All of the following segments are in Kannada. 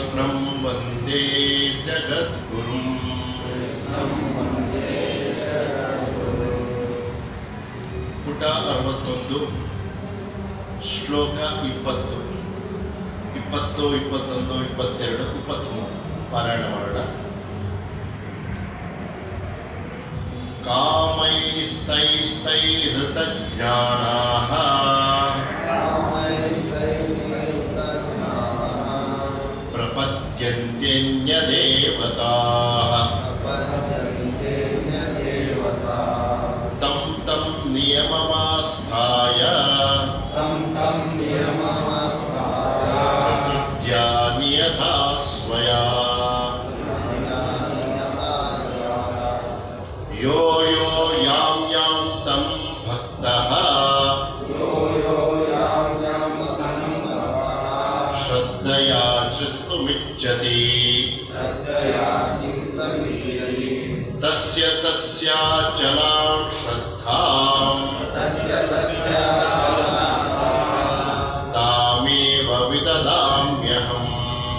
कृष्णं वन्दे जगद्गुरुम् ಪುಟ ಅರವತ್ತೊಂದು ಶ್ಲೋಕ ಇಪ್ಪತ್ತು ಇಪ್ಪತ್ತು ಇಪ್ಪತ್ತೊಂದು ಇಪ್ಪತ್ತೆರಡು ಇಪ್ಪತ್ತ್ಮೂರು ಪಾರಾಯಣ ಮಾಡೋಣ ಕಾಮೈಸ್ತೈಸ್ತೈಹೃತಜ್ಞಾನಾः प्रपद्यन्त्यन्यदेवताः तं तं नियममास्थाय प्रकृत्या नियता स्वया यो यो यां यां तं भक्तः श्रद्धया चित्तुमिच्छति तस्य तस्याचलां श्रद्धां तामेव विददाम्यहम्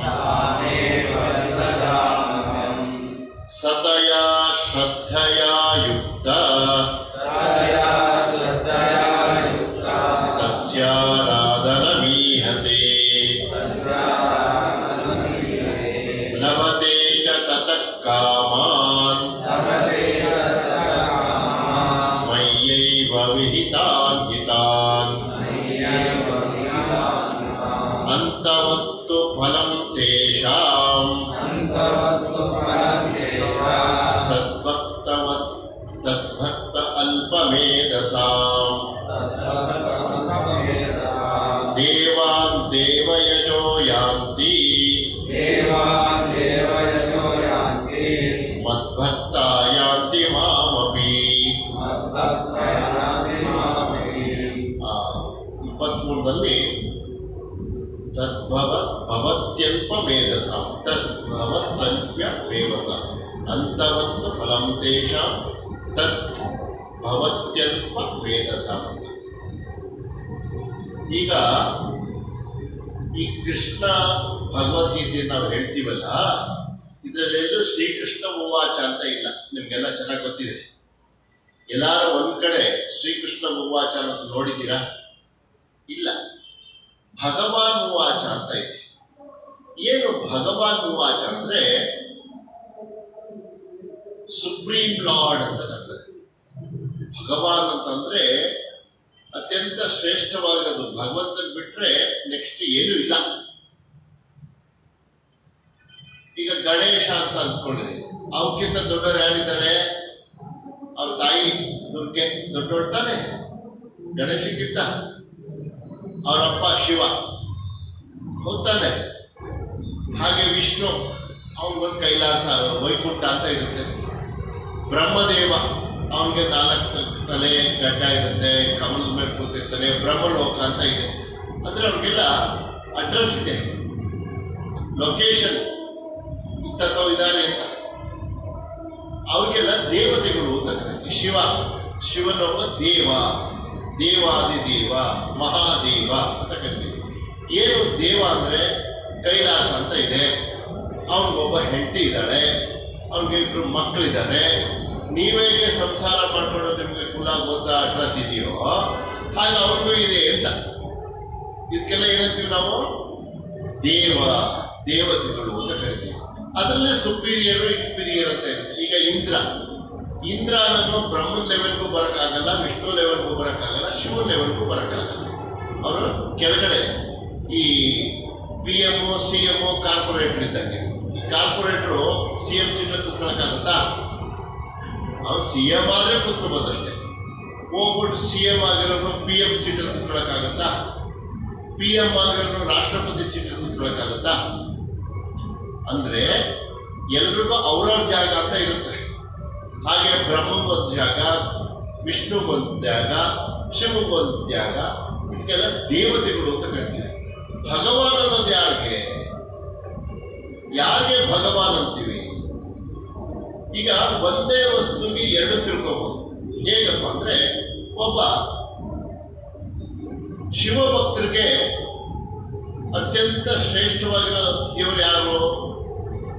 सतया श्रद्धया युक्त तस्याराधनमीहते लभते च ततः कामान् मय्यैव विहितान् हितान् अन्तवत्तु फलं तेषाम् तद्भक्तवत् तद्भक्त अल्पमेधसाम् देवान् देवयजो यान्ति मद्भक्ता यान्ति मामपि ಆ, ಇಪ್ಪತ್ಮೂರರಲ್ಲಿ ತದ್ಭವ ಭವತ್ಯಲ್ಪ ಮೇಧಸ ತದ್ಭವತ್ತಲ್ಪ್ಯ ಮೇಧಸ ಅಂತವತ್ತು ಫಲಂ ತೇಷಾಂ ತದ್ ಭವತ್ಯಲ್ಪ ಮೇಧಸ ಈಗ ಈ ಕೃಷ್ಣ ಭಗವದ್ಗೀತೆ ನಾವು ಹೇಳ್ತೀವಲ್ಲ ಇದರಲ್ಲೆಲ್ಲೂ ಶ್ರೀಕೃಷ್ಣ ಉವಾಚ ಅಂತ ಇಲ್ಲ ನಿಮ್ಗೆಲ್ಲ ಚೆನ್ನಾಗಿ ಗೊತ್ತಿದೆ ಎಲ್ಲಾರು ಒಂದ್ ಕಡೆ ಶ್ರೀಕೃಷ್ಣ ಉವಾಚ ಅನ್ನೋದು ನೋಡಿದ್ದೀರಾ ಇಲ್ಲ ಭಗವಾನ್ ಉವಾಚ ಅಂತ ಇದೆ ಏನು ಭಗವಾನ್ ಉವಾಚ ಅಂದ್ರೆ ಸುಪ್ರೀಂ ಲಾರ್ಡ್ ಅಂತ ನನ್ನದು ಭಗವಾನ್ ಅಂತಂದ್ರೆ ಅತ್ಯಂತ ಶ್ರೇಷ್ಠವಾಗಿರೋದು ಭಗವಂತನ್ ಬಿಟ್ರೆ ನೆಕ್ಸ್ಟ್ ಏನು ಇಲ್ಲ ಈಗ ಗಣೇಶ ಅಂತ ಅಂದ್ಕೊಂಡಿರಿ ಅವಕ್ಕಿಂತ ದೊಡ್ಡವರು ಯಾರಿದ್ದಾರೆ ಅವ್ರ ತಾಯಿ ದುರ್ಗೆ ದೊಡ್ಡೋಳ್ ತಾನೆ ಗಣೇಶಕ್ಕಿಂತ ಅವರಪ್ಪ ಶಿವ ಹೋಗ್ತಾನೆ ಹಾಗೆ ವಿಷ್ಣು ಅವನಿಗೊಂದು ಕೈಲಾಸ ವೈಕುಂಠ ಅಂತ ಇರುತ್ತೆ ಬ್ರಹ್ಮದೇವ ಅವನಿಗೆ ನಾಲ್ಕು ತಲೆ ಗಡ್ಡ ಇರುತ್ತೆ ಕಮಲದ ಮೇಲೆ ಕೂತಿರ್ತಾನೆ ಬ್ರಹ್ಮಲೋಕ ಅಂತ ಇದೆ ಅಂದ್ರೆ ಅವ್ರಿಗೆಲ್ಲ ಅಡ್ರೆಸ್ ಇದೆ ಲೊಕೇಶನ್ ಇಂಥದ್ದು ಇದ್ದಾರೆ ಅಂತ ಅವ್ರಿಗೆಲ್ಲ ದೇವತೆಗಳು ಅಂತ ಕರೀತಾರೆ. ಶಿವ ಶಿವನೊಬ್ಬ ದೇವ ದೇವಾದಿ ದೇವ ಮಹಾದೇವ ಅಂತ ಕರೀತೀವಿ ಏನು ದೇವ ಅಂದ್ರೆ ಕೈಲಾಸ ಅಂತ ಇದೆ ಅವನಿಗೊಬ್ಬ ಹೆಂಡತಿ ಇದ್ದಾಳೆ ಅವನಿಗೆ ಇಬ್ರು ಮಕ್ಕಳಿದ್ದಾರೆ ನೀವೇಗೆ ಸಂಸಾರ ಮಾಡ್ಕೊಂಡು ನಿಮಗೆ ಕುಲ ಗೊತ್ತ ಅಡ್ರೆಸ್ ಇದೆಯೋ ಹಾಗೆ ಅವನಿಗೂ ಇದೆ ಅಂತ ಇದಕ್ಕೆಲ್ಲ ಏನಂತೀವಿ ನಾವು ದೇವ ದೇವತೆಗಳು ಅಂತ ಕರಿತೀವಿ ಅದರಲ್ಲೇ ಸುಪೀರಿಯರ್ ಇನ್ಫೀರಿಯರ್ ಅಂತ ಇರುತ್ತೆ ಈಗ ಇಂದ್ರ ಇಂದ್ರ ಅನ್ನೋದು ಬ್ರಹ್ಮನ್ ಲೆವೆಲ್ಗೂ ಬರೋಕ್ಕಾಗಲ್ಲ ವಿಷ್ಣು ಲೆವೆಲ್ಗೂ ಬರೋಕ್ಕಾಗಲ್ಲ ಶಿವನ್ ಲೆವೆಲ್ಗೂ ಬರೋಕ್ಕಾಗಲ್ಲ ಅವರು ಕೆಳಗಡೆ ಈ P M C M corporator ಇದ್ದಂಗೆ ಈ ಕಾರ್ಪೊರೇಟ್ರು ಸಿ ಎಂ ಸೀಟಲ್ಲಿ ಕುತ್ಕೊಳಕ್ಕಾಗತ್ತಾ ಅವ್ನು ಸಿ ಎಂ ಆದರೆ ಕುತ್ಕೋಬೋದಷ್ಟೇ ಹೋಗ್ಬಿಟ್ಟು ಸಿ ಎಂ ಆಗಿರೋನು ಪಿ ಎಂ ಸೀಟಲ್ಲಿ ಕುತ್ಕೊಳಕ್ಕಾಗತ್ತಾ ಪಿ ಎಂ ಆಗಿರೋನು ರಾಷ್ಟ್ರಪತಿ ಸೀಟಲ್ಲಿ ಕುತ್ಕೊಳಕ್ಕಾಗತ್ತಾ ಅಂದ್ರೆ ಎಲ್ರಿಗೂ ಅವ್ರವ್ರ ಜಾಗ ಅಂತ ಇರುತ್ತೆ ಹಾಗೆ ಬ್ರಹ್ಮಗೊಂದು ಜಾಗ ವಿಷ್ಣುಗೊಂದು ಜಾಗ ಶಿವಗೊಂದು ಜಾಗ ಇದಕ್ಕೆಲ್ಲ ದೇವತೆಗಳು ಅಂತ ಕರಿತೀವಿ ಭಗವಾನ್ ಅನ್ನೋದು ಯಾರಿಗೆ ಯಾರಿಗೆ ಭಗವಾನ್ ಅಂತೀವಿ ಈಗ ಒಂದೇ ವಸ್ತುವಿಗೆ ಎರಡು ತಿಳ್ಕೋಬಹುದು ಹೇಗಪ್ಪ ಅಂದ್ರೆ ಒಬ್ಬ ಶಿವಭಕ್ತರಿಗೆ ಅತ್ಯಂತ ಶ್ರೇಷ್ಠವಾಗಿರೋ ದೇವರು ಯಾರು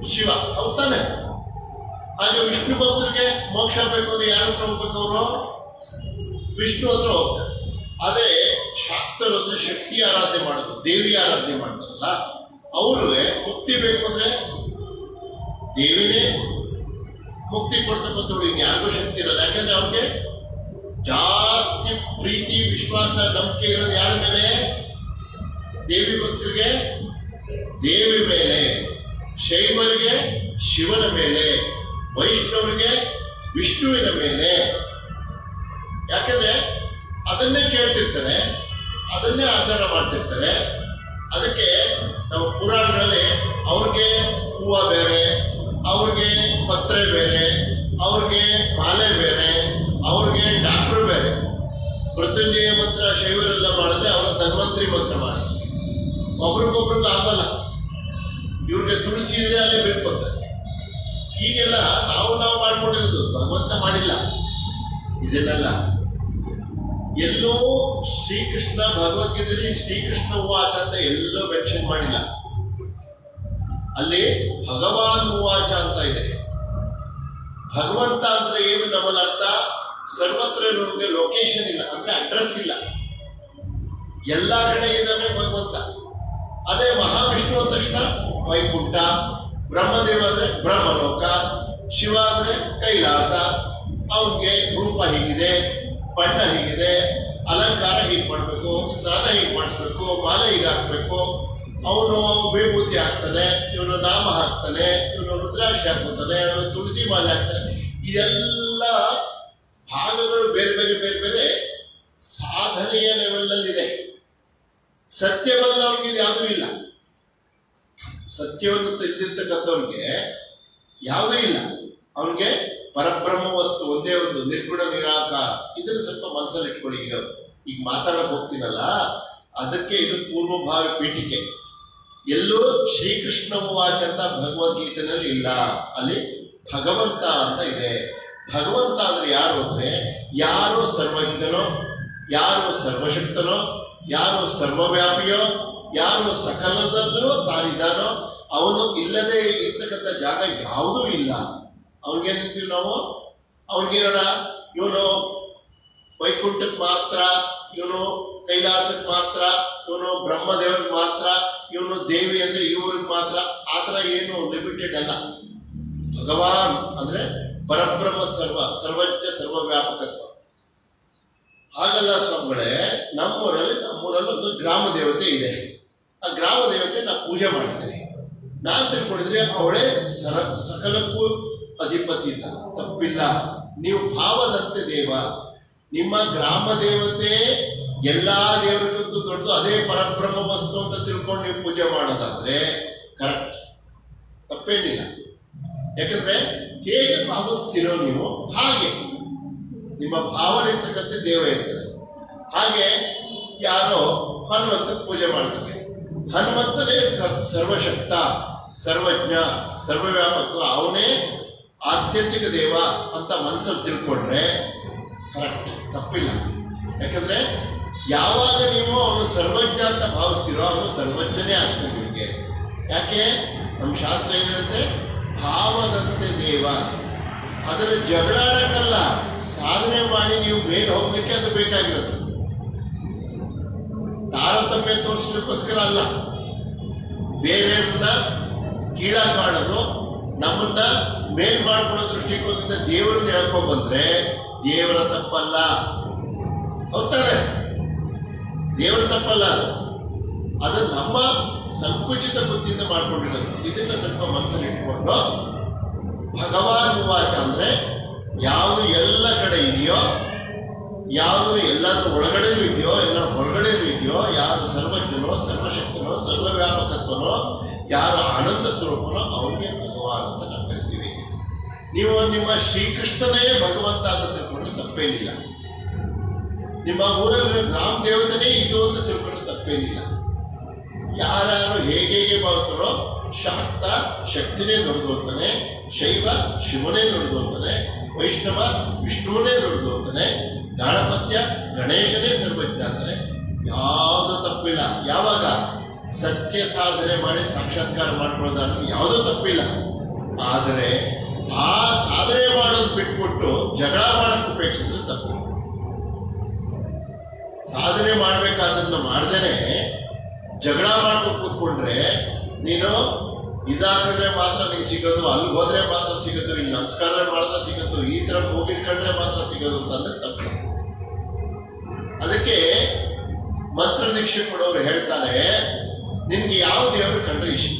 ಶಿವ ಹೌದ್ ತಾನೆ ಹಾಗೆ ವಿಷ್ಣು ಭಕ್ತರಿಗೆ ಮೋಕ್ಷ ಬೇಕು ಅಂದ್ರೆ ಯಾರ ಹತ್ರ ಹೋಗ್ಬೇಕು ಅವರು ವಿಷ್ಣು ಹತ್ರ ಹೋಗ್ತಾರೆ ಅದೇ ಶಾಕ್ತರು ಅಂದ್ರೆ ಶಕ್ತಿ ಆರಾಧನೆ ಮಾಡೋದು ದೇವಿ ಆರಾಧನೆ ಮಾಡ್ತಾರಲ್ಲ ಅವ್ರಿಗೆ ಮುಕ್ತಿ ಬೇಕು ಅಂದ್ರೆ ದೇವಿನೇ ಮುಕ್ತಿ ಕೊಡ್ತಕ್ಕಂಥವ್ರು ಯಾರಿಗೂ ಶಕ್ತಿ ಇರಲ್ಲ ಯಾಕಂದ್ರೆ ಅವ್ರಿಗೆ ಜಾಸ್ತಿ ಪ್ರೀತಿ ವಿಶ್ವಾಸ ನಂಬಿಕೆ ಇರೋದು ಯಾರ ಮೇಲೆ ದೇವಿ ಭಕ್ತರಿಗೆ ದೇವಿ ಮೇಲೆ ಶೈವರಿಗೆ ಶಿವನ ಮೇಲೆ ವೈಷ್ಣವರಿಗೆ ವಿಷ್ಣುವಿನ ಮೇಲೆ ಯಾಕಂದ್ರೆ ಅದನ್ನೇ ಕೇಳ್ತಿರ್ತಾರೆ ಅದನ್ನೇ ಆಚಾರ ಮಾಡ್ತಿರ್ತಾರೆ ಅದಕ್ಕೆ ನಾವು ಪುರಾಣಗಳಲ್ಲಿ ಅವ್ರಿಗೆ ಹೂವು ಬೇರೆ ಅವ್ರಿಗೆ ಪತ್ರೆ ಬೇರೆ ಅವ್ರಿಗೆ ಮಾಲೆ ಬೇರೆ ಅವ್ರಿಗೆ ಡಾಕ್ಟರ್ ಬೇರೆ ಮೃತ್ಯುಂಜಯ ಮಂತ್ರ ಶೈವರೆಲ್ಲ ಮಾಡಿದ್ರೆ ಅವರ ಧನ್ವಂತರಿ ಮಂತ್ರ ಮಾಡ್ತಾರೆ ಒಬ್ರಿಗೊಬ್ರಿಗೆ ಆಗಲ್ಲ ಇವ್ರಿಗೆ ತುಳಸಿ ಇದ್ರೆ ಅಲ್ಲೇ ಬೀಳ್ಕೊತಾರೆ ಹೀಗೆಲ್ಲ ನಾವು ನಾವು ಮಾಡ್ಕೊಂಡಿರೋದು ಭಗವಂತ ಮಾಡಿಲ್ಲ ಇದನ್ನೆಲ್ಲ ಎಲ್ಲೋ ಶ್ರೀಕೃಷ್ಣ ಭಗವದ್ಗೀತೆಯಲ್ಲಿ ಶ್ರೀಕೃಷ್ಣ ಉವಾಚ ಅಂತ ಎಲ್ಲೋ ಮೆನ್ಷನ್ ಮಾಡಿಲ್ಲ ಅಲ್ಲಿ ಭಗವಾನ್ ಉವಾಚ ಅಂತ ಇದೆ ಭಗವಂತ ಅಂದ್ರೆ ಏನು ನಮ್ಮಲ್ಲಿ ಅರ್ಥ ಸರ್ವತ್ರ ನಮಗೆ ಲೊಕೇಶನ್ ಇಲ್ಲ ಅಂದ್ರೆ ಅಡ್ರೆಸ್ ಇಲ್ಲ ಎಲ್ಲ ಕಡೆ ಇದ್ದಾನೆ ಭಗವಂತ ಅದೇ ಮಹಾವಿಷ್ಣು ಅಂದ ತಕ್ಷಣ ವೈಕುಂಠ ಬ್ರಹ್ಮದೇವ ಅಂದ್ರೆ ಬ್ರಹ್ಮಲೋಕ ಶಿವ ಅಂದ್ರೆ ಕೈಲಾಸ ಅವನಿಗೆ ರೂಪ ಹೀಗಿದೆ ಬಣ್ಣ ಹೀಗಿದೆ ಅಲಂಕಾರ ಹೀಗೆ ಮಾಡಬೇಕು ಸ್ನಾನ ಹೀಗೆ ಮಾಡಿಸ್ಬೇಕು ಮಾಲೆ ಹೀಗೆ ಹಾಕ್ಬೇಕು ಅವನು ವಿಭೂತಿ ಹಾಕ್ತಾನೆ ಇವನು ನಾಮ ಹಾಕ್ತಾನೆ ಇವನು ರುದ್ರಾಕ್ಷಿ ಹಾಕೋತಾನೆ ಅವನು ತುಳಸಿ ಮಾಲೆ ಹಾಕ್ತಾನೆ ಇದೆಲ್ಲ ಭಾಗಗಳು ಬೇರೆ ಬೇರೆ ಬೇರೆ ಬೇರೆ ಸಾಧನೆಯ ಲೆವೆಲ್ನಲ್ಲಿದೆ ಸತ್ಯವಲ್ಲ ಅವ್ನಿಗೆ ಇದು ಯಾವುದೂ ಇಲ್ಲ ಸತ್ಯವನ್ನು ತಿಳಿದಿರ್ತಕ್ಕಂಥವ್ನಿಗೆ ಯಾವುದೂ ಇಲ್ಲ ಅವನಿಗೆ ಪರಬ್ರಹ್ಮ ವಸ್ತು ಒಂದೇ ಒಂದು ನಿರ್ಗುಣ ನಿರಾಕಾರ ಇದನ್ನು ಸ್ವಲ್ಪ ಮನಸ್ಸಲ್ಲಿ ಇಟ್ಕೊಳ್ಳಿ ಈಗ ಈಗ ಮಾತಾಡಕ್ ಹೋಗ್ತೀನಲ್ಲ ಅದಕ್ಕೆ ಇದು ಪೂರ್ವಭಾವಿ ಪೀಠಿಕೆ ಎಲ್ಲೂ ಶ್ರೀಕೃಷ್ಣ ವಾಚ ಅಂತ ಭಗವದ್ಗೀತೆನಲ್ಲಿ ಇಲ್ಲ ಅಲ್ಲಿ ಭಗವಂತ ಅಂತ ಇದೆ ಭಗವಂತ ಅಂದ್ರೆ ಯಾರು ಅಂದ್ರೆ ಯಾರು ಸರ್ವಜ್ಞನೋ ಯಾರು ಸರ್ವಶಕ್ತನೋ ಯಾರು ಸರ್ವವ್ಯಾಪಿಯೋ ಯಾರು ಸಕಲದಲ್ಲೂ ತಾನಿದ್ದಾನೋ ಅವನು ಇಲ್ಲದೆ ಇರ್ತಕ್ಕಂಥ ಜಾಗ ಯಾವುದೂ ಇಲ್ಲ ಅವನಿಗೇನಂತೀವಿ ನಾವು ಅವನಿಗೇನೋಣ ಇವನು ವೈಕುಂಠಕ್ಕೆ ಮಾತ್ರ ಇವನು ಕೈಲಾಸಕ್ಕೆ ಮಾತ್ರ ಇವನು ಬ್ರಹ್ಮದೇವ್ರಿಗೆ ಮಾತ್ರ ಇವನು ದೇವಿ ಅಂದ್ರೆ ಇವ್ರಿಗೆ ಮಾತ್ರ ಆ ಥರ ಏನು ಲಿಮಿಟೆಡ್ ಅಲ್ಲ ಭಗವಾನ್ ಅಂದ್ರೆ ಪರಬ್ರಹ್ಮ ಸರ್ವ ಸರ್ವಜ್ಞ ಸರ್ವವ್ಯಾಪಕತ್ವ ಹಾಗಲ್ಲ ಸ್ವಾಮಿಗಳೇ ನಮ್ಮೂರಲ್ಲಿ ನಮ್ಮೂರಲ್ಲಿ ಒಂದು ಗ್ರಾಮ ದೇವತೆ ಇದೆ ಆ ಗ್ರಾಮ ದೇವತೆ ನಾ ಪೂಜೆ ಮಾಡ್ತೇನೆ ನಾನ್ ತಿಳ್ಕೊಂಡಿದ್ರೆ ಅವಳೇ ಸರ ಸಕಲಕ್ಕೂ ಅಧಿಪತಿ ಅಂತ ತಪ್ಪಿಲ್ಲ ನೀವು ಭಾವದಂತೆ ದೇವ ನಿಮ್ಮ ಗ್ರಾಮ ದೇವತೆ ಎಲ್ಲಾ ದೇವರಿಗಿಂತೂ ದೊಡ್ಡ ಅದೇ ಪರಬ್ರಹ್ಮ ವಸ್ತು ಅಂತ ತಿಳ್ಕೊಂಡು ನೀವು ಪೂಜೆ ಮಾಡೋದಾದ್ರೆ ಕರೆಕ್ಟ್ ತಪ್ಪೇನಿಲ್ಲ ಯಾಕಂದ್ರೆ ಹೇಗೆ ಭಾವಿಸ್ತೀರೋ ನೀವು ಹಾಗೆ ನಿಮ್ಮ ಭಾವನೆ ಇರ್ತಕ್ಕಂಥ ದೇವ ಇರ್ತಾರೆ ಹಾಗೆ ಯಾರೋ ಹನುಮಂತ ಪೂಜೆ ಮಾಡ್ತಾರೆ ಹನುಮಂತನೇ ಸರ್- ಸರ್ವಶಕ್ತ ಸರ್ವಜ್ಞ ಸರ್ವವ್ಯಾಪಕ ಅವನೇ ಆತ್ಯಂತಿಕ ದೇವ ಅಂತ ಮನಸ್ಸಲ್ಲಿ ತಿಳ್ಕೊಂಡ್ರೆ ಕರೆಕ್ಟ್ ತಪ್ಪಿಲ್ಲ ಯಾಕಂದ್ರೆ ಯಾವಾಗ ನೀವು ಅವನು ಸರ್ವಜ್ಞ ಅಂತ ಭಾವಿಸ್ತೀರೋ ಅವನು ಸರ್ವಜ್ಞನೇ ಆಗ್ತಾನೆ ನಿಮಗೆ ಯಾಕೆ ನಮ್ಮ ಶಾಸ್ತ್ರ ಏನ್ ಹೇಳುತ್ತೆ ಭಾವದಂತೆ ದೇವ ಅದರ ಜಗಳಾಡಕ್ಕಲ್ಲ ಸಾಧನೆ ಮಾಡಿ ನೀವು ಮೇಲೆ ಹೋಗ್ಲಿಕ್ಕೆ ಅದು ಬೇಕಾಗಿರೋದು ತಾರತಮ್ಯ ತೋರಿಸ್ಲಿಕ್ಕೋಸ್ಕರ ಅಲ್ಲ ಬೇರೆಯವ್ರನ್ನ ಕೀಳಾಗಿ ಮಾಡೋದು ನಮ್ಮನ್ನ ಮೇಲ್ ಮಾಡ್ಕೊಳ್ಳೋ ದೃಷ್ಟಿಕೋನದಿಂದ ದೇವರನ್ನ ಹೇಳ್ಕೊಂಡ್ ಬಂದ್ರೆ ದೇವರ ತಪ್ಪಲ್ಲ ಹೌದಾನೆ ದೇವರ ತಪ್ಪಲ್ಲ ಅದು ಅದು ನಮ್ಮ ಸಂಕುಚಿತ ಬುದ್ಧಿಯಿಂದ ಮಾಡ್ಕೊಂಡಿರೋದು ಇದನ್ನ ಸ್ವಲ್ಪ ಮನಸ್ಸಲ್ಲಿ ಇಟ್ಕೊಂಡು ಭಗವಾನ್ ವಾಚ ಅಂದ್ರೆ ಯಾವುದು ಎಲ್ಲ ಕಡೆ ಇದೆಯೋ ಯಾವುದು ಎಲ್ಲಾದ್ರೂ ಒಳಗಡೆನೂ ಇದೆಯೋ ಎಲ್ಲ ಹೊರಗಡೆನೂ ಇದೆಯೋ ಯಾರು ಸರ್ವಜ್ಞನೋ ಸರ್ವಶಕ್ತನೋ ಸರ್ವವ್ಯಾಪಕತ್ವನೋ ಯಾರು ಆನಂದ ಸ್ವರೂಪನೋ ಅವನಿಗೆ ಭಗವಾನ್ ಅಂತ ನಾವು ಕರಿತೀವಿ ನೀವು ನಿಮ್ಮ ಶ್ರೀಕೃಷ್ಣನೇ ಭಗವಂತ ಅಂತ ತಿಳ್ಕೊಂಡ್ರೆ ತಪ್ಪೇನಿಲ್ಲ ನಿಮ್ಮ ಊರಲ್ಲಿ ಗ್ರಾಮ ದೇವತೆನೇ ಇದು ಅಂತ ತಿಳ್ಕೊಂಡ್ರೆ ತಪ್ಪೇನಿಲ್ಲ ಯಾರ್ಯಾರು ಹೇಗೆ ಹೇಗೆ ಭಾವಿಸ್ತಾರೋ ಶಾಕ್ತ ಶಕ್ತಿನೇ ದೊಡ್ಡದು ಅಂತಾನೆ ಶೈವ ಶಿವನೇ ದೊಡ್ಡದು ಅಂತಾನೆ ವೈಷ್ಣವ ವಿಷ್ಣುವನೇ ದೊಡ್ಡದು ಅಂತಾನೆ ಗಾಣಪತ್ಯ ಗಣೇಶನೇ ಸರ್ವಜ್ಞ ಅಂತಾನೆ ಯಾವುದು ತಪ್ಪಿಲ್ಲ ಯಾವಾಗ ಸತ್ಯ ಸಾಧನೆ ಮಾಡಿ ಸಾಕ್ಷಾತ್ಕಾರ ಮಾಡ್ಕೊಳ್ಳೋದಾದ್ರೆ ಯಾವುದೂ ತಪ್ಪಿಲ್ಲ ಆದರೆ ಆ ಸಾಧನೆ ಮಾಡೋದು ಬಿಟ್ಬಿಟ್ಟು ಜಗಳ ಮಾಡಕ್ಕೆ ಉಪೇಕ್ಷಿಸಿದ್ರೆ ತಪ್ಪು ಸಾಧನೆ ಮಾಡ್ಬೇಕಾದನ್ನ ಮಾಡ್ದೇನೆ ಜಗಳ ಮಾಡ್ಕೊಂಡು ಕೂತ್ಕೊಂಡ್ರೆ ನೀನು ಇದಾಕಿದ್ರೆ ಮಾತ್ರ ನಿಂಗೆ ಸಿಗೋದು ಅಲ್ಲಿ ಹೋದ್ರೆ ಮಾತ್ರ ಸಿಗೋದು ಇಲ್ಲಿ ನಮಸ್ಕಾರ ಮಾಡಿದ್ರೆ ಸಿಗೋದು ಈ ತರ ಹೋಗಿಟ್ಕೊಂಡ್ರೆ ಮಾತ್ರ ಸಿಗೋದು ಅಂತಂದ್ರೆ ತಪ್ಪು ಅದಕ್ಕೆ ಮಂತ್ರ ದೀಕ್ಷೆ ಕೊಡೋರು ಹೇಳ್ತಾರೆ ನಿನ್ಗೆ ಯಾವ ದೇವರು ಕಂಡ್ರೆ ಇಷ್ಟ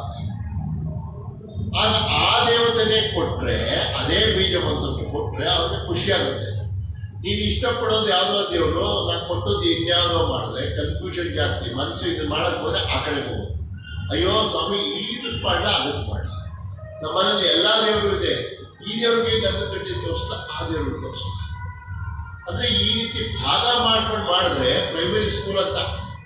ಆಗ ಆ ದೇವತೆನೇ ಕೊಟ್ರೆ ಅದೇ ಬೀಜ ಮಂತ್ರಕ್ಕೆ ಕೊಟ್ರೆ ಅವ್ರಿಗೆ ಖುಷಿ ಆಗುತ್ತೆ ನೀನು ಇಷ್ಟಪಡೋದು ಯಾವುದೋ ದೇವರು ನಾನು ಕೊಟ್ಟದ್ದು ಇನ್ಯಾವುದೋ ಮಾಡಿದ್ರೆ ಕನ್ಫ್ಯೂಷನ್ ಜಾಸ್ತಿ ಮನಸ್ಸು ಇದು ಮಾಡಕ್ ಹೋದ್ರೆ ಆ ಕಡೆ ಹೋಗುತ್ತೆ ಅಯ್ಯೋ ಸ್ವಾಮಿ ಇದಕ್ಕೆ ಮಾಡಲ ಅದಕ್ಕೆ ಮಾಡಲ ನಮ್ಮನೇಲಿ ಎಲ್ಲಾ ದೇವರು ಇದೆ ಈ ದೇವ್ರಿಗೆ ಗಂಧ ಕಟ್ಟಿ ತೋರಿಸಲ್ಲ ಆ ದೇವ್ರಿಗೆ ತೋರಿಸಲ್ಲ ಅಂದ್ರೆ ಈ ರೀತಿ ಭಾಗ ಮಾಡ್ಕೊಂಡು ಮಾಡಿದ್ರೆ ಪ್ರೈಮರಿ ಸ್ಕೂಲ್ ಅಂತ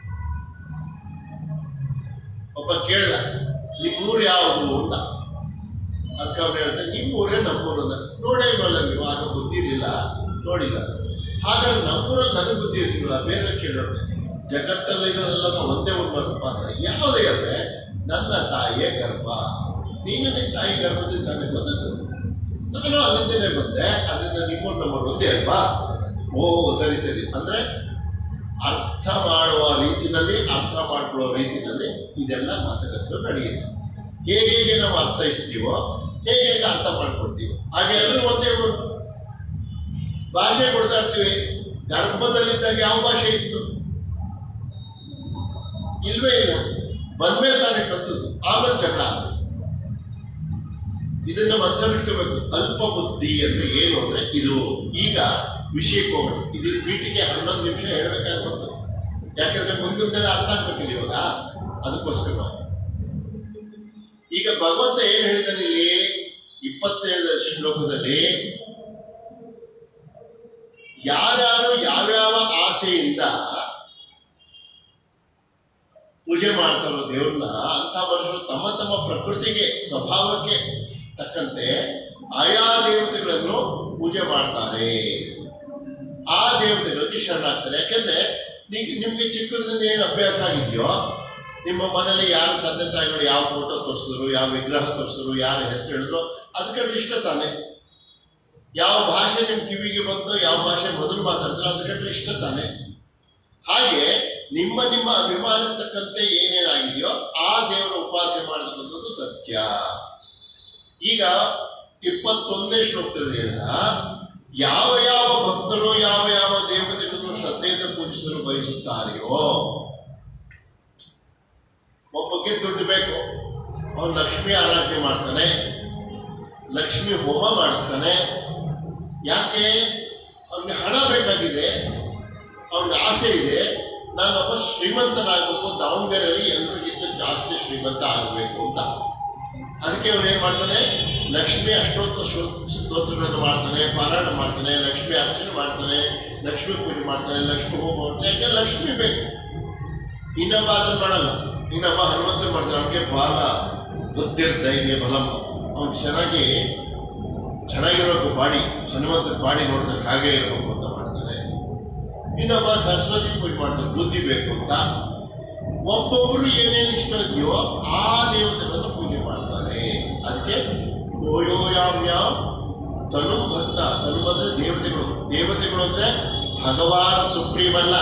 ಒಬ್ಬ ಕೇಳ್ದ ನಿಮ್ಮೂರು ಯಾವುದು ಅಂತ ಅದಕ್ಕೆ ಅವ್ರು ಹೇಳ್ತಾರೆ ನಿಮ್ಮ ಊರೇ ನಮ್ಮೂರು ಅಂತ ನೋಡೇ ಇಲ್ವಲ್ಲ ನೀವು ಆಗ ಬುದ್ಧಿ ಇರಲಿಲ್ಲ ನೋಡಿಲ್ಲ ಹಾಗಾಗಿ ನಮ್ಮೂರಲ್ಲಿ ನನಗೆ ಬುದ್ಧಿ ಇರಲಿಲ್ಲ ಬೇರೆ ಕೇಳೋಣ ಜಗತ್ತಲ್ಲಿರೋರೆಲ್ಲ ಒಂದೇ ಊರ್ನಪ್ಪ ಅಂತ ಯಾವುದೇ ಅಂದ್ರೆ ನನ್ನ ತಾಯಿಯ ಗರ್ಭ ನೀನು ನಿನ್ನ ತಾಯಿ ಗರ್ಭದಿಂದ ತಾನೇ ಬಂದದ್ದು ನಾನು ಅಲ್ಲಿಂದನೇ ಬಂದೆ ಅದರಿಂದ ನಿಮ್ಮೂರು ನಂಬರ್ ಒಂದೇ ಅಲ್ವಾ ಓ ಸರಿ ಸರಿ ಅಂದ್ರೆ ಅರ್ಥ ಮಾಡುವ ರೀತಿನಲ್ಲಿ ಅರ್ಥ ಮಾಡ್ಕೊಳ್ಳೋ ರೀತಿನಲ್ಲಿ ಇದೆಲ್ಲ ಮಾತುಕತೆಗಳು ನಡೆಯುತ್ತೆ ಹೇಗೆ ಹೇಗೆ ನಾವು ಅರ್ಥೈಸ್ತೀವೋ ಹೇಗೆ ಹೇಗೆ ಅರ್ಥ ಮಾಡ್ಕೊಳ್ತೀವೋ ಹಾಗೆ ಎಲ್ಲರೂ ಒಂದೇ ಊರು. ಭಾಷೆ ಕೊಡ್ತಾಡ್ತೀವಿ ಗರ್ಭದಲ್ಲಿದ್ದಾಗ ಯಾವ ಭಾಷೆ ಇತ್ತು ಇಲ್ವೇ ಇಲ್ಲ ಬಂದ್ಮೇಲೆ ತಾನೇ ಕತ್ತದ್ದು ಆಮೇಲೆ ಜಗಳ ಆಗುತ್ತೆ. ಇದನ್ನ ಮನಸ್ಸಲ್ಲಿ ಇಟ್ಕೋಬೇಕು ಅಲ್ಪ ಬುದ್ಧಿ ಅಂದ್ರೆ ಏನು ಅಂದ್ರೆ ಇದು ಈಗ ವಿಷಯಕ್ಕೆ ಹೋಗೋಣ ಇದು ಪೀಠಿಗೆ ಹನ್ನೊಂದು ನಿಮಿಷ ಹೇಳ್ಬೇಕಾಗಿ ಬಂತು ಯಾಕಂದ್ರೆ ಮುಂದಿನ ಅರ್ಥ ಆಗ್ಬೇಕಿಲ್ಲ ಇವಾಗ ಅದಕ್ಕೋಸ್ಕರ ಈಗ ಭಗವಂತ ಏನ್ ಹೇಳಿದಾನೆ ಇಲ್ಲಿ ಇಪ್ಪತ್ತೈದು ಶ್ಲೋಕದಲ್ಲಿ ಯಾರ್ಯಾರು ಯಾವ್ಯಾವ ಆಸೆಯಿಂದ ಪೂಜೆ ಮಾಡ್ತಾರೋ ದೇವ್ರನ್ನ ಅಂತ ಮನುಷ್ಯರು ತಮ್ಮ ತಮ್ಮ ಪ್ರಕೃತಿಗೆ ಸ್ವಭಾವಕ್ಕೆ ತಕ್ಕಂತೆ ಆಯಾ ದೇವತೆಗಳನ್ನು ಪೂಜೆ ಮಾಡ್ತಾರೆ ಆ ದೇವತೆಗಳಿಗೆ ಶರಣಾಗ್ತಾರೆ ಯಾಕೆಂದ್ರೆ ನಿಮ್ಗೆ ನಿಮ್ಗೆ ಚಿಕ್ಕದ್ರಿಂದ ಏನು ಅಭ್ಯಾಸ ಆಗಿದೆಯೋ ನಿಮ್ಮ ಮನೇಲಿ ಯಾರು ತಂದೆ ತಾಯಿಗಳು ಯಾವ ಫೋಟೋ ತೋರಿಸಿದ್ರು ಯಾವ ವಿಗ್ರಹ ತೋರಿಸಿದ್ರು ಯಾರ ಹೆಸರು ಹೇಳಿದ್ರು ಅದಕ್ಕೆ ಇಷ್ಟ ತಾನೆ ಯಾವ ಭಾಷೆ ನಿಮ್ ಕಿವಿಗೆ ಬಂತು ಯಾವ ಭಾಷೆ ಮೊದಲು ಮಾತಾಡಿದ್ರು ಅದಕ್ಕೆ ಇಷ್ಟ ತಾನೆ ಹಾಗೆ ನಿಮ್ಮ ನಿಮ್ಮ ಅಭಿಮಾನಕ್ಕೆ ತಕ್ಕಂತೆ ಏನೇನಾಗಿದೆಯೋ ಆ ದೇವರ ಉಪಾಸನೆ ಮಾಡತಕ್ಕಂಥದ್ದು ಸತ್ಯ ಈಗ ಇಪ್ಪತ್ತೊಂದನೇ ಶ್ಲೋಕದಲ್ಲಿ ಹೇಳಿದ ಯಾವ ಯಾವ ಭಕ್ತರು ಯಾವ ಯಾವ ದೇವತೆಗಳನ್ನು ಶ್ರದ್ಧೆಯಿಂದ ಪೂಜಿಸಲು ಬಯಸುತ್ತಾರೆಯೋ ಒಬ್ಬಗೆ ದುಡ್ಡು ಬೇಕು ಅವನು ಲಕ್ಷ್ಮಿ ಆರಾಧನೆ ಮಾಡ್ತಾನೆ ಲಕ್ಷ್ಮಿ ಹೋಮ ಮಾಡಿಸ್ತಾನೆ ಯಾಕೆ ಅವನಿಗೆ ಹಣ ಬೇಕಾಗಿದೆ ಅವನಿಗೆ ಆಸೆ ಇದೆ ನಾನೊಬ್ಬ ಶ್ರೀಮಂತನಾಗಬೇಕು ದಾವಣಗೆರೆಯಲ್ಲಿ ಎಲ್ಲರಿಗಿಂತ ಜಾಸ್ತಿ ಶ್ರೀಮಂತ ಆಗಬೇಕು ಅಂತ ಅದಕ್ಕೆ ಅವನು ಏನ್ ಮಾಡ್ತಾನೆ ಲಕ್ಷ್ಮಿ ಅಷ್ಟೋತ್ತರ ಶ್ಲೋ- ಸ್ತೋತ್ರಗಳನ್ನು ಮಾಡ್ತಾನೆ ಪಾರಾಯಣ ಮಾಡ್ತಾನೆ ಲಕ್ಷ್ಮಿ ಅರ್ಚನೆ ಮಾಡ್ತಾನೆ ಲಕ್ಷ್ಮಿ ಪೂಜೆ ಮಾಡ್ತಾನೆ ಲಕ್ಷ್ಮಿ ಹೋಮ ಮಾಡ್ತಾನೆ ಯಾಕೆ ಲಕ್ಷ್ಮಿ ಬೇಕು ಇನ್ನೊಬ್ಬ ಅದನ್ನ ಮಾಡಲ್ಲ ಇನ್ನೊಬ್ಬ ಹನುಮಂತನ ಮಾಡ್ತಾನೆ ಅವನಿಗೆ ಬಾಲ ಬುದ್ಧಿರ್ ಧೈರ್ಯ ಬಲಂ ಅವ್ನು ಚೆನ್ನಾಗಿ ಚೆನ್ನಾಗಿರ್ಬೇಕು ಬಾಡಿ ಹನುಮಂತನ ಬಾಡಿ ನೋಡಿದ್ರೆ ಹಾಗೆ ಇರಬೇಕು ಅಂತ ಮಾಡ್ತಾನೆ ಇನ್ನೊಬ್ಬ ಸರಸ್ವತಿ ಪೂಜೆ ಮಾಡ್ತಾನೆ ಬುದ್ಧಿ ಬೇಕು ಅಂತ ಒಬ್ಬೊಬ್ಬರು ಏನೇನು ಇಷ್ಟ ಇದೆಯೋ ಆ ದೇವತೆಗಳನ್ನು ಪೂಜೆ ಮಾಡ್ತಾರೆ ಅದಕ್ಕೆ ಓಯೋ ಯಾಮ್ ಯಾಮ್ ತನು ಭಕ್ತ ತನು ಅಂದ್ರೆ ದೇವತೆಗಳು ದೇವತೆಗಳು ಅಂದ್ರೆ ಭಗವಾನ್ ಸುಪ್ರೀಂ ಅಲ್ಲ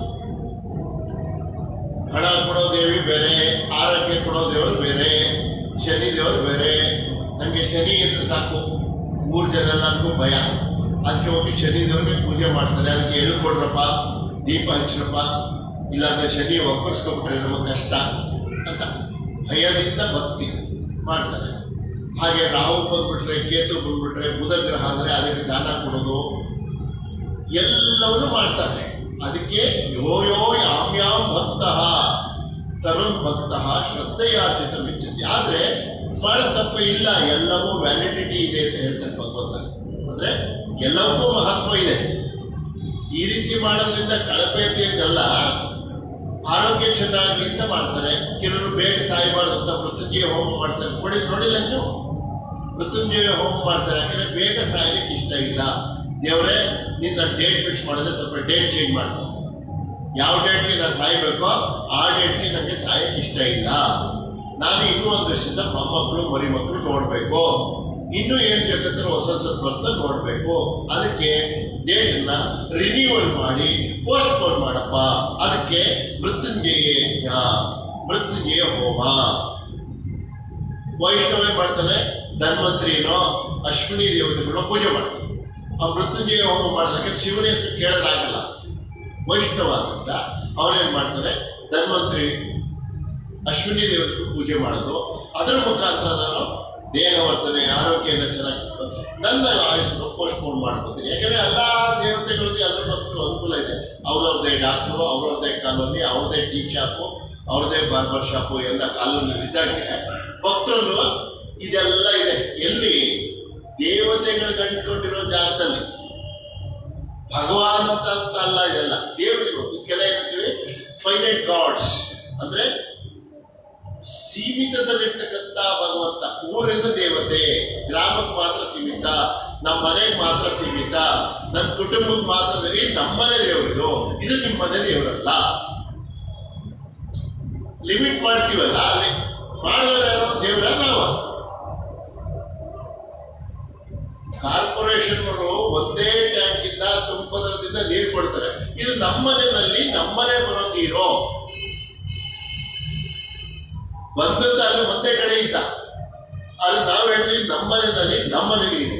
ಹಣ ಕೊಡೋ ದೇವಿ ಬೇರೆ ಆರೋಗ್ಯ ಕೊಡೋ ದೇವರು ಬೇರೆ ಶನಿ ದೇವರು ಬೇರೆ ನನಗೆ ಶನಿ ಅಂದ್ರೆ ಸಾಕು ಮೂರು ಜನ ನನಗೂ ಭಯ ಅದಕ್ಕೆ ಹೋಗಿ ಶನಿ ದೇವರಿಗೆ ಪೂಜೆ ಮಾಡ್ತಾರೆ ಅದಕ್ಕೆ ಹೇಳ್ಕೊಡ್ರಪ್ಪ ದೀಪ ಹಚ್ಚ್ರಪ್ಪ ಇಲ್ಲಾಂದ್ರೆ ಶನಿ ಒಪ್ಪಿಸ್ಕೊಂಡ್ಬಿಟ್ರೆ ನಮಗೆ ಕಷ್ಟ ಅಂತ ಭಯದಿಂದ ಭಕ್ತಿ ಮಾಡ್ತಾರೆ ಹಾಗೆ ರಾಹು ಬಂದ್ಬಿಟ್ರೆ ಕೇತು ಬಂದ್ಬಿಟ್ರೆ ಬುಧ ಗ್ರಹ ಅಂದ್ರೆ ಅದಕ್ಕೆ ದಾನ ಕೊಡೋದು ಎಲ್ಲವನ್ನೂ ಮಾಡ್ತಾರೆ ಅದಕ್ಕೆ ಯೋ ಯೋ ಯಾಮ್ ಯಾಮ್ ಭಕ್ತ ತರುಣ್ ಭಕ್ತ ಶ್ರದ್ಧೆಯಾರ್ಜಿತ ಮಿಚ್ಚತಿ ಆದ್ರೆ ಬಹಳ ತಪ್ಪ ಇಲ್ಲ ಎಲ್ಲವೂ ವ್ಯಾಲಿಡಿಟಿ ಇದೆ ಅಂತ ಹೇಳ್ತಾರೆ ಭಗವಂತ ಅಂದ್ರೆ ಎಲ್ಲವಕ್ಕೂ ಮಹತ್ವ ಇದೆ ಈ ರೀತಿ ಮಾಡೋದ್ರಿಂದ ಕಳಪೆತೆ ಇದೆಲ್ಲ ಆರೋಗ್ಯ ಚೆನ್ನಾಗಿ ಅಂತ ಮಾಡ್ತಾರೆ ಕೆಲವರು ಬೇಗ ಸಾಯಬಾರ್ದು ಅಂತ ಮೃತ್ಯುಂಜಯ ಹೋಮ ಮಾಡ್ತಾರೆ ನೋಡಿ ನೋಡಿಲ್ಲ ನೀವು ಮೃತ್ಯುಂಜಯ ಹೋಮ ಮಾಡ್ತಾರೆ ಯಾಕಂದ್ರೆ ಬೇಗ ಸಾಯ್ಲಿಕ್ಕೆ ಇಷ್ಟ ಇಲ್ಲ ದೇವರೇ ನಿನ್ನ ಡೇಟ್ ಫಿಕ್ಸ್ ಮಾಡಿದ್ರೆ ಸ್ವಲ್ಪ ಡೇಟ್ ಚೇಂಜ್ ಮಾಡು ಯಾವ ಡೇಟ್ಗೆ ನಾನು ಸಾಯ್ಬೇಕೋ ಆ ಡೇಟ್ಗೆ ನನಗೆ ಸಾಯಕ್ಕೆ ಇಷ್ಟ ಇಲ್ಲ ನಾನು ಇನ್ನೂ ಒಂದಷ್ಟು ದಿವಸ ಮೊಮ್ಮಕ್ಕಳು ಮರಿ ಮಕ್ಕಳು ನೋಡಬೇಕು ಇನ್ನೂ ಏನು ಜಗತ್ತಲ್ಲಿ ಹೊಸ ಹೊಸದು ಬರ್ತಾ ನೋಡಬೇಕು ಅದಕ್ಕೆ ಡೇಟನ್ನ ರಿನ್ಯೂವಲ್ ಮಾಡಿ ಪೋಸ್ಟ್ಪೋನ್ ಮಾಡಪ್ಪ ಅದಕ್ಕೆ ಮೃತ್ಯುಂಜಯ ಯಜ್ಞ ಮೃತ್ಯುಂಜಯ ಹೋಮ ವೈಷ್ಣವ ಏನ್ ಮಾಡ್ತಾನೆ ಧನ್ವಂತ್ರಿನೋ ಅಶ್ವಿನಿ ದೇವತೆಗಳನ್ನ ಪೂಜೆ ಮಾಡ್ತಾನೆ ಆ ಮೃತ್ಯುಂಜಯ ಹೋಮ ಮಾಡೋದಕ್ಕೆ ಶಿವನ ಹೆಸರು ಕೇಳಿದ್ರಾಗಲ್ಲ ವೈಷ್ಣವ ಅಂತ ಅವನೇನ್ ಮಾಡ್ತಾನೆ ಧನ್ವಂತ್ರಿ ಅಶ್ವಿನಿ ದೇವತೆಗಳು ಪೂಜೆ ಮಾಡೋದು ಅದರ ಮುಖಾಂತರ ನಾನು ದೇಹವರ್ಧನೆ ಆರೋಗ್ಯ ಎಲ್ಲ ಚೆನ್ನಾಗಿ ನನ್ನ ಆಯುಷನ್ನು ಪೋಸ್ಟ್ಪೋನ್ ಮಾಡ್ಕೋತೀನಿ ಯಾಕಂದ್ರೆ ಎಲ್ಲ ದೇವತೆಗಳಿಗೆ ಎಲ್ಲ ಭಕ್ತರು ಅನುಕೂಲ ಇದೆ ಅವ್ರವ್ರದ್ದೇ ಡಾಕ್ಟ್ರು ಅವ್ರವ್ರದ್ದೇ ಕಾಲೋನಿ ಅವ್ರದ್ದೇ ಟೀ ಶಾಪು ಅವ್ರದ್ದೇ ಬಾರ್ಬರ್ ಶಾಪು ಎಲ್ಲ ಕಾಲೋನಿ ಇದ್ದಂಗೆ ಭಕ್ತರು ಇದೆಲ್ಲ ಇದೆ ಎಲ್ಲಿ ದೇವತೆಗಳು ಕಂಡುಕೊಂಡಿರೋ ಜಾಗದಲ್ಲಿ ಭಗವಾನ್ ಅಂತ ಅಂತ ಅಲ್ಲ ಇದೆಲ್ಲ ದೇವತೆಗಳು ಇದಕ್ಕೆಲ್ಲ ಏನಂತೀವಿ ಫೈನೈಟ್ ಗಾಡ್ಸ್ ಅಂದ್ರೆ ಸೀಮಿತದಲ್ಲಿರ್ತಕ್ಕಂಥ ಭಗವಂತ ಊರಿನ ದೇವತೆ ಗ್ರಾಮಕ್ಕೆ ಮಾತ್ರ ಸೀಮಿತ ನಮ್ಮ ಮನೆಗೆ ಮಾತ್ರ ಸೀಮಿತ ನನ್ನ ಕುಟುಂಬಕ್ಕೆ ಮಾತ್ರ ದೇವಿ ನಮ್ಮನೆ ದೇವರಿದು ಇದು ನಿಮ್ಮ ಮನೆ ದೇವರಲ್ಲ ಲಿಮಿಟ್ ಮಾಡ್ತೀವಲ್ಲ ಅಲ್ಲಿ ಮಾಡಿದ್ರೆ ಯಾರೋ ದೇವರ ನಾವ ಕಾರ್ಪೊರೇಷನ್ ಅವರು ಒಂದೇ ಟ್ಯಾಂಕ್ ಇಂದ ತುಂಬದ್ರದಿಂದ ನೀರು ಕೊಡ್ತಾರೆ ಇದು ನಮ್ಮನೆಯಲ್ಲಿ ನಮ್ಮನೆ ಬರೋ ನೀರು ಬಂದದ್ದು ಅಲ್ಲಿ ಒಂದೇ ಕಡೆ ಇದ್ದ ಅಲ್ಲಿ ನಾವು ಹೇಳ್ತೀವಿ ನಮ್ಮನೆಯಲ್ಲಿ ನಮ್ಮನೆ ನೀರು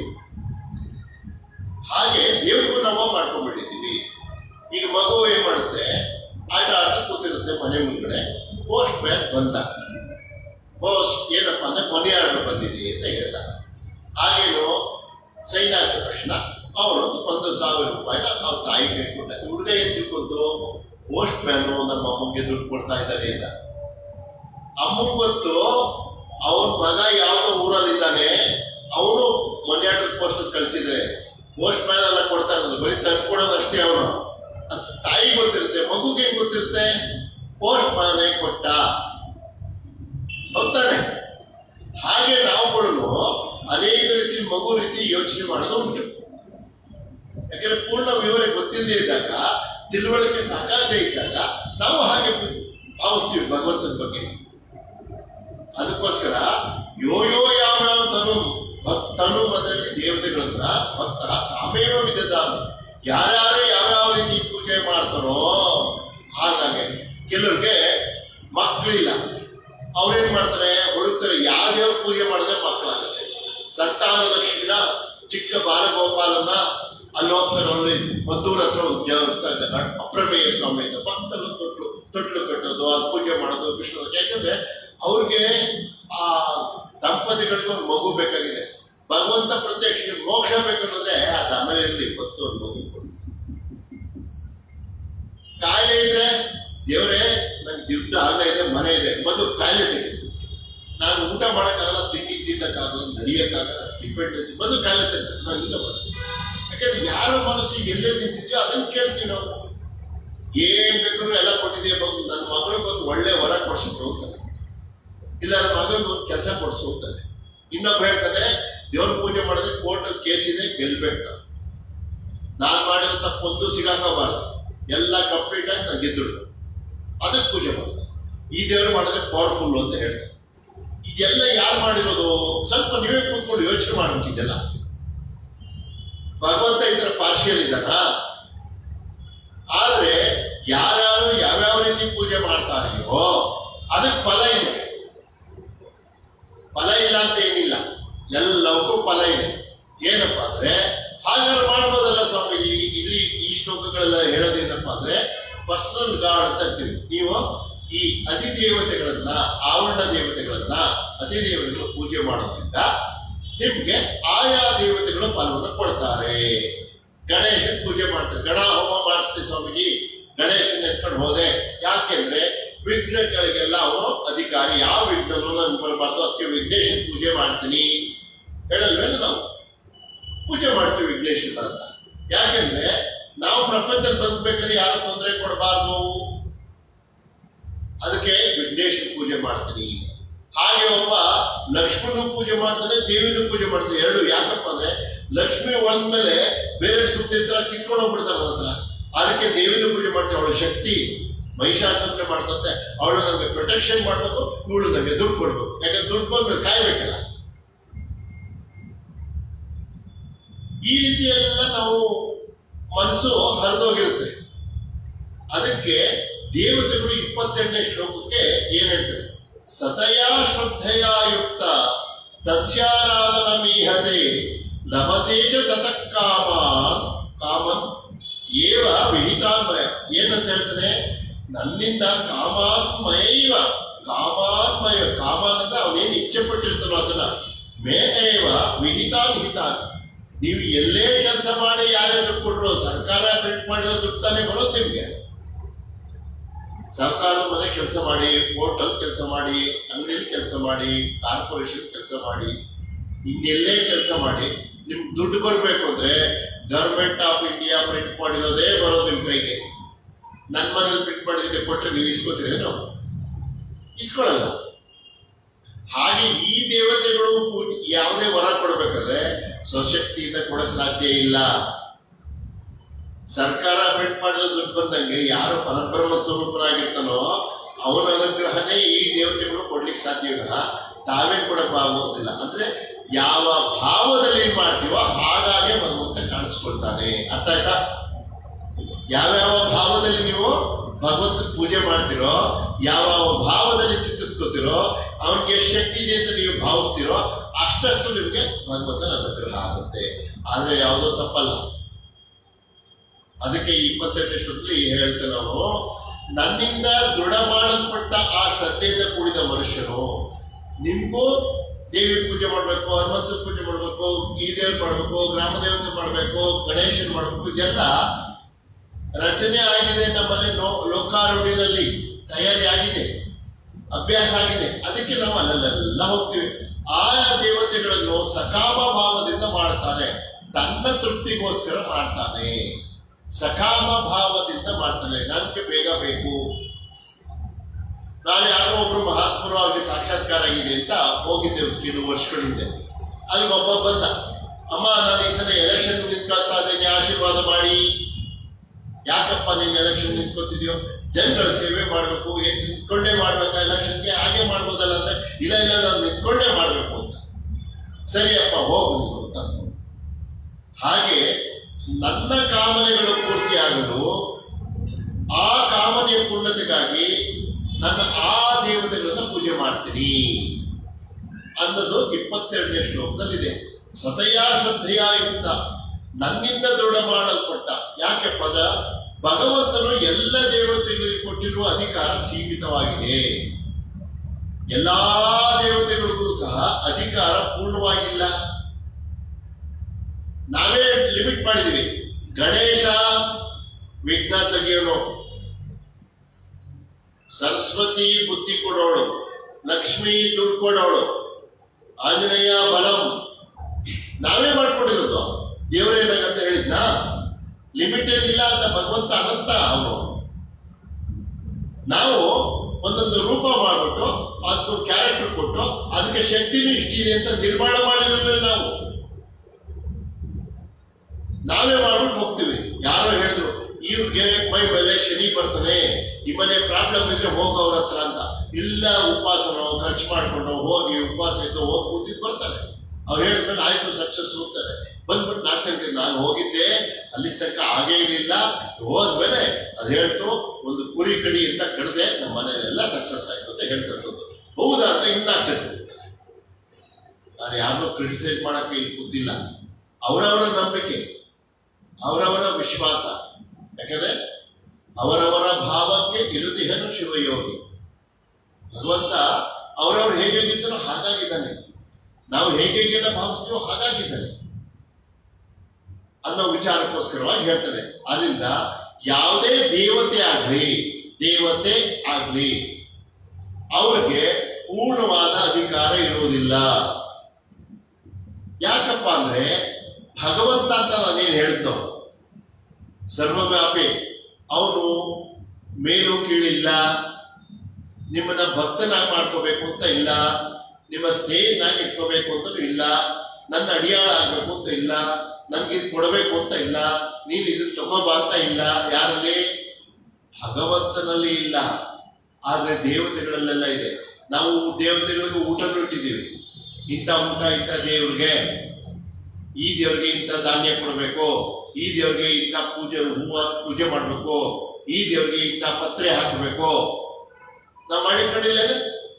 ಹಾಗೆ ದೇವ್ರಿಗೂ ನಾವು ಮಾಡ್ಕೊಂಡ್ಬಿಟ್ಟಿದ್ದೀವಿ ಈಗ ಮಗು ಏನ್ ಮಾಡುತ್ತೆ ಆಟ ಆಡ್ತಾ ಕೂತಿರುತ್ತೆ ಮನೆ ಮುಂದ್ಗಡೆ ಪೋಸ್ಟ್ ಮ್ಯಾನ್ ಬಂದ ಪೋಸ್ಟ್ ಏನಪ್ಪ ಅಂದ್ರೆ ಮನಿ ಆರ್ಡರ್ ಬಂದಿದೆ ಅಂತ ಹೇಳ್ದ ಹಾಗೇನು ಸೈನ್ ಹಾಕಿದ ತಕ್ಷಣ ಅವನು ಒಂದು ಸಾವಿರ ರೂಪಾಯಿನ ಅವ್ರ ತಾಯಿ ಕೈ ಕೊಟ್ಟ ಹುಡುಗ ಏನ್ ತಿಳ್ಕೊಂಡು ಪೋಸ್ಟ್ ಮ್ಯಾನು ನಮ್ಮ ಅಮ್ಮಗೆ ದುಡ್ಡು ಕೊಡ್ತಾ ಇದ್ದಾನೆ ಅಂತ ಅಮ್ಮಂಗ್ ಗೊತ್ತು ಅವನ ಮಗ ಯಾವ ಊರಲ್ಲಿದ್ದಾನೆ ಅವನು ಮನಿ ಆರ್ಡರ್ ಪೋಸ್ಟ್ ಕಳಿಸಿದ್ರೆ ಪೋಸ್ಟ್ ಮ್ಯಾನ್ ಎಲ್ಲ ಕೊಡ್ತಾ ಇರೋದು ಬರೀ ತಂದ್ಕೊಡೋದು ಅಷ್ಟೇ ಅವನು ಅಂತ ತಾಯಿ ಗೊತ್ತಿರುತ್ತೆ ಮಗುಗೆ ಏನ್ ಗೊತ್ತಿರುತ್ತೆ ಪೋಸ್ಟ್ ಮ್ಯಾನೇ ಕೊಟ್ಟ ಹೋಗ್ತಾನೆ ಹಾಗೆ ನಾವುಗಳನ್ನು ಅನೇಕ ರೀತಿ ಮಗು ರೀತಿ ಯೋಚನೆ ಮಾಡೋದು ಉಂಟು ಯಾಕಂದ್ರೆ ಪೂರ್ಣ ವಿವರ ಗೊತ್ತಿಲ್ಲದೆ ಇದ್ದಾಗ ತಿಳುವಳಿಕೆ ಸಾಕಾಗದೆ ಇದ್ದಾಗ ನಾವು ಹಾಗೆ ಭಾವಿಸ್ತೀವಿ ಭಗವಂತನ ಬಗ್ಗೆ ಅದಕ್ಕೋಸ್ಕರ ಯೋ ಯೋ ಯಾವ ಯಾವ ತನು ಭಕ್ತನು ಅದರಲ್ಲಿ ದೇವತೆಗಳನ್ನ ಭಕ್ತ ತಾಮೇವ ವಿಧದಾನು ಯಾರ್ಯಾರು ಯಾವ್ಯಾವ ರೀತಿ ಪೂಜೆ ಮಾಡ್ತಾರೋ ಹಾಗಾಗಿ ಕೆಲವ್ರಿಗೆ ಮಕ್ಕಳಿಲ್ಲ ಅವ್ರೇನ್ ಮಾಡ್ತಾರೆ ಹುಡುಕ್ತಾರೆ ಯಾವ ದೇವ್ರ ಪೂಜೆ ಮಾಡಿದ್ರೆ ಮಕ್ಕಳಾಗುತ್ತೆ ಸಂತಾನ ಲಕ್ಷ್ಮಿನ ಚಿಕ್ಕ ಬಾಲಗೋಪಾಲನ್ನ ಅಲ್ಲಿ ಹೋಗ್ತಾರೆ ಅವ್ರಲ್ಲಿ ಮದ್ದೂರ ಹತ್ರ ಒಂದು ದೇವಸ್ಥಾನ ಅಪ್ರಮೇಯ ಸ್ವಾಮಿ ಅಂತ ಪಕ್ಕದಲ್ಲಿ ಒಂದು ತೊಟ್ಲು ತೊಟ್ಲು ಕಟ್ಟೋದು ಅದು ಪೂಜೆ ಮಾಡೋದು ಕೃಷ್ಣ ಯಾಕಂದ್ರೆ ಅವ್ರಿಗೆ ಆ ದಂಪತಿಗಳಿಗೆ ಒಂದು ಮಗು ಬೇಕಾಗಿದೆ ಭಗವಂತ ಪ್ರತ್ಯಕ್ಷ ಮೋಕ್ಷ ಬೇಕನ್ನೋದ್ರೆ ಆ ದಮನೆಯಲ್ಲಿ ಇಪ್ಪತ್ತು ಒಂದು ಮಗು ಕೊಡು. ಕಾಯಿಲೆ ಇದ್ರೆ ದೇವರೇ ನಂಗೆ ದುಡ್ಡು ಆಗ ಇದೆ ಮನೆ ಇದೆ ಮೊದಲು ಕಾಯಿಲೆ ತೆಗಿ ನಾನು ಊಟ ಮಾಡೋಕ್ಕಾಗಲ್ಲ ತಿಂಡಿ ತಿನ್ನಕ್ಕಾಗಲ್ಲ ನಡಿಯಕ್ಕಾಗಲ್ಲ ಡಿಪೆಂಡೆನ್ಸಿ ಬಂದು ಕಾಯಿಲೆ ತೆಗೆ ನಾನು ಇಲ್ಲ ಬರ್ತೀನಿ ಯಾಕಂದ್ರೆ ಯಾರ ಮನಸ್ಸು ಎಲ್ಲೇ ನಿಂತಿದ್ಯೋ ಅದನ್ನ ಕೇಳ್ತೀವಿ ನಾವು ಏನ್ ಬೇಕಾದ್ರೂ ಎಲ್ಲ ಕೊಟ್ಟಿದ್ದೀವಿ ಬಂದು ನನ್ನ ಮಗಳಿಗೆ ಒಂದು ಒಳ್ಳೆ ವರ ಕೊಡ್ಸಿಟ್ಟು ಹೋಗ್ತಾನೆ ಇಲ್ಲ ನನ್ನ ಮಗಳಿಗೆ ಒಂದು ಕೆಲಸ ಕೊಡ್ಸಿ ಹೋಗ್ತಾನೆ ಇನ್ನೊಬ್ಬ ಹೇಳ್ತಾನೆ ದೇವ್ರ ಪೂಜೆ ಮಾಡಿದ್ರೆ ಕೋರ್ಟಲ್ಲಿ ಕೇಸ್ ಇದೆ ಗೆಲ್ಬೇಕು ನಾನು ನಾನು ಮಾಡಿರೋ ತಪ್ಪೊಂದು ಸಿಗಾಕೋಬಾರ್ದು ಎಲ್ಲ ಕಂಪ್ಲೀಟ್ ಆಗಿ ನಾನು ಗೆದ್ದುಳು ಅದಕ್ಕೆ ಪೂಜೆ ಮಾಡ್ತಾರೆ ಈ ದೇವರು ಮಾಡಿದ್ರೆ ಪವರ್ಫುಲ್ ಅಂತ ಹೇಳ್ತಾರೆ ಇದೆಲ್ಲ ಯಾರು ಮಾಡಿರೋದು ಸ್ವಲ್ಪ ನೀವೇ ಕೂತ್ಕೊಂಡು ಯೋಚನೆ ಮಾಡ್ಬೇಕಿದೆಲ್ಲ ಭಗವಂತ ಈ ತರ ಪಾರ್ಶಿಯಲ್ ಇದ್ದಾನ ಆದ್ರೆ ಯಾರ್ಯಾರು ಯಾವ್ಯಾವ ರೀತಿ ಪೂಜೆ ಮಾಡ್ತಾರೆಯೋ ಅದಕ್ಕೆ ಫಲ ಇದೆ ಫಲ ಇಲ್ಲ ಅಂತ ಏನಿಲ್ಲ ಎಲ್ಲವಕ್ಕೂ ಫಲ ಇದೆ ಏನಪ್ಪ ಅಂದ್ರೆ ಹಾಗಾದ್ರೆ ಮಾಡ್ಬೋದಲ್ಲ ಸ್ವಾಮೀಜಿ ಇಲ್ಲಿ ಈ ಶ್ಲೋಕಗಳೆಲ್ಲ ಹೇಳೋದೇನಪ್ಪ ಅಂದ್ರೆ ಪರ್ಸನಲ್ ಗಾಡ್ ಅಂತ ಅಂತೀವಿ ನೀವು ಈ ಅಧಿದೇವತೆಗಳನ್ನ ಆವರಣ ದೇವತೆಗಳನ್ನ ಅಧಿದೇವತೆಗಳು ಪೂಜೆ ಮಾಡೋದ್ರಿಂದ ನಿಮ್ಗೆ ಆಯಾ ದೇವತೆಗಳು ಫಲವನ್ನು ಕೊಡ್ತಾರೆ ಗಣೇಶ ಪೂಜೆ ಮಾಡ್ತಾರೆ ಗಣ ಹೋಮ ಮಾಡಿಸ್ತೆ ಸ್ವಾಮೀಜಿ ಗಣೇಶನ ಎತ್ಕೊಂಡು ಹೋದೆ ಯಾಕೆಂದ್ರೆ ವಿಘ್ನಗಳಿಗೆಲ್ಲ ಅವನು ಅಧಿಕಾರಿ ಯಾವ ವಿಘ್ನನೂ ನನ್ಗೆ ಬರಬಾರ್ದು ಅದಕ್ಕೆ ವಿಘ್ನೇಶನ ಪೂಜೆ ಮಾಡ್ತೀನಿ ಹೇಳಲ್ವೇನು ನಾವು ಪೂಜೆ ಮಾಡ್ತೀವಿ ವಿಘ್ನೇಶ್ವರ ಅಂತ ಯಾಕೆಂದ್ರೆ ನಾವು ಪ್ರಪಂಚದಲ್ಲಿ ಬದುಕಬೇಕಾದ್ರೆ ಯಾರು ತೊಂದರೆ ಕೊಡಬಾರ್ದು ಅದಕ್ಕೆ ವಿಘ್ನೇಶ್ವರ ಪೂಜೆ ಮಾಡ್ತೀನಿ ಹಾಗೆ ಒಬ್ಬ ಲಕ್ಷ್ಮಣನು ಪೂಜೆ ಮಾಡ್ತಾನೆ ದೇವಿನೂ ಪೂಜೆ ಮಾಡ್ತಾನೆ ಎರಡು ಯಾಕಪ್ಪ ಅಂದ್ರೆ ಲಕ್ಷ್ಮಿ ಒಂದ್ಮೇಲೆ ಬೇರೆ ಸುತ್ತಿರ್ತಾರ ಕಿತ್ಕೊಂಡು ಹೋಗ್ಬಿಡ್ತಾರೆ ಅವ್ರ ಹತ್ರ ಅದಕ್ಕೆ ದೇವಿನ ಪೂಜೆ ಮಾಡ್ತೀವಿ ಅವಳ ಶಕ್ತಿ ಮಹಿಷಾಸುರನೆ ಮಾಡ್ತಂತೆ ಅವಳು ನಮಗೆ ಪ್ರೊಟೆಕ್ಷನ್ ಮಾಡಬೇಕು ಇವಳು ನಮಗೆ ದುಡ್ಡು ಕೊಡ್ಬೇಕು ಯಾಕಂದ್ರೆ ದುಡ್ಡು ಬಂದ್ರೆ ಕಾಯ್ಬೇಕಲ್ಲ ಈ ರೀತಿ ಎಲ್ಲ ನಾವು ಮನಸ್ಸು ಹರಿದೋಗಿರುತ್ತೆ ಅದಕ್ಕೆ ದೇವತೆಗಳು ಇಪ್ಪತ್ತೆರಡನೇ ಶ್ಲೋಕಕ್ಕೆ ಏನ್ ಹೇಳ್ತಾರೆ ಸತಯಾ ಶ್ರದ್ಧೆಯ ಯುಕ್ತ ತಸ್ಯಾರಾಧನ ಮೀಹತೆ ಲಭತೆ ಚ ತತಃ ಕಾಮಾನ್ ಕಾಮನ್ ಏವ ವಿಹಿತಾನ್ಮಯ ಏನಂತ ಹೇಳ್ತಾನೆ ನನ್ನಿಂದ ಕಾಮಾನ್ಮಯೈವ ಕಾಮಾನ್ಮಯ ಕಾಮಾನ್ ಅಂದ್ರೆ ಅವನೇನು ಇಚ್ಛೆ ಪಟ್ಟಿರ್ತಾನೋ ಅದನ್ನ ಮೇ ಏವ ವಿಹಿತಾನ್ ಹಿತಾನ್ ನೀವು ಎಲ್ಲೇ ಕೆಲಸ ಮಾಡಿ ಯಾರೇ ದುಡ್ಡು ಕೊಡ್ರು ಸರ್ಕಾರ ಪ್ರಿಂಟ್ ಮಾಡಿರೋ ದುಡ್ಡು ತಾನೇ ಬರೋದು ನಿಮ್ಗೆ ಸರ್ಕಾರ ಮನೆ ಕೆಲಸ ಮಾಡಿ ಹೋಟೆಲ್ ಕೆಲಸ ಮಾಡಿ ಅಂಗಡಿಯಲ್ಲಿ ಕೆಲಸ ಮಾಡಿ ಕಾರ್ಪೊರೇಷನ್ ಕೆಲಸ ಮಾಡಿ ಇನ್ನೆಲ್ಲೇ ಕೆಲಸ ಮಾಡಿ ನಿಮ್ ದುಡ್ಡು ಬರಬೇಕು ಅಂದ್ರೆ ಗವರ್ಮೆಂಟ್ ಆಫ್ ಇಂಡಿಯಾ ಪ್ರಿಂಟ್ ಮಾಡಿರೋದೇ ಬರೋದು ನಿಮ್ ಕೈಗೆ ನನ್ನ ಮನೇಲಿ ಪ್ರಿಂಟ್ ಮಾಡಿದ್ರೆ ಕೊಟ್ಟರೆ ನೀವು ಇಸ್ಕೋತೀರೇನು ಇಸ್ಕೊಳ್ಳಲ್ಲ ಹಾಗೆ ಈ ದೇವತೆಗಳು ಪೂ- ಯಾವುದೇ ವರ ಕೊಡ್ಬೇಕಾದ್ರೆ ಸ್ವಶಕ್ತಿಯಿಂದ ಕೊಡಕ್ ಸಾಧ್ಯ ಇಲ್ಲ ಸರ್ಕಾರ ಪ್ರಿಂಟ್ ಮಾಡಿರೋ ದುಡ್ಡು ಬಂದಂಗೆ ಯಾರು ಪರಬ್ರಹ್ಮ ಸ್ವರೂಪರಾಗಿರ್ತಾನೋ ಅವನ ಅನುಗ್ರಹನೇ ಈ ದೇವತೆಗಳು ಕೊಡ್ಲಿಕ್ಕೆ ಸಾಧ್ಯ ಇಲ್ಲ ತಾವೇನ್ ಕೊಡಕ್ ಆಗೋದಿಲ್ಲ ಅಂದ್ರೆ ಯಾವ ಭಾವದಲ್ಲಿ ಮಾಡ್ತೀವೋ ಹಾಗಾಗಿ ಭಗವಂತ ಕಾಣಿಸ್ಕೊಳ್ತಾನೆ ಅರ್ಥ ಆಯ್ತಾ ಯಾವ್ಯಾವ ಭಾವದಲ್ಲಿ ನೀವು ಭಗವಂತನ ಪೂಜೆ ಮಾಡ್ತಿರೋ ಯಾವ ಭಾವದಲ್ಲಿ ಚಿಂತಿಸ್ಕೋತಿರೋ ಅವನಿಗೆ ಎಷ್ಟು ಶಕ್ತಿ ಇದೆ ಅಂತ ನೀವು ಭಾವಿಸ್ತಿರೋ ಅಷ್ಟಷ್ಟು ನಿಮಗೆ ಭಗವಂತನ ಅನುಗ್ರಹ ಆಗುತ್ತೆ ಆದ್ರೆ ಯಾವುದೋ ತಪ್ಪಲ್ಲ ಅದಕ್ಕೆ ಈ ಇಪ್ಪತ್ತೆಂಟನೇ ಶ್ಲೋಕದಲ್ಲಿ ಹೇಳ್ತೇವೆ ನಾವು ನನ್ನಿಂದ ದೃಢ ಮಾಡಲ್ಪಟ್ಟ ಆ ಶ್ರದ್ಧೆಯಿಂದ ಕೂಡಿದ ಮನುಷ್ಯನು ನಿಮ್ಗೂ ದೇವಿ ಪೂಜೆ ಮಾಡಬೇಕು ಹನುಮಂತನ ಪೂಜೆ ಮಾಡಬೇಕು ಈ ದೇವ್ರು ಮಾಡಬೇಕು ಗ್ರಾಮ ದೇವತೆ ಮಾಡಬೇಕು ಗಣೇಶನ್ ಮಾಡಬೇಕು ಇದೆಲ್ಲ ರಚನೆ ಆಗಿದೆ ನಮ್ಮಲ್ಲಿ ಲೋ ಲೋಕಾರೂಢಿನಲ್ಲಿ ತಯಾರಿ ಆಗಿದೆ ಅಭ್ಯಾಸ ಆಗಿದೆ ಅದಕ್ಕೆ ನಾವು ಅಲ್ಲಲ್ಲೆಲ್ಲ ಹೋಗ್ತೀವಿ ಆಯಾ ದೇವತೆಗಳನ್ನು ಸಕಾಮ ಭಾವದಿಂದ ಮಾಡ್ತಾನೆ ತನ್ನ ತೃಪ್ತಿಗೋಸ್ಕರ ಮಾಡ್ತಾನೆ ಸಕಾಮ ಭಾವದಿಂದ ಮಾಡ್ತಾನೆ ನನಗೆ ಬೇಗ ಬೇಕು ನಾನು ಯಾರೋ ಒಬ್ರು ಮಹಾತ್ಮರು ಅವ್ರಿಗೆ ಸಾಕ್ಷಾತ್ಕಾರ ಆಗಿದೆ ಅಂತ ಹೋಗಿದ್ದೆ ಕೆಲವು ವರ್ಷಗಳ ಹಿಂದೆ ಅಲ್ಲಿ ಒಬ್ಬ ಬಂದ ಅಮ್ಮ ನಾನು ಈ ಸಲ ಎಲೆಕ್ಷನ್ ನಿಂತ್ಕೊಳ್ತಾ ಇದ್ದೇನೆ ಆಶೀರ್ವಾದ ಮಾಡಿ ಯಾಕಪ್ಪ ನೀನು ಎಲೆಕ್ಷನ್ ನಿಂತ್ಕೋತಿದ್ಯೋ ಜನಗಳ ಸೇವೆ ಮಾಡಬೇಕು ಏನ್ ನಿಂತ್ಕೊಂಡೇ ಮಾಡ್ಬೇಕಾ ಎಲೆಕ್ಷನ್ಗೆ ಹಾಗೆ ಮಾಡ್ಬೋದಲ್ಲ ಅಂದ್ರೆ ಇಲ್ಲ ಇಲ್ಲ ನಾನು ನಿಂತ್ಕೊಂಡೇ ಮಾಡಬೇಕು ಅಂತ ಸರಿಯಪ್ಪ ಹೋಗು ನೀನು ಅಂತ ಅಂದ್ರು. ಹಾಗೆ ನನ್ನ ಕಾಮನೆಗಳು ಪೂರ್ತಿಯಾಗಲು ಆ ಕಾಮನೆಯ ಪೂರ್ಣತೆಗಾಗಿ ನನ್ನ ಆ ದೇವತೆಗಳನ್ನ ಪೂಜೆ ಮಾಡ್ತೀನಿ ಅನ್ನೋದು ಇಪ್ಪತ್ತೆರಡನೇ ಶ್ಲೋಕದಲ್ಲಿದೆ ಸತಯಾ ಶ್ರದ್ಧೆಯ ಯುಕ್ತ ನನ್ನಿಂದ ದೃಢ ಮಾಡಲ್ಪಟ್ಟ ಯಾಕೆ ಪದ ಭಗವಂತನು ಎಲ್ಲ ದೇವತೆಗಳಿಗೆ ಕೊಟ್ಟಿರುವ ಅಧಿಕಾರ ಸೀಮಿತವಾಗಿದೆ ಎಲ್ಲಾ ದೇವತೆಗಳಿಗೂ ಸಹ ಅಧಿಕಾರ ಪೂರ್ಣವಾಗಿಲ್ಲ ನಾವೇ ಲಿಮಿಟ್ ಮಾಡಿದೀವಿ ಗಣೇಶ ವಿಘ್ನ ತೆಗೆಯೋನು ಸರಸ್ವತಿ ಬುದ್ಧಿ ಕೊಡೋಳು ಲಕ್ಷ್ಮಿ ದುಡ್ಡು ಕೊಡೋಳು ಆಂಜನೇಯ ಬಲಂ ನಾವೇ ಮಾಡ್ಕೊಂಡಿರೋದು ದೇವರೇನಾಗಂತ ಹೇಳಿದ್ನ ಲಿಮಿಟೆಡ್ ಇಲ್ಲ ಅಂತ ಭಗವಂತ ಅನಂತ ಅವನು ನಾವು ಒಂದೊಂದು ರೂಪ ಮಾಡ್ಬಿಟ್ಟು ಅದಕ್ಕೊಂದು ಕ್ಯಾರೆಕ್ಟರ್ ಕೊಟ್ಟು ಅದಕ್ಕೆ ಶಕ್ತಿನೂ ಇಷ್ಟಿದೆ ಅಂತ ನಿರ್ಮಾಣ ಮಾಡಿರಲಿಲ್ಲ ನಾವು ನಾವೇ ಮಾಡ್ಬಿಟ್ಟು ಹೋಗ್ತೀವಿ ಯಾರೋ ಹೇಳಿದ್ರು ಇವ್ರಿಗೆ ಮೈ ಮೇಲೆ ಶನಿ ಬರ್ತಾನೆ ನಿಮ್ಮನೆ ಪ್ರಾಬ್ಲಮ್ ಇದ್ರೆ ಹೋಗೋ ಅವ್ರ ಹತ್ರ ಅಂತ ಇಲ್ಲ ಉಪವಾಸನೋ ಖರ್ಚು ಮಾಡ್ಕೊಂಡು ಹೋಗಿ ಉಪವಾಸ ಇದ್ದು ಹೋಗಿ ಕೂತಿದ್ ಬರ್ತಾರೆ ಅವ್ರು ಹೇಳಿದ್ಮೇಲೆ ಆಯ್ತು ಸಕ್ಸಸ್ ಹೋಗ್ತಾರೆ ಬಂದ್ಬಿಟ್ಟು ನಾಚಂಗೆ ನಾನು ಹೋಗಿದ್ದೆ ಅಲ್ಲಿ ತನಕ ಆಗೇ ಇರಲಿಲ್ಲ ಹೋದ್ಮೇಲೆ ಅದು ಹೇಳ್ತು ಒಂದು ಕುರಿ ಕಡಿ ಅಂತ ಕಡ್ದೆ ನಮ್ಮ ಮನೆಯಲ್ಲೆಲ್ಲ ಸಕ್ಸಸ್ ಆಯ್ತು ಅಂತ ಹೇಳ್ತದ್ದು ಹೌದಾ ಅಂತ ಇನ್ನಾಚಂಗೆ ಹೋಗ್ತಾರೆ ನಾನು ಯಾರನ್ನೂ ಕ್ರಿಟಿಸೈಸ್ ಮಾಡಕ್ಕೆ ಇಲ್ಲಿ ಕೂತಿಲ್ಲ ಅವರವರ ನಂಬಿಕೆ ಅವರವರ ವಿಶ್ವಾಸ ಯಾಕಂದ್ರೆ ಅವರವರ ಭಾವಕ್ಕೆ ಇರುದಿಹನು ಶಿವಯೋಗಿ ಭಗವಂತ ಅವರವ್ರು ಹೇಗಿದ್ದಾನೋ ಹಾಗಾಗಿದ್ದಾನೆ ನಾವು ಹೇಗೆಲ್ಲ ಭಾವಿಸ್ತೀವೋ ಹಾಗಾಗಿದ್ದಾನೆ ಅನ್ನೋ ವಿಚಾರಕ್ಕೋಸ್ಕರವಾಗಿ ಹೇಳ್ತಾನೆ ಅದರಿಂದ ಯಾವುದೇ ದೇವತೆ ಆಗ್ಲಿ ದೇವತೆ ಆಗ್ಲಿ ಅವ್ರಿಗೆ ಪೂರ್ಣವಾದ ಅಧಿಕಾರ ಇರುವುದಿಲ್ಲ ಯಾಕಪ್ಪ ಅಂದ್ರೆ ಭಗವಂತ ಅಂತ ನಾನೇನು ಹೇಳಿದ್ನೋ ಸರ್ವವ್ಯಾಪಿ ಅವನು ಮೇಲು ಕೀಳಿಲ್ಲ ನಿಮ್ಮನ್ನ ಭಕ್ತನಾಗಿ ಮಾಡ್ಕೋಬೇಕು ಅಂತ ಇಲ್ಲ ನಿಮ್ಮ ಸ್ನೇಹಿತನಾಗಿ ಇಟ್ಕೋಬೇಕು ಅಂತಲೂ ಇಲ್ಲ ನನ್ನ ಅಡಿಯಾಳ ಆಗ್ಬೇಕು ಅಂತ ಇಲ್ಲ ನನ್ಗೆ ಇದು ಕೊಡಬೇಕು ಅಂತ ಇಲ್ಲ ನೀನು ಇದನ್ನ ತಗೋಬಾ ಅಂತ ಇಲ್ಲ ಯಾರಲ್ಲಿ ಭಗವಂತನಲ್ಲಿ ಇಲ್ಲ ಆದ್ರೆ ದೇವತೆಗಳಲ್ಲೆಲ್ಲ ಇದೆ ನಾವು ದೇವತೆಗಳಿಗೆ ಊಟ ಇಟ್ಟಿದ್ದೀವಿ ಇಂಥ ಊಟ ಇಂಥ ದೇವ್ರಿಗೆ ಈ ದೇವ್ರಿಗೆ ಇಂಥ ಧಾನ್ಯ ಕೊಡಬೇಕು ಈ ದೇವ್ರಿಗೆ ಇಂಥ ಪೂಜೆ ಹೂವ ಪೂಜೆ ಮಾಡಬೇಕು ಈ ದೇವ್ರಿಗೆ ಇಂಥ ಪತ್ರೆ ಹಾಕಬೇಕು ನಾವು ಮಾಡಿಕೊಂಡಿಲ್ಲೇನೆ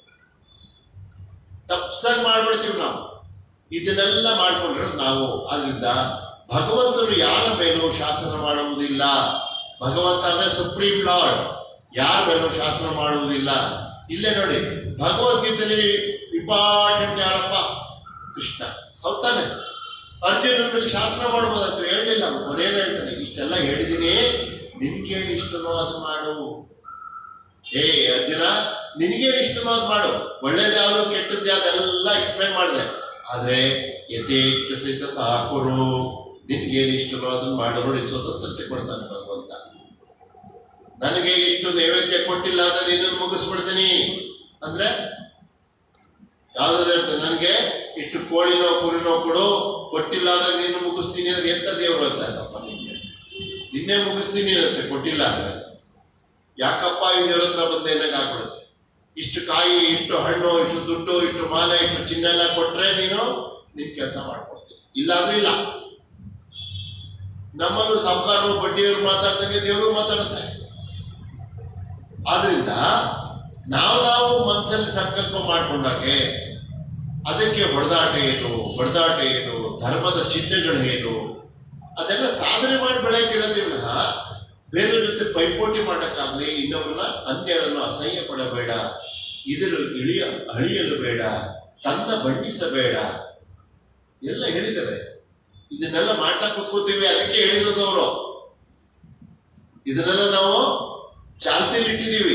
ತಪ್ಸಾಗಿ ಮಾಡ್ಬಿಡ್ತೀವಿ ನಾವು ಇದನ್ನೆಲ್ಲ ಮಾಡ್ಕೊಂಡ್ರೆ ನಾವು ಆದ್ರಿಂದ ಭಗವಂತನು ಯಾರ ಮೇಲೂ ಶಾಸನ ಮಾಡುವುದಿಲ್ಲ ಭಗವಂತ ಅಂದ್ರೆ ಸುಪ್ರೀಂ ಲಾರ್ಡ್ ಯಾರ ಮೇಲೂ ಶಾಸನ ಮಾಡುವುದಿಲ್ಲ ಇಲ್ಲೇ ನೋಡಿ ಭಗವದ್ಗೀತೆಯಲ್ಲಿ ಇಂಪಾರ್ಟೆಂಟ್ ಯಾರಪ್ಪ ಕೃಷ್ಣ ಹೌದಾನೆ ಅರ್ಜುನನ ಮೇಲೆ ಶಾಸನ ಮಾಡ್ಬೋದಂತ ಹೇಳಲಿಲ್ಲ ಕೊನೆಯನ್ನು ಹೇಳ್ತಾನೆ ಇಷ್ಟೆಲ್ಲ ಹೇಳಿದ್ದೀನಿ ನಿನ್ಗೇನು ಇಷ್ಟನೋ ಅದು ಮಾಡು ಏ ಅರ್ಜುನ ನಿನಗೇನು ಇಷ್ಟನೋ ಅದು ಮಾಡು ಒಳ್ಳೇದು ಯಾವುದು ಕೆಟ್ಟದ್ದು ಯಾವ್ದು ಎಲ್ಲ ಎಕ್ಸ್ಪ್ಲೈನ್ ಮಾಡಿದೆ ಆದ್ರೆ ಯಥೇಚ್ಛ ಸಹಿತ ತಾಕುರು ನಿನ್ಗೇನು ಇಷ್ಟನೋ ಅದನ್ನ ಮಾಡು ನೋಡಿ ಸ್ವತಂತ್ರತೆ ಕೊಡ್ತಾನೆ ಭಗವಂತ ನನಗೆ ಇಷ್ಟು ನೈವೇದ್ಯ ಕೊಟ್ಟಿಲ್ಲ ಅಂದ್ರೆ ನಿನ್ನನ್ನು ಮುಗಿಸ್ಬಿಡ್ತೀನಿ ಅಂದ್ರೆ ಯಾವ್ದಾದ್ರು ಹೇಳ್ತಾನೆ ನನಗೆ ಇಷ್ಟು ಕೋಳಿನೋ ಕುರಿನೋ ಕೊಡು ಕೊಟ್ಟಿಲ್ಲ ಅಂದ್ರೆ ನೀನು ಮುಗಿಸ್ತೀನಿ ಅಂದ್ರೆ ಎಂತ ದೇವ್ರು ಅಂತ ಆಯ್ತಪ್ಪ ನಿನ್ಗೆ ನಿನ್ನೆ ಮುಗಿಸ್ತೀನಿ ಇರುತ್ತೆ ಕೊಟ್ಟಿಲ್ಲ ಅಂದ್ರೆ ಯಾಕಪ್ಪ ಈ ದೇವ್ರ ಹತ್ರ ಬಂದೆ ಅನ್ನಂಗೆ ಆಗ್ಬಿಡುತ್ತೆ ಇಷ್ಟು ಕಾಯಿ ಇಷ್ಟು ಹಣ್ಣು ಇಷ್ಟು ದುಡ್ಡು ಇಷ್ಟು ಮಾಲೆ ಇಷ್ಟು ಚಿನ್ನ ಎಲ್ಲ ಕೊಟ್ರೆ ನೀನು ನಿನ್ ಕೆಲಸ ಮಾಡ್ಕೊಡ್ತೀನಿ ಇಲ್ಲ ಅಂದ್ರೆ ಇಲ್ಲ ನಮ್ಮನ್ನು ಸಾವುಕಾರರು ಬಡ್ಡಿಯವರು ಮಾತಾಡ್ದಂಗೆ ದೇವರು ಮಾತಾಡುತ್ತೆ ಆದ್ರಿಂದ ನಾವು ನಾವು ಮನಸ್ಸಲ್ಲಿ ಸಂಕಲ್ಪ ಮಾಡಿಕೊಂಡಾಗೆ ಅದಕ್ಕೆ ಹೊಡೆದಾಟ ಏನು ಬಡದಾಟ ಏನು ಧರ್ಮದ ಚಿಹ್ನೆಗಳು ಏನು ಅದೆಲ್ಲ ಸಾಧನೆ ಮಾಡಿ ಬೆಳೆಯಕ್ಕಿರೋದೇ ವಿನಃ ಬೇರೆ ಜೊತೆ ಪೈಪೋಟಿ ಮಾಡಕ್ಕಾಗ್ಲಿ ಇನ್ನೊಬ್ಬರನ್ನ ಅನ್ಯರನ್ನು ಅಸಹ್ಯ ಪಡಬೇಡ ಇದರ ಇಳಿಯ ಅಳಿಯಲು ಬೇಡ ತನ್ನ ಬಣ್ಣಿಸಬೇಡ ಎಲ್ಲ ಹೇಳಿದ್ದಾರೆ ಇದನ್ನೆಲ್ಲ ಮಾಡ್ತಾ ಕೂತ್ಕೋತೀವಿ ಅದಕ್ಕೆ ಹೇಳಿರೋದು ಅವರು ಇದನ್ನೆಲ್ಲ ನಾವು ಚಾಲ್ತಿಯಲ್ಲಿ ಇಟ್ಟಿದ್ದೀವಿ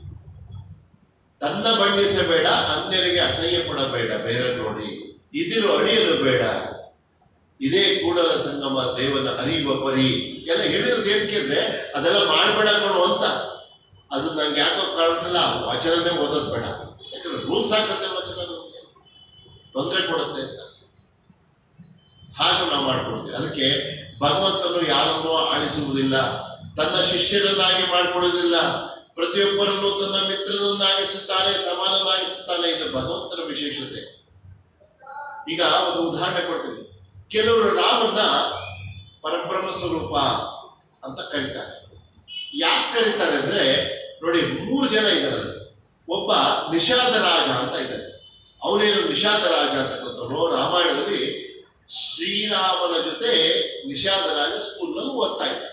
ತನ್ನ ಬಣ್ಣಿಸಬೇಡ ಅನ್ಯರಿಗೆ ಅಸಹ್ಯ ಪಡಬೇಡ ಬೇರೆ ನೋಡಿ ಇದಿರು ಅಳಿಯಲು ಬೇಡ ಇದೇ ಕೂಡಲ ಸಂಗಮ ದೇವನ ಅರಿಯುವ ಪರಿ ಎಲ್ಲ ಹೇಳಿರೋದು ಏನಕ್ಕೆ ಅಂದ್ರೆ ಅದೆಲ್ಲ ಮಾಡ್ಬೇಡ ಕಣೋ ಅಂತ ಅದು ನಂಗೆ ಯಾಕೋ ಕಾರಣಲ್ಲ ವಚನನೇ ಓದೋದು ಬೇಡ ಯಾಕಂದ್ರೆ ರೂಲ್ಸ್ ಹಾಕತ್ತೆ ವಚನ ನಮ್ಗೆ. ತೊಂದರೆ ಕೊಡುತ್ತೆ ಅಂತ ಹಾಗೆ ನಾವು ಮಾಡ್ಕೊಳ್ತೀವಿ ಅದಕ್ಕೆ ಭಗವಂತನು ಯಾರನ್ನೂ ಆಳಿಸುವುದಿಲ್ಲ ತನ್ನ ಶಿಷ್ಯರನ್ನಾಗಿ ಮಾಡಿಕೊಡುವುದಿಲ್ಲ ಪ್ರತಿಯೊಬ್ಬರನ್ನು ತನ್ನ ಮಿತ್ರನನ್ನಾಗಿಸುತ್ತಾನೆ ಸಮಾನನಾಗಿಸುತ್ತಾನೆ ಇದು ಭಗವಂತನ ವಿಶೇಷತೆ ಈಗ ಒಂದು ಉದಾಹರಣೆ ಕೊಡ್ತೀನಿ ಕೆಲವರು ರಾಮನ್ನ ಪರಬ್ರಹ್ಮ ಸ್ವರೂಪ ಅಂತ ಕರೀತಾರೆ ಯಾಕೆ ಕರೀತಾರೆ ಅಂದ್ರೆ ನೋಡಿ ಮೂರು ಜನ ಇದ್ದಾರೆ ಅಲ್ಲಿ. ಒಬ್ಬ ನಿಷಾದ ರಾಜ ಅಂತ ಇದ್ದಾನೆ ಅವನೇನು ನಿಷಾದ ರಾಜ ಅಂತಕ್ಕಂಥವ್ರು ರಾಮಾಯಣದಲ್ಲಿ ಶ್ರೀರಾಮನ ಜೊತೆ ನಿಷಾದ ರಾಜ ಸ್ಕೂಲ್ನಲ್ಲಿ ಓದ್ತಾ ಇದ್ದ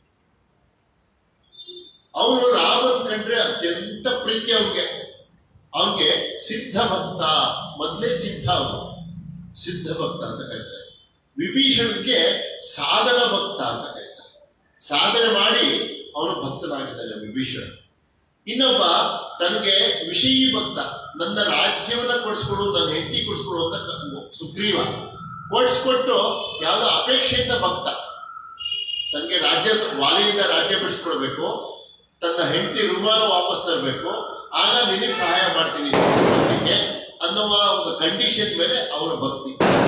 ಅವನು ರಾಮನ್ ಕಂಡ್ರೆ ಅತ್ಯಂತ ಪ್ರೀತಿ ಅವನಿಗೆ ಅವನಿಗೆ ಸಿದ್ಧ ಭಕ್ತ ಮೊದಲೇ ಸಿದ್ಧ ಅವನು ಸಿದ್ಧ ಭಕ್ತ ಅಂತ ಕರೀತಾರೆ ವಿಭೀಷಣಕ್ಕೆ ಸಾಧನ ಭಕ್ತ ಅಂತ ಕರೀತಾರೆ ಸಾಧನೆ ಮಾಡಿ ಅವನು ಭಕ್ತನಾಗಿದ್ದಾನೆ ವಿಭೀಷಣ ಇನ್ನೊಬ್ಬ ತನಗೆ ವಿಷಯೀ ಭಕ್ತ ನನ್ನ ರಾಜ್ಯವನ್ನ ಕೊಡಿಸ್ಕೊಡು ನನ್ನ ಹೆಂಡತಿ ಕೊಡಿಸ್ಕೊಡು ಅಂತ ಕ- ಸುಗ್ರೀವ ಕೊಡಿಸ್ಕೊಟ್ಟು ಯಾವುದೋ ಅಪೇಕ್ಷೆಯಿಂದ ಭಕ್ತ ತನಗೆ ರಾಜ್ಯ ವಾಲಿಯಿಂದ ರಾಜ್ಯ ಬಿಡಿಸ್ಕೊಡ್ಬೇಕು ತನ್ನ ಹೆಂಡತಿ ರುಮಾಲ ವಾಪಸ್ ತರಬೇಕು ಆಗ ನಿನಗೆ ಸಹಾಯ ಮಾಡ್ತೀನಿ ಅದಕ್ಕೆ ಅನ್ನುವ ಒಂದು ಕಂಡೀಷನ್ ಮೇಲೆ ಅವರ ಭಕ್ತಿ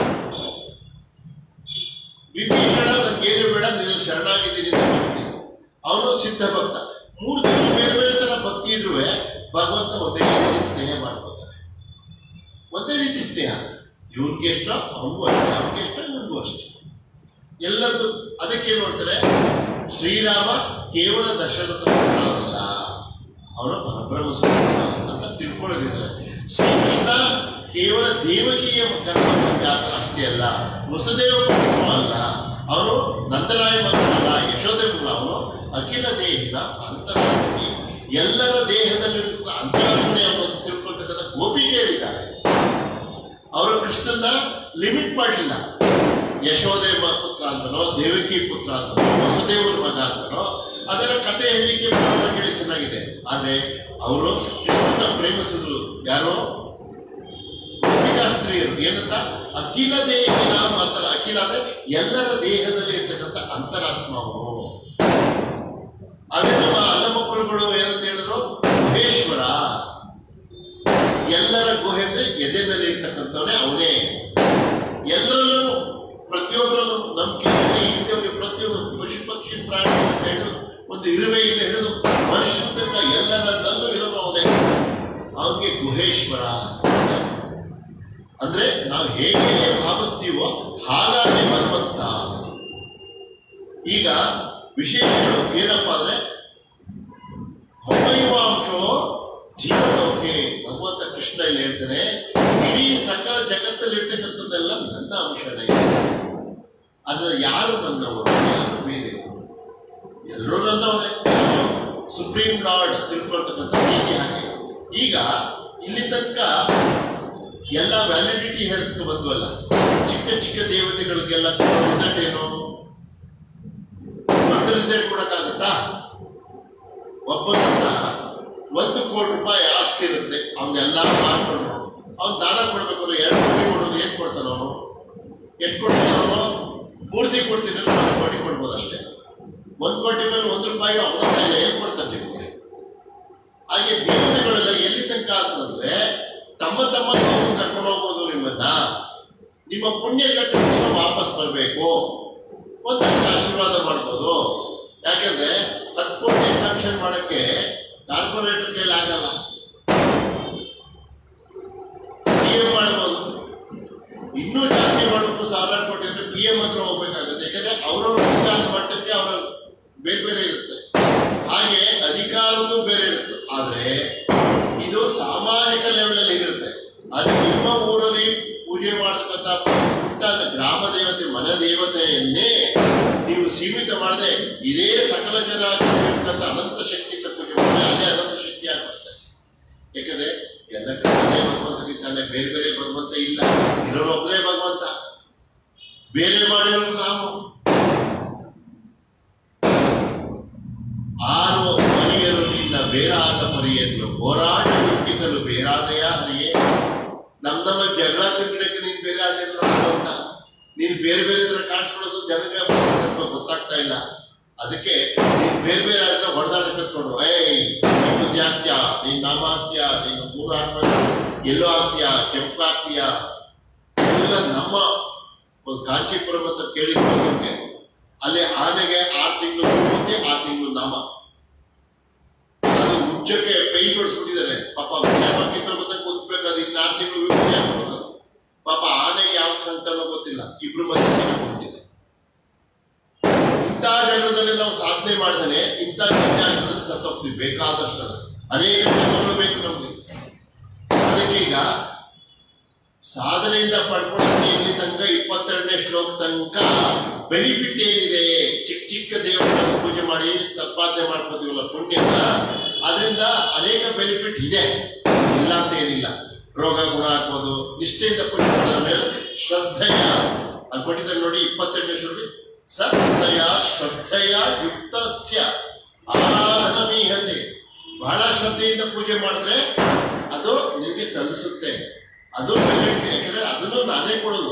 ವಿಭೀಷಣ ನನ್ಗೇನು ಬೇಡ ನಿನ್ನ ಶರಣಾಗಿದ್ದೀನಿ ಅಂತ ಭಕ್ತಿ ಅವನು ಸಿದ್ಧ ಭಕ್ತ ಮೂರು ಜನ ಬೇರೆ ಬೇರೆ ತರ ಭಕ್ತಿ ಇದ್ರು ಭಗವಂತ ಒಂದೇ ರೀತಿ ಸ್ನೇಹ ಮಾಡ್ಕೋತಾನೆ ಒಂದೇ ರೀತಿ ಸ್ನೇಹ ಇವನ್ಗೆ ಎಷ್ಟೋ ಅವನಿಗೂ ಅಷ್ಟೇ ಅವನಿಗೆ ಎಷ್ಟೋ ಇವನಿಗೂ ಅಷ್ಟೇ ಎಲ್ಲರದ್ದು ಅದಕ್ಕೆ ಏನ್ ನೋಡ್ತಾರೆ ಶ್ರೀರಾಮ ಕೇವಲ ದಶರಥ ಪುತ್ರನಲ್ಲ ಅವನ ಪರಬ್ರಹ್ಮ ಸ್ವರೂಪ ಅಂತ ತಿಳ್ಕೊಳ್ಳೋದಿದ್ದಾರೆ ಶ್ರೀಕೃಷ್ಣ ಕೇವಲ ದೇವಕಿಯ ಕರ್ಮ ಸಂಜಾತ ಅಷ್ಟೇ ಅಲ್ಲ ವಸುದೇವ ಪುತ್ರನೂ ಅಲ್ಲ ಅವನು ನಂದರಾಯ ಮಗನಲ್ಲ ಯಶೋಧೆ ಮಗನ ಅವನು ಅಖಿಲ ದೇಹಿನ ಅಂತರಾತ್ಮಿ ಎಲ್ಲರ ದೇಹದಲ್ಲಿರುವ ಅಂತರಾತ್ಮನೆ ಅನ್ನೋದು ತಿಳ್ಕೊಳ್ತಕ್ಕಂಥ ಗೋಪಿಕೆಯರಿದ್ದಾರೆ ಅವರು ಕೃಷ್ಣನ ಲಿಮಿಟ್ ಮಾಡಲಿಲ್ಲ ಯಶೋದೆ ಮ- ಪುತ್ರ ಅಂತನೋ ದೇವಕಿ ಪುತ್ರ ಅಂತನೋ ವಸುದೇವನ ಮಗ ಅಂತನೋ ಅದರ ಕಥೆ ಹೇಳಲಿಕ್ಕೆ ಹೇಳಿ ಚೆನ್ನಾಗಿದೆ ಆದ್ರೆ ಅವರು ಕೃಷ್ಣನ ಪ್ರೇಮಿಸಿದ್ರು ಯಾರೋ ಗೋಪಿಕಾ ಸ್ತ್ರೀಯರು ಏನಂತ ಅಖಿಲ ದೇಹಿನ ಮಾತ್ರ ಅಖಿಲ ಅಂದ್ರೆ ಎಲ್ಲರ ದೇಹದಲ್ಲಿ ಇರ್ತಕ್ಕಂಥ ಅಂತರಾತ್ಮ ಅವನು ಅದೇ ನಮ್ಮ ಅಲ್ಲಮಕ್ಕಳುಗಳು ಏನಂತ ಹೇಳಿದ್ರು ಮಹೇಶ್ವರ ಎಲ್ಲರ ಗುಹೆ ಅಂದ್ರೆ ಎದೆನಲ್ಲಿ ಇರ್ತಕ್ಕಂಥವನೇ ಅವನೇ ಎಲ್ಲರಲ್ಲೂ ಪ್ರತಿಯೊಬ್ಬರಲ್ಲೂ ನಂಬಿಕೆ ಒಂದು ಇರುವೆಯಿಂದ ಹಿಡಿದು ಮನುಷ್ಯನ ತನಕ ಎಲ್ಲರದಲ್ಲೂ ಇರೋನು ಅವನೇ ಅವನಿಗೆ ಗುಹೇಶ್ವರ ಅಂದ್ರೆ ನಾವು ಹೇಗೆ ಹೇಗೆ ಭಾವಿಸ್ತೀವೋ ಹಾಗಾಗಿ ಭಗವಂತ ಈಗ ವಿಶೇಷಗಳು ಏನಪ್ಪಾ ಅಂದ್ರೆ ಮಮೈವಾಂಶೋ ಜೀವನೋಕೆ ಭಗವಂತ ಕೃಷ್ಣ ಇಲ್ಲಿ ಹೇಳ್ತಾನೆ ಇಡೀ ಸಕಲ ಜಗತ್ತಲ್ಲಿ ಇರ್ತಕ್ಕಂಥದ್ದೆಲ್ಲ ನನ್ನ ಅಂಶನೇ ಆದ್ರೆ ಯಾರು ನನ್ನವರು ಯಾರು ಬೇರೆ ಎಲ್ಲರೂ ನನ್ನವರೇ ಸುಪ್ರೀಂ ಲಾರ್ಡ್ ತಿಳ್ಕೊಳ್ತಕ್ಕಂಥ ರೀತಿ ಹಾಗೆ ಈಗ ಇಲ್ಲಿ ತನಕ ಎಲ್ಲ ವ್ಯಾಲಿಡಿಟಿ ಹೇಳ್ತಕ್ಕ ಬಂದ್ವಲ್ಲ ಚಿಕ್ಕ ಚಿಕ್ಕ ದೇವತೆಗಳಿಗೆಲ್ಲ ರಿಸಲ್ಟ್ ಏನು ದೊಡ್ಡ ರಿಸಲ್ಟ್ ಕೊಡಕ್ಕಾಗತ್ತಾ ಒಬ್ಬನ ಹತ್ರ ಒಂದು ಕೋಟಿ ರೂಪಾಯಿ ಆಸ್ತಿ ಇರುತ್ತೆ ಅವನ್ನೆಲ್ಲ ಮಾರ್ಕೊಂಡು ಅವ್ನು ದಾನ ಕೊಡ್ಬೇಕಾದ್ರೆ ಎರಡು ಕೋಟಿ ಕೊಡೋದು ಏನ್ ಕೊಡ್ತಾನ ಅವನು ಎಷ್ಟು ಕೊಡ್ತಾನ ಅವನು ಪೂರ್ತಿ ಕೊಡ್ತೀನಿ ಅಂದ್ರೆ ಒಂದು ಕೋಟಿ ಕೊಡ್ಬೋದು ಅಷ್ಟೇ ಒಂದ್ ಕೋಟಿ ಮೇಲೆ ಒಂದು ರೂಪಾಯಿ ಅವನ ಮೇಲೆ ಏನ್ ಕೊಡ್ತಾನೆ ನಿಮಗೆ ಹಾಗೆ ದೇವತೆಗಳೆಲ್ಲ ಎಲ್ಲಿ ತನಕ ಅಂತಂದ್ರೆ ತಮ್ಮ ತಮ್ಮ ನೋವು ಕರ್ಕೊಂಡು ಹೋಗ್ಬೋದು ನಿಮ್ಮನ್ನ ನಿಮ್ಮ ಪುಣ್ಯ ಕಟ್ಟಿದ್ರೆ ವಾಪಸ್ ಬರಬೇಕು ಒಂದಷ್ಟು ಆಶೀರ್ವಾದ ಮಾಡ್ಬೋದು ಯಾಕಂದ್ರೆ ಹತ್ತು ಕೋಟಿ ಸ್ಯಾಂಕ್ಷನ್ ಮಾಡಕ್ಕೆ ಕಾರ್ಪೊರೇಟರ್ ಕೈಲಿ ಆಗಲ್ಲ ಪಿ ಎಂ ಮಾಡ್ಬೋದು ಇನ್ನೂ ಜಾಸ್ತಿ ಮಾಡಬೇಕು ಸಾವಿರಾರು ಕೋಟಿ ಅಂದ್ರೆ ಪಿ ಎಂ ಹತ್ರ ಹೋಗ್ಬೇಕಾಗುತ್ತೆ ಯಾಕಂದ್ರೆ ಅವರವ್ರ ಅಧಿಕಾರದ ಮಟ್ಟಕ್ಕೆ ಅವರ ಬೇರೆ ಬೇರೆ ಇರುತ್ತೆ ಹಾಗೆ ಅಧಿಕಾರದ್ದು ಬೇರೆ ಇರುತ್ತೆ ಆದ್ರೆ ಇದು ಸಾಮಾಜಿಕ ಲೆವೆಲ್ ಅಲ್ಲಿ ಇರುತ್ತೆ ಅದು ನಿಮ್ಮ ಊರಲ್ಲಿ ಪೂಜೆ ಮಾಡತಕ್ಕಂಥ ಪುಟ್ಟ ಗ್ರಾಮ ದೇವತೆ ಮನ ದೇವತೆಯನ್ನೇ ನೀವು ಸೀಮಿತ ಮಾಡದೆ ಇದೇ ಸಕಲ ಜನ ಇರ್ತಕ್ಕಂಥ ಅನಂತ ಶಕ್ತಿಯಿಂದ ಪೂಜೆ ಮಾಡಿದ್ರೆ ಅದೇ ಅನಂತ ಶಕ್ತಿ ಆಗ್ಬಿಡುತ್ತೆ ಯಾಕಂದ್ರೆ ಎಲ್ಲ ಕಡೆ ಭಗವಂತನಿದ್ದಾನೆ ಬೇರೆ ಬೇರೆ ಭಗವಂತ ಇಲ್ಲ ಇರೋರು ಒಬ್ಬನೇ ಭಗವಂತ ಬೇರೆ ಮಾಡಿರೋರು ನಾವು ಆರು ಮರಿಯರು ನಿನ್ನ ಬೇರಾದ ಮರಿಯನ್ನು ಹೋರಾಟ ರೂಪಿಸಲು ಬೇರಾದಯ ಹರಿಯೇ ನಮ್ ನಮ್ಮ ಜಗಳ ತಿಂಗಡಕ್ಕೆ ನೀನ್ ಬೇರೆ ಆದೇನು ಭಗವಂತ ನೀನ್ ಬೇರೆ ಬೇರೆ ಇದ್ರೆ ಕಾಣಿಸ್ಕೊಳ್ಳೋದು ಜನರಿಗೆ ತತ್ವ ಗೊತ್ತಾಗ್ತಾ ಇಲ್ಲ ಅದಕ್ಕೆ ನೀನ್ ಬೇರೆ ಬೇರೆ ಆದ್ರೆ ಹೊಡೆದಾಡ ಕತ್ಕೊಂಡು ಏಯ್ ನೀನ್ ಬುದ್ಧಿ ಹಾಕ್ತೀಯಾ ನೀನ್ ನಾಮ ಹಾಕ್ತೀಯಾ ನೀನು ಮೂರು ಹಾಕ್ಬೇಕು ಎಲ್ಲೋ ಹಾಕ್ತೀಯಾ ಕೆಂಪು ಹಾಕ್ತೀಯಾ ಎಲ್ಲ ನಮ್ಮ ಒಂದು ಕಾಂಚೀಪುರಂ ಅಂತ ಕೇಳಿದ್ರು ನಿಮ್ಗೆ ಅಲ್ಲಿ ಆನೆಗೆ ಆರು ತಿಂಗಳು ಮೂರ್ತಿ ಆರು ತಿಂಗಳು ನಾಮ ಅದು ಉಚ್ಚಕ್ಕೆ ಪೈಂಟ್ ಹೊಡಿಸ್ಬಿಟ್ಟಿದ್ದಾರೆ ಪಾಪ ಕಿತ್ತ ಗೊತ್ತಾಗ ಗೊತ್ತಬೇಕಾದ್ರೆ ಇನ್ನು ಆರು ತಿಂಗಳು ವಿಭೂತಿ ಹಾಕ್ಬೇಕು ಪಾಪ ಆನೆಗೆ ಯಾವ ಸಂಕಟನೋ ಗೊತ್ತಿಲ್ಲ ಇಬ್ರು ಮಧ್ಯೆ ಸಿಕ್ಕೊಂಡಿದೆ ಇಂಥ ಜಾಗದಲ್ಲಿ ನಾವು ಸಾಧನೆ ಮಾಡಿದ್ರೆ ಇಂಥ ಜಾಗದಲ್ಲಿ ಸತ್ತೋಗ್ತೀವಿ ಬೇಕಾದಷ್ಟು ಅಲ್ಲ. ಅನೇಕ ಜನ್ಮಗಳು ಬೇಕು ನಮ್ಗೆ ಅದಕ್ಕೆ ಈಗ ಸಾಧನೆಯಿಂದ ಪಡ್ಕೊಳ್ಳೋಕೆ ಇಲ್ಲಿ ತನಕ ಇಪ್ಪತ್ತೆರಡನೇ ಶ್ಲೋಕ ತನಕ ಬೆನಿಫಿಟ್ ಏನಿದೆ ಚಿಕ್ಕ ಚಿಕ್ಕ ದೇವರುಗಳನ್ನು ಪೂಜೆ ಮಾಡಿ ಸಂಪಾದನೆ ಮಾಡ್ಕೋತೀವಲ್ಲ ಪುಣ್ಯನ ಅದರಿಂದ ಅನೇಕ ಬೆನಿಫಿಟ್ ಇದೆ ಇಲ್ಲ ಅಂತ ಏನಿಲ್ಲ ರೋಗ ಗುಣ ಆಗ್ಬೋದು ನಿಷ್ಠೆಯಿಂದ ಪೂಜೆ ಮಾಡಿದ್ರೆ ಶ್ರದ್ಧೆಯ ಅದು ಕೊಟ್ಟಿದ್ದಾರೆ ನೋಡಿ ಇಪ್ಪತ್ತೆರಡನೇ ಶ್ಲೋಕ ಸತ್ತೆಯ ಶ್ರದ್ಧೆಯ ಯುಕ್ತಸ್ಯ ಆರಾಧನಮೀಹತೆ ಬಹಳ ಶ್ರದ್ಧೆಯಿಂದ ಪೂಜೆ ಮಾಡಿದ್ರೆ ಅದು ನಿಮಗೆ ಸಲ್ಲಿಸುತ್ತೆ ಅದು ಡೈರೆಕ್ಟ್ ಯಾಕಂದ್ರೆ ಅದನ್ನು ನಾನೇ ಕೊಡೋದು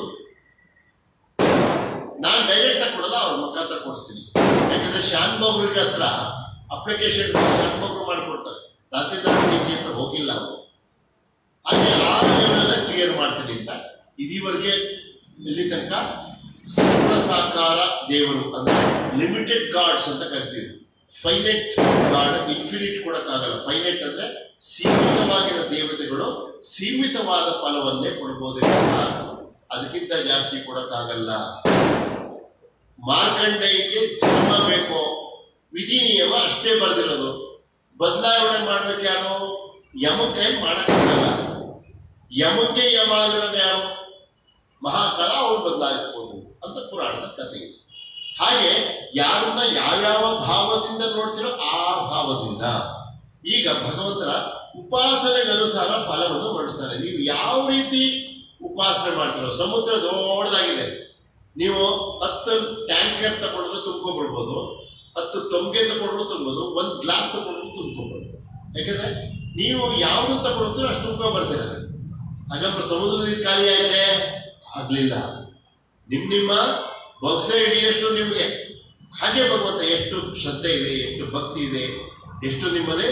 ನಾನು ಡೈರೆಕ್ಟ್ ಆಗಿ ಕೊಡಲ್ಲ ಅವ್ರ ಮುಖಾಂತರ ಕೊಡಿಸ್ತೀನಿ ಯಾಕಂದ್ರೆ ಶಾನ್ ಬಾಬ್ರಿಗೆ ಹತ್ರ ಅಪ್ಲಿಕೇಶನ್ ಶಾನ್ ಬಾಬ್ರು ಮಾಡಿಕೊಡ್ತಾರೆ ತಹಸೀಲ್ದಾರ್ ಡಿ ಸಿ ಹತ್ರ ಹೋಗಿಲ್ಲ ಅವರು ಹಾಗೆ ಆ ಲೆವೆಲ್ ಕ್ಲಿಯರ್ ಮಾಡ್ತೀನಿ ಅಂತ ಇದೀವರೆಗೆ ಇಲ್ಲಿ ತನಕ ಸರ್ವ ಸಾಕಾರ ದೇವರು ಅಂದ್ರೆ ಲಿಮಿಟೆಡ್ ಗಾಡ್ಸ್ ಅಂತ ಕರಿತೀವಿ ಫೈನೈಟ್ ಗಾಡ್ ಇನ್ಫಿನಿಟ್ ಕೊಡಕ್ಕಾಗಲ್ಲ ಫೈನೈಟ್ ಅಂದ್ರೆ ಸೀಮಿತವಾಗಿರೋ ದೇವತೆಗಳು ಸೀಮಿತವಾದ ಫಲವನ್ನೇ ಕೊಡ್ಬೋದೇ ವಿನಃ ಅದಕ್ಕಿಂತ ಜಾಸ್ತಿ ಕೊಡಕ್ಕಾಗಲ್ಲ ಮಾರ್ಕಂಡೇಯಕ್ಕೆ ಜನ್ಮ ಬೇಕು ವಿಧಿ ನಿಯಮ ಅಷ್ಟೇ ಬರೆದಿರೋದು ಬದಲಾವಣೆ ಮಾಡ್ಬೇಕು ಯಾರು ಯಮಕ್ಕೆ ಮಾಡಕ್ಕಾಗಲ್ಲ ಯಮಗೆ ಯಮ ಆಗಿರೋದು ಯಾರು ಮಹಾಕಾಲ ಅವ್ರು ಬದಲಾಯಿಸ್ಬೋದು ಅಂತ ಪುರಾಣದ ಕಥೆ ಇದೆ ಹಾಗೆ ಯಾರನ್ನ ಯಾವ್ಯಾವ ಭಾವದಿಂದ ನೋಡ್ತಿರೋ ಆ ಭಾವದಿಂದ ಈಗ ಭಗವಂತನ ಉಪಾಸನೆಗನುಸಾರ ಫಲವನ್ನು ಮಾಡಿಸ್ತಾರೆ ನೀವು ಯಾವ ರೀತಿ ಉಪಾಸನೆ ಮಾಡ್ತಿರೋ ಸಮುದ್ರ ದೊಡ್ಡದಾಗಿದೆ ನೀವು ಹತ್ತು ಟ್ಯಾಂಕರ್ ತಗೊಂಡ್ರು ತುಂಬ್ಕೊಂಡ್ಬಿಡ್ಬೋದು ಹತ್ತು ತೊಂಗೆ ತಗೊಂಡ್ರು ತುಂಬೋದು ಒಂದು ಗ್ಲಾಸ್ ತಗೊಂಡ್ರು ತುಂಬ್ಕೊಬೋದು ಯಾಕಂದ್ರೆ ನೀವು ಯಾವ್ದು ತಗೊಳ್ತೀರೋ ಅಷ್ಟು ತುಂಬ್ಕೊ ಬರ್ತೀರ ಹಾಗಪ್ಪ ಸಮುದ್ರ ನೀರು ಖಾಲಿ ಆಗಿದೆ ಆಗ್ಲಿಲ್ಲ ನಿಮ್ ನಿಮ್ಮ ಬೊಕ್ಸೆ ಹಿಡಿಯಷ್ಟು ನಿಮಗೆ ಹಾಗೆ ಭಗವಂತ ಎಷ್ಟು ಶ್ರದ್ಧೆ ಇದೆ ಎಷ್ಟು ಭಕ್ತಿ ಇದೆ ಎಷ್ಟು ನಿಮ್ಮಲ್ಲಿ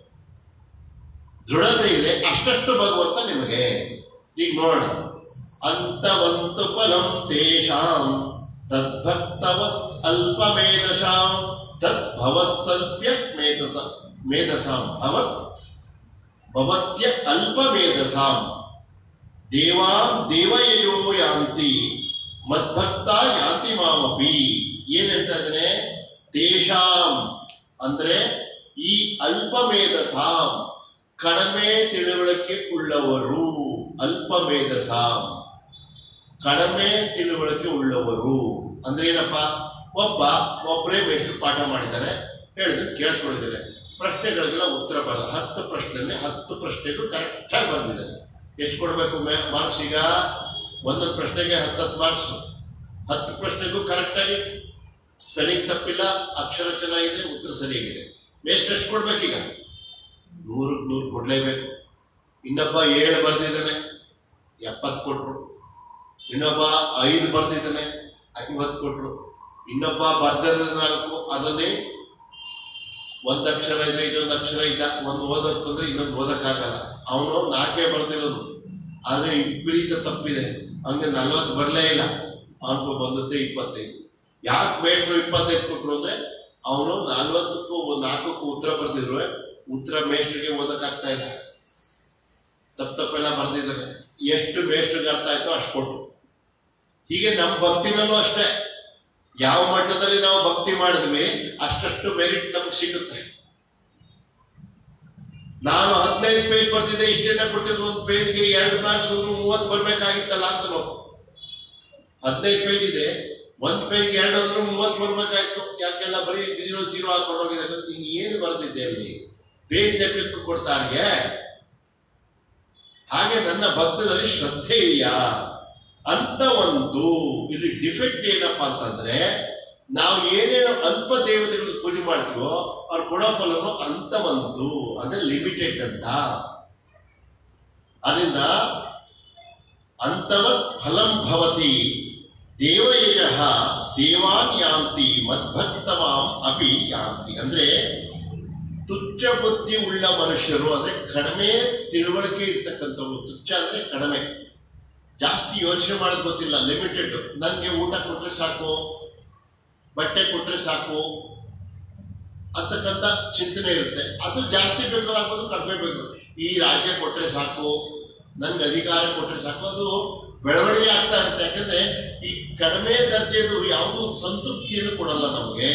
ದೃಢತೆ ಇದೆ ಅಷ್ಟಷ್ಟು ಭಗವಂತ ನಿಮಗೆ ಈಗ ನೋಡೋಣ ಅಂತವಂತು ಫಲಂ ತೇಷಾಂ ತದ್ಭಕ್ತವತ್ ಅಲ್ಪಮೇಧಶಾಂ ತತ್ ಭವತ್ತಲ್ಪ್ಯ ಮೇಧಸ ಮೇಧಸಾಂ ಭವತ್ ಭವತ್ಯ ಅಲ್ಪ ಮೇಧಸಾಂ ದೇವಾನ್ ದೇವಯೋ ಯಾಂತಿ ಮದ್ಭಕ್ತ ಯಾಂತಿ ಮಾಮಪಿ ಏನ್ ಹೇಳ್ತಾ ಇದ್ದಾನೆ ತೇಷಾಂ ಅಂದ್ರೆ ಈ ಅಲ್ಪ ಮೇಧಸಾಂ ಕಡಿಮೆ ತಿಳುವಳಿಕೆ ಉಳ್ಳವರು ಅಲ್ಪ ಮೇಧಸಾಂ ಕಡಿಮೆ ತಿಳುವಳಿಕೆ ಉಳ್ಳವರು ಅಂದ್ರೆ ಏನಪ್ಪ ಒಬ್ಬ ಒಬ್ಬರೇ ಮೇಷ್ಟ್ರು ಪಾಠ ಮಾಡಿದ್ದಾರೆ ಹೇಳಿದ್ರು ಕೇಳಿಸ್ಕೊಂಡಿದ್ದಾರೆ ಪ್ರಶ್ನೆಗಳಿಗೆಲ್ಲ ಉತ್ತರ ಬರೆದ ಹತ್ತು ಪ್ರಶ್ನೆ ಹತ್ತು ಪ್ರಶ್ನೆಗೂ ಕರೆಕ್ಟಾಗಿ ಬರೆದಿದ್ದಾರೆ ಎಷ್ಟು ಕೊಡಬೇಕು ಮಾರ್ಕ್ಸ್ ಈಗ ಒಂದೊಂದು ಪ್ರಶ್ನೆಗೆ ಹತ್ತತ್ತು ಮಾರ್ಕ್ಸ್ ಹತ್ತು ಪ್ರಶ್ನೆಗೂ ಕರೆಕ್ಟಾಗಿ ಸ್ಪೆಲ್ಲಿಂಗ್ ತಪ್ಪಿಲ್ಲ ಅಕ್ಷರ ಚೆನ್ನಾಗಿದೆ ಉತ್ತರ ಸರಿಯಾಗಿದೆ ಮೇಸ್ಟ್ ಎಷ್ಟು ಕೊಡ್ಬೇಕೀಗ ನೂರಕ್ಕೆ ನೂರು ಕೊಡ್ಲೇಬೇಕು ಇನ್ನೊಬ್ಬ ಏಳು ಬರೆದಿದ್ದಾನೆ ಎಪ್ಪತ್ತು ಕೊಟ್ರು ಇನ್ನೊಬ್ಬ ಐದು ಬರ್ದಿದ್ದಾನೆ ಐವತ್ತು ಕೊಟ್ರು ಇನ್ನೊಬ್ಬ ಬರ್ದಿರೋದು ನಾಲ್ಕು ಅದನ್ನೇ ಒಂದ್ ಅಕ್ಷರ ಇದ್ರೆ ಇನ್ನೊಂದು ಅಕ್ಷರ ಇದ್ದ ಒಂದು ಓದಕ್ ಬಂದ್ರೆ ಇನ್ನೊಂದು ಓದಕ್ಕಾಗಲ್ಲ ಅವನು ನಾಲ್ಕೇ ಬರ್ದಿರೋದು ಆದ್ರೆ ವಿಪರೀತ ತಪ್ಪಿದೆ ಹಂಗೆ ನಲ್ವತ್ತು ಬರಲೇ ಇಲ್ಲ ಅವನಿಗೆ ಬಂದದ್ದೇ ಇಪ್ಪತ್ತೈದು ಯಾಕೆ ಮೇಷ್ಟ್ರು ಇಪ್ಪತ್ತೈದು ಕೊಟ್ರು ಅಂದ್ರೆ ಅವನು ನಲ್ವತ್ತಕ್ಕೂ ಒಂದ್ ನಾಲ್ಕಕ್ಕೂ ಉತ್ತರ ಬರ್ದಿದ್ರು ಉತ್ತರ ಮೇಷ್ಟ್ರಿಗೆ ಓದಕ್ಕಾಗ್ತಾ ಇಲ್ಲ ತಪ್ಪು ತಪ್ಪೆಲ್ಲ ಬರ್ದಿದ್ದಾನೆ ಎಷ್ಟು ಮೇಷ್ಟ್ರಿಗೆ ಅರ್ಥ ಆಯ್ತೋ ಅಷ್ಟು ಕೊಟ್ರು ಹೀಗೆ ನಮ್ಮ ಭಕ್ತಿನಲ್ಲೂ ಅಷ್ಟೇ ಯಾವ ಮಟ್ಟದಲ್ಲಿ ನಾವು ಭಕ್ತಿ ಮಾಡಿದ್ವಿ ಅಷ್ಟಷ್ಟು ಮೆರಿಟ್ ನಮ್ಗೆ ಸಿಗುತ್ತೆ ನಾನು ಹದಿನೈದು ಪೇಜ್ ಬರ್ತಿದ್ದೆ ಇಷ್ಟೆಲ್ಲ ಕೊಟ್ಟಿದ್ರು ಒಂದು ಪೇಜ್ಗೆ ಎರಡು ಮಾರ್ಕ್ಸ್ ಹೋದ್ರು ಮೂವತ್ತು ಬರ್ಬೇಕಾಗಿತ್ತಲ್ಲ ಅಂತ ನಾವು ಹದಿನೈದು ಪೇಜ್ ಇದೆ ಒಂದ್ ಪೇಜ್ ಎರಡು ಅಂದ್ರೆ ಮೂವತ್ತು ಬರ್ಬೇಕಾಯ್ತು ಯಾಕೆಲ್ಲ ಬರೀ ಜೀರೋ ಜೀರೋ ಹಾಕೊಂಡು ಹೋಗಿದ್ದಾರೆ ನೀನು ಏನು ಬರ್ತಿದ್ದೆ ಅಲ್ಲಿ ಪೇಜ್ ಲೆಕ್ಕಕ್ಕೆ ಕೊಡ್ತಾರ್ಗೆ ಹಾಗೆ ನನ್ನ ಭಕ್ತನಲ್ಲಿ ಶ್ರದ್ಧೆ ಇದೆಯಾ ಅಂತ ಒಂದು ಇಲ್ಲಿ ಡಿಫೆಕ್ಟ್ ಏನಪ್ಪಾ ಅಂತಂದ್ರೆ ನಾವು ಏನೇನು ಅಲ್ಪ ದೇವತೆಗಳು ಪೂಜೆ ಮಾಡ್ತೀವೋ ಅವ್ರು ಕೊಡೋ ಫಲನು ಅಂತವಂತು ಅಂದ್ರೆ ಲಿಮಿಟೆಡ್ ಅಂತ ಅದರಿಂದ ಅಂತವತ್ ಫಲಂ ಭವತಿ ದೇವಯಜ ದೇವಾನ್ ಯಾಂತಿ ಮದ್ಭಕ್ತಮಾಂ ಅಪಿ ಯಾಂತಿ ಅಂದ್ರೆ ತುಚ್ಛ ಬುದ್ಧಿ ಉಳ್ಳ ಮನುಷ್ಯರು ಅಂದ್ರೆ ಕಡಿಮೆ ತಿಳುವಳಿಕೆ ಇರ್ತಕ್ಕಂಥವ್ರು ತುಚ್ಛ ಅಂದ್ರೆ ಕಡಿಮೆ ಜಾಸ್ತಿ ಯೋಚನೆ ಮಾಡೋದು ಗೊತ್ತಿಲ್ಲ ಲಿಮಿಟೆಡ್ ನನಗೆ ಊಟ ಕೊಟ್ರೆ ಸಾಕು ಬಟ್ಟೆ ಕೊಟ್ರೆ ಸಾಕು ಅಂತಕ್ಕಂಥ ಚಿಂತನೆ ಇರುತ್ತೆ ಅದು ಜಾಸ್ತಿ ಬೇಕಾದ್ರೆ ಹಾಕೋದು ಕಡಿಮೆ ಬೇಕು ಈ ರಾಜ್ಯ ಕೊಟ್ರೆ ಸಾಕು ನನ್ಗೆ ಅಧಿಕಾರ ಕೊಟ್ರೆ ಸಾಕು ಅದು ಬೆಳವಣಿಗೆ ಆಗ್ತಾ ಇರುತ್ತೆ ಯಾಕಂದ್ರೆ ಈ ಕಡಿಮೆ ದರ್ಜೆದು ಯಾವುದು ಸಂತೃಪ್ತಿಯನ್ನು ಕೊಡಲ್ಲ ನಮಗೆ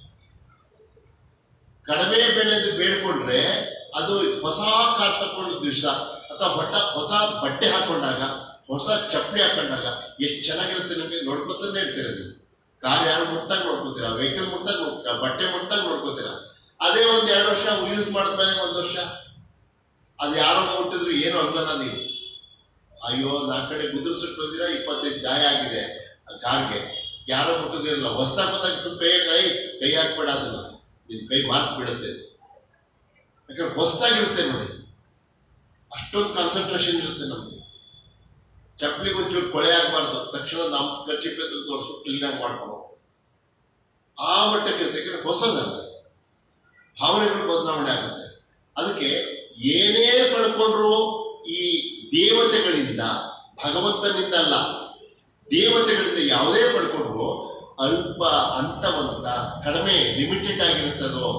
ಕಡಿಮೆ ಬೆಲೆದು ಬೇಡ್ಕೊಂಡ್ರೆ ಅದು ಹೊಸ ಕಾರ್ ತಕೊಂಡು ದಿವಸ ಅಥವಾ ಬಟ್ಟ ಹೊಸ ಬಟ್ಟೆ ಹಾಕೊಂಡಾಗ ಹೊಸ ಚಪ್ಪಲಿ ಹಾಕೊಂಡಾಗ ಎಷ್ಟು ಚೆನ್ನಾಗಿರುತ್ತೆ ನಿಮಗೆ ನೋಡ್ಕೊತಾನೆ ಇರ್ತೀರ ನೀವು ಕಾರ್ ಯಾರು ಮುಟ್ಟಾಗ ನೋಡ್ಕೋತೀರಾ ವೆಹಿಕಲ್ ಮುಟ್ಟಾಗ ನೋಡ್ತೀರಾ ಬಟ್ಟೆ ಮುಟ್ಟಾಗ ನೋಡ್ಕೋತೀರಾ ಅದೇ ಒಂದ್ ಎರಡು ವರ್ಷ ಯೂಸ್ ಮಾಡಿದ್ಮೇಲೆ ಒಂದ್ ವರ್ಷ ಅದು ಯಾರೋ ಮುಟ್ಟಿದ್ರು ಏನು ಅನ್ಲಲ್ಲ ನೀವು ಅಯ್ಯೋ ನಾಲ್ಕು ಕಡೆ ಗುದುರ್ಸಿಟ್ಟು ಬಂದಿರಾ ಇಪ್ಪತ್ತೈದು ಗಾಯ ಆಗಿದೆ ಆ ಕಾರ್ಗೆ ಯಾರೋ ಮುಟ್ಟಿದಿರಲ್ಲ ಹೊಸ್ದಾಗ್ ಬಂದಾಗ ಸ್ವಲ್ಪ ಕೈ ಕೈ ಕೈ ಹಾಕ್ಬೇಡ ಅದನ್ನ ನಿನ್ ಕೈ ಮಾರ್ಕ್ ಬಿಡುತ್ತೆ ಯಾಕಂದ್ರೆ ಹೊಸ್ದಾಗಿರುತ್ತೆ ನೋಡಿ ಅಷ್ಟೊಂದು ಕಾನ್ಸಂಟ್ರೇಷನ್ ಇರುತ್ತೆ ನಮಗೆ ಚಪ್ಪಲಿಗೆ ಒಂಚೂರು ಕೊಳೆ ಆಗಬಾರ್ದು ತಕ್ಷಣ ನಮ್ಮ ಕಚ್ಚಿಪ್ಪೆ ತೋರಿಸ್ಬಿಟ್ಟು ಕ್ಲೀನಾಗಿ ಮಾಡ್ಕೊಂಡು ಆ ಮಟ್ಟಕ್ಕೆ ಇರುತ್ತೆ ಯಾಕಂದ್ರೆ ಹೊಸದಲ್ಲ ಭಾವನೆಗಳು ಬದಲಾವಣೆ ಆಗುತ್ತೆ ಅದಕ್ಕೆ ಏನೇ ಪಡ್ಕೊಂಡ್ರು ಈ ದೇವತೆಗಳಿಂದ ಭಗವಂತನಿಂದ ಅಲ್ಲ ದೇವತೆಗಳಿಂದ ಯಾವುದೇ ಪಡ್ಕೊಂಡ್ರು ಅಲ್ಪ ಅಂತವಂತ ಕಡಿಮೆ ಲಿಮಿಟೆಡ್ ಆಗಿರುತ್ತದೋ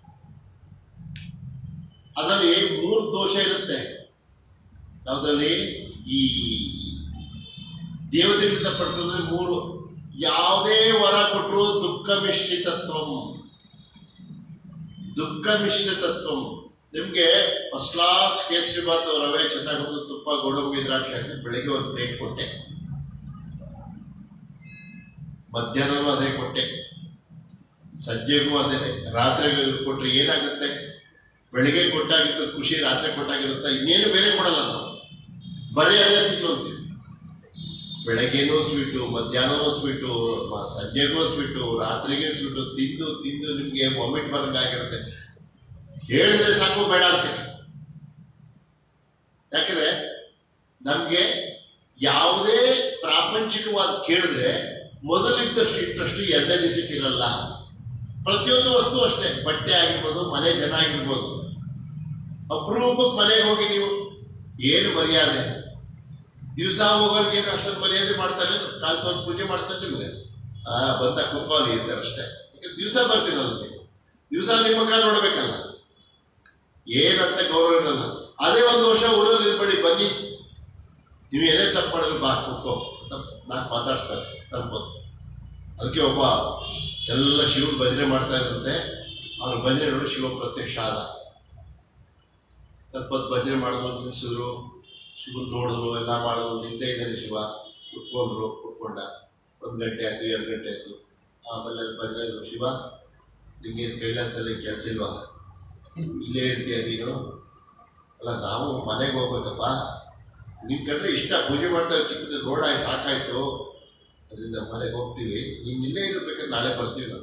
ಅದರಲ್ಲಿ ಮೂರು ದೋಷ ಇರುತ್ತೆ ಯಾವುದರಲ್ಲಿ ಈ ದೇವತೆಗಳಿಂದ ಪಡ್ಕೊಂಡ್ರೆ ಮೂರು ಯಾವುದೇ ವರ ಕೊಟ್ಟರು ದುಃಖ ಮಿಶ್ರಿತತ್ವಂ ದುಃಖ ಮಿಶ್ರಿತತ್ವಂ ನಿಮ್ಗೆ ಫಸ್ಟ್ ಕ್ಲಾಸ್ ಕೇಸರಿ ಬಾತು ರವೆ ಚೆನ್ನಾಗಿ ತುಪ್ಪ ಗೋಡಂಬಿ ದ್ರಾಕ್ಷಿ ಹಾಕಿ ಬೆಳಿಗ್ಗೆ ಒಂದು ಪ್ಲೇಟ್ ಕೊಟ್ಟೆ ಮಧ್ಯಾಹ್ನನೂ ಅದೇ ಕೊಟ್ಟೆ ಸಂಜೆಗೂ ಅದೇನೆ ರಾತ್ರಿಗೂ ಕೊಟ್ರೆ ಏನಾಗುತ್ತೆ ಬೆಳಿಗ್ಗೆ ಕೊಟ್ಟಾಗಿದ್ದ ಖುಷಿ ರಾತ್ರಿ ಕೊಟ್ಟಾಗಿರುತ್ತೆ ಇನ್ನೇನು ಬೇರೆ ಕೊಡಲ್ಲ ನಾವು ಬರೀ ಅದೇ ತಿನ್ನೋಂತೀವಿ ಬೆಳಗ್ಗೆನೂ ಸ್ವೀಟು ಮಧ್ಯಾಹ್ನನೂ ಸ್ವೀಟು ಮ- ಸಂಜೆಗೂ ಸ್ವೀಟು ರಾತ್ರಿಗೆ ಸ್ವೀಟು ತಿಂದು ತಿಂದು ನಿಮಗೆ ವಾಮಿಟ್ ಬರಂಗಾಗಿರುತ್ತೆ ಹೇಳಿದ್ರೆ ಸಾಕು ಬೇಡ ಅಂತೀರಿ ಯಾಕಂದ್ರೆ ನಮ್ಗೆ ಯಾವುದೇ ಪ್ರಾಪಂಚಿಕವಾದ ಕೇಳಿದ್ರೆ ಮೊದಲಿದ್ದಷ್ಟು ಇಂಟ್ರೆಸ್ಟ್ ಎರಡನೇ ದಿವಸಕ್ಕೆ ಇರಲ್ಲ ಪ್ರತಿಯೊಂದು ವಸ್ತು ಅಷ್ಟೇ ಬಟ್ಟೆ ಆಗಿರ್ಬೋದು ಮನೆ ಜನ ಆಗಿರ್ಬೋದು ಅಪರೂಪಕ್ಕೆ ಮನೆಗೆ ಹೋಗಿ ನೀವು ಏನು ಮರ್ಯಾದೆ ದಿವಸ ಹೋಗೋರ್ಗೆ ಅಷ್ಟೊಂದು ಮರ್ಯಾದೆ ಮಾಡ್ತಾರೆ ಕಾಲ್ ತೊಗೊಂಡು ಪೂಜೆ ಮಾಡ್ತಾರೆ ನಿಮ್ಗೆ ಆ ಬಂದ ಕುತ್ಕೊಳ್ಳಿ ಇರ್ತಾರೆ ಅಷ್ಟೇ ದಿವಸ ಬರ್ತೀರಲ್ಲ ನೀವು ದಿವಸ ನಿಮ್ಮ ಮುಖ ನೋಡ್ಬೇಕಲ್ಲ ಏನಂತ ಗೌರವ ಇರಲ್ಲ ಅದೇ ಒಂದು ವರ್ಷ ಊರಲ್ಲಿ ಇರ್ಬೇಡಿ ಬನ್ನಿ ನೀವು ಏನೇ ತಪ್ಪು ಮಾಡಿದ್ರು ಬಾ ಕೂತ್ಕೋ ಅಂತ ನಾಲ್ಕು ಮಾತಾಡ್ಸ್ತಾರೆ ಸ್ವಲ್ಪ ಹೊತ್ತು ಅದಕ್ಕೆ ಒಬ್ಬ ಎಲ್ಲ ಶಿವನ ಭಜನೆ ಮಾಡ್ತಾ ಇದ್ದಂತೆ ಅವ್ರ ಭಜನೆ ನೋಡಿ ಶಿವ ಪ್ರತ್ಯಕ್ಷ ಆದ ಸ್ವಲ್ಪ ಹೊತ್ತು ಭಜನೆ ಮಾಡಿದ್ರು ನಿಲ್ಲಿಸಿದ್ರು ಶಿವನ್ ನೋಡಿದ್ರು ಎಲ್ಲ ಮಾಡಿದ್ರು ನಿಂತೇ ಇದ್ದಾನೆ ಶಿವ ಕುತ್ಕೊಂಡ್ರು ಕುತ್ಕೊಂಡ ಒಂದು ಗಂಟೆ ಆಯ್ತು ಎರಡು ಗಂಟೆ ಆಯ್ತು ಆಮೇಲೆ ಭಜನೆ ಶಿವ ನಿಂಗೆ ಕೈಲಾಸದಲ್ಲಿ ಕೆಲಸ ಇಲ್ವಾ ಇಲ್ಲೇ ಇರ್ತೀಯ ನೀನು ಅಲ್ಲ ನಾವು ಮನೆಗೆ ಹೋಗ್ಬೇಕಪ್ಪ ನಿನ್ ಕಂಡ್ರೆ ಇಷ್ಟ ಪೂಜೆ ಮಾಡ್ತಾ ಚಿಕ್ಕದ ರೋಡ್ ಆಗಿ ಸಾಕಾಯ್ತು ಅದರಿಂದ ಮನೆಗೆ ಹೋಗ್ತೀವಿ ನೀನ್ ಇಲ್ಲೇ ಇರ್ಬೇಕಾದ್ರೆ ನಾಳೆ ಬರ್ತೀವಿ ನಾವು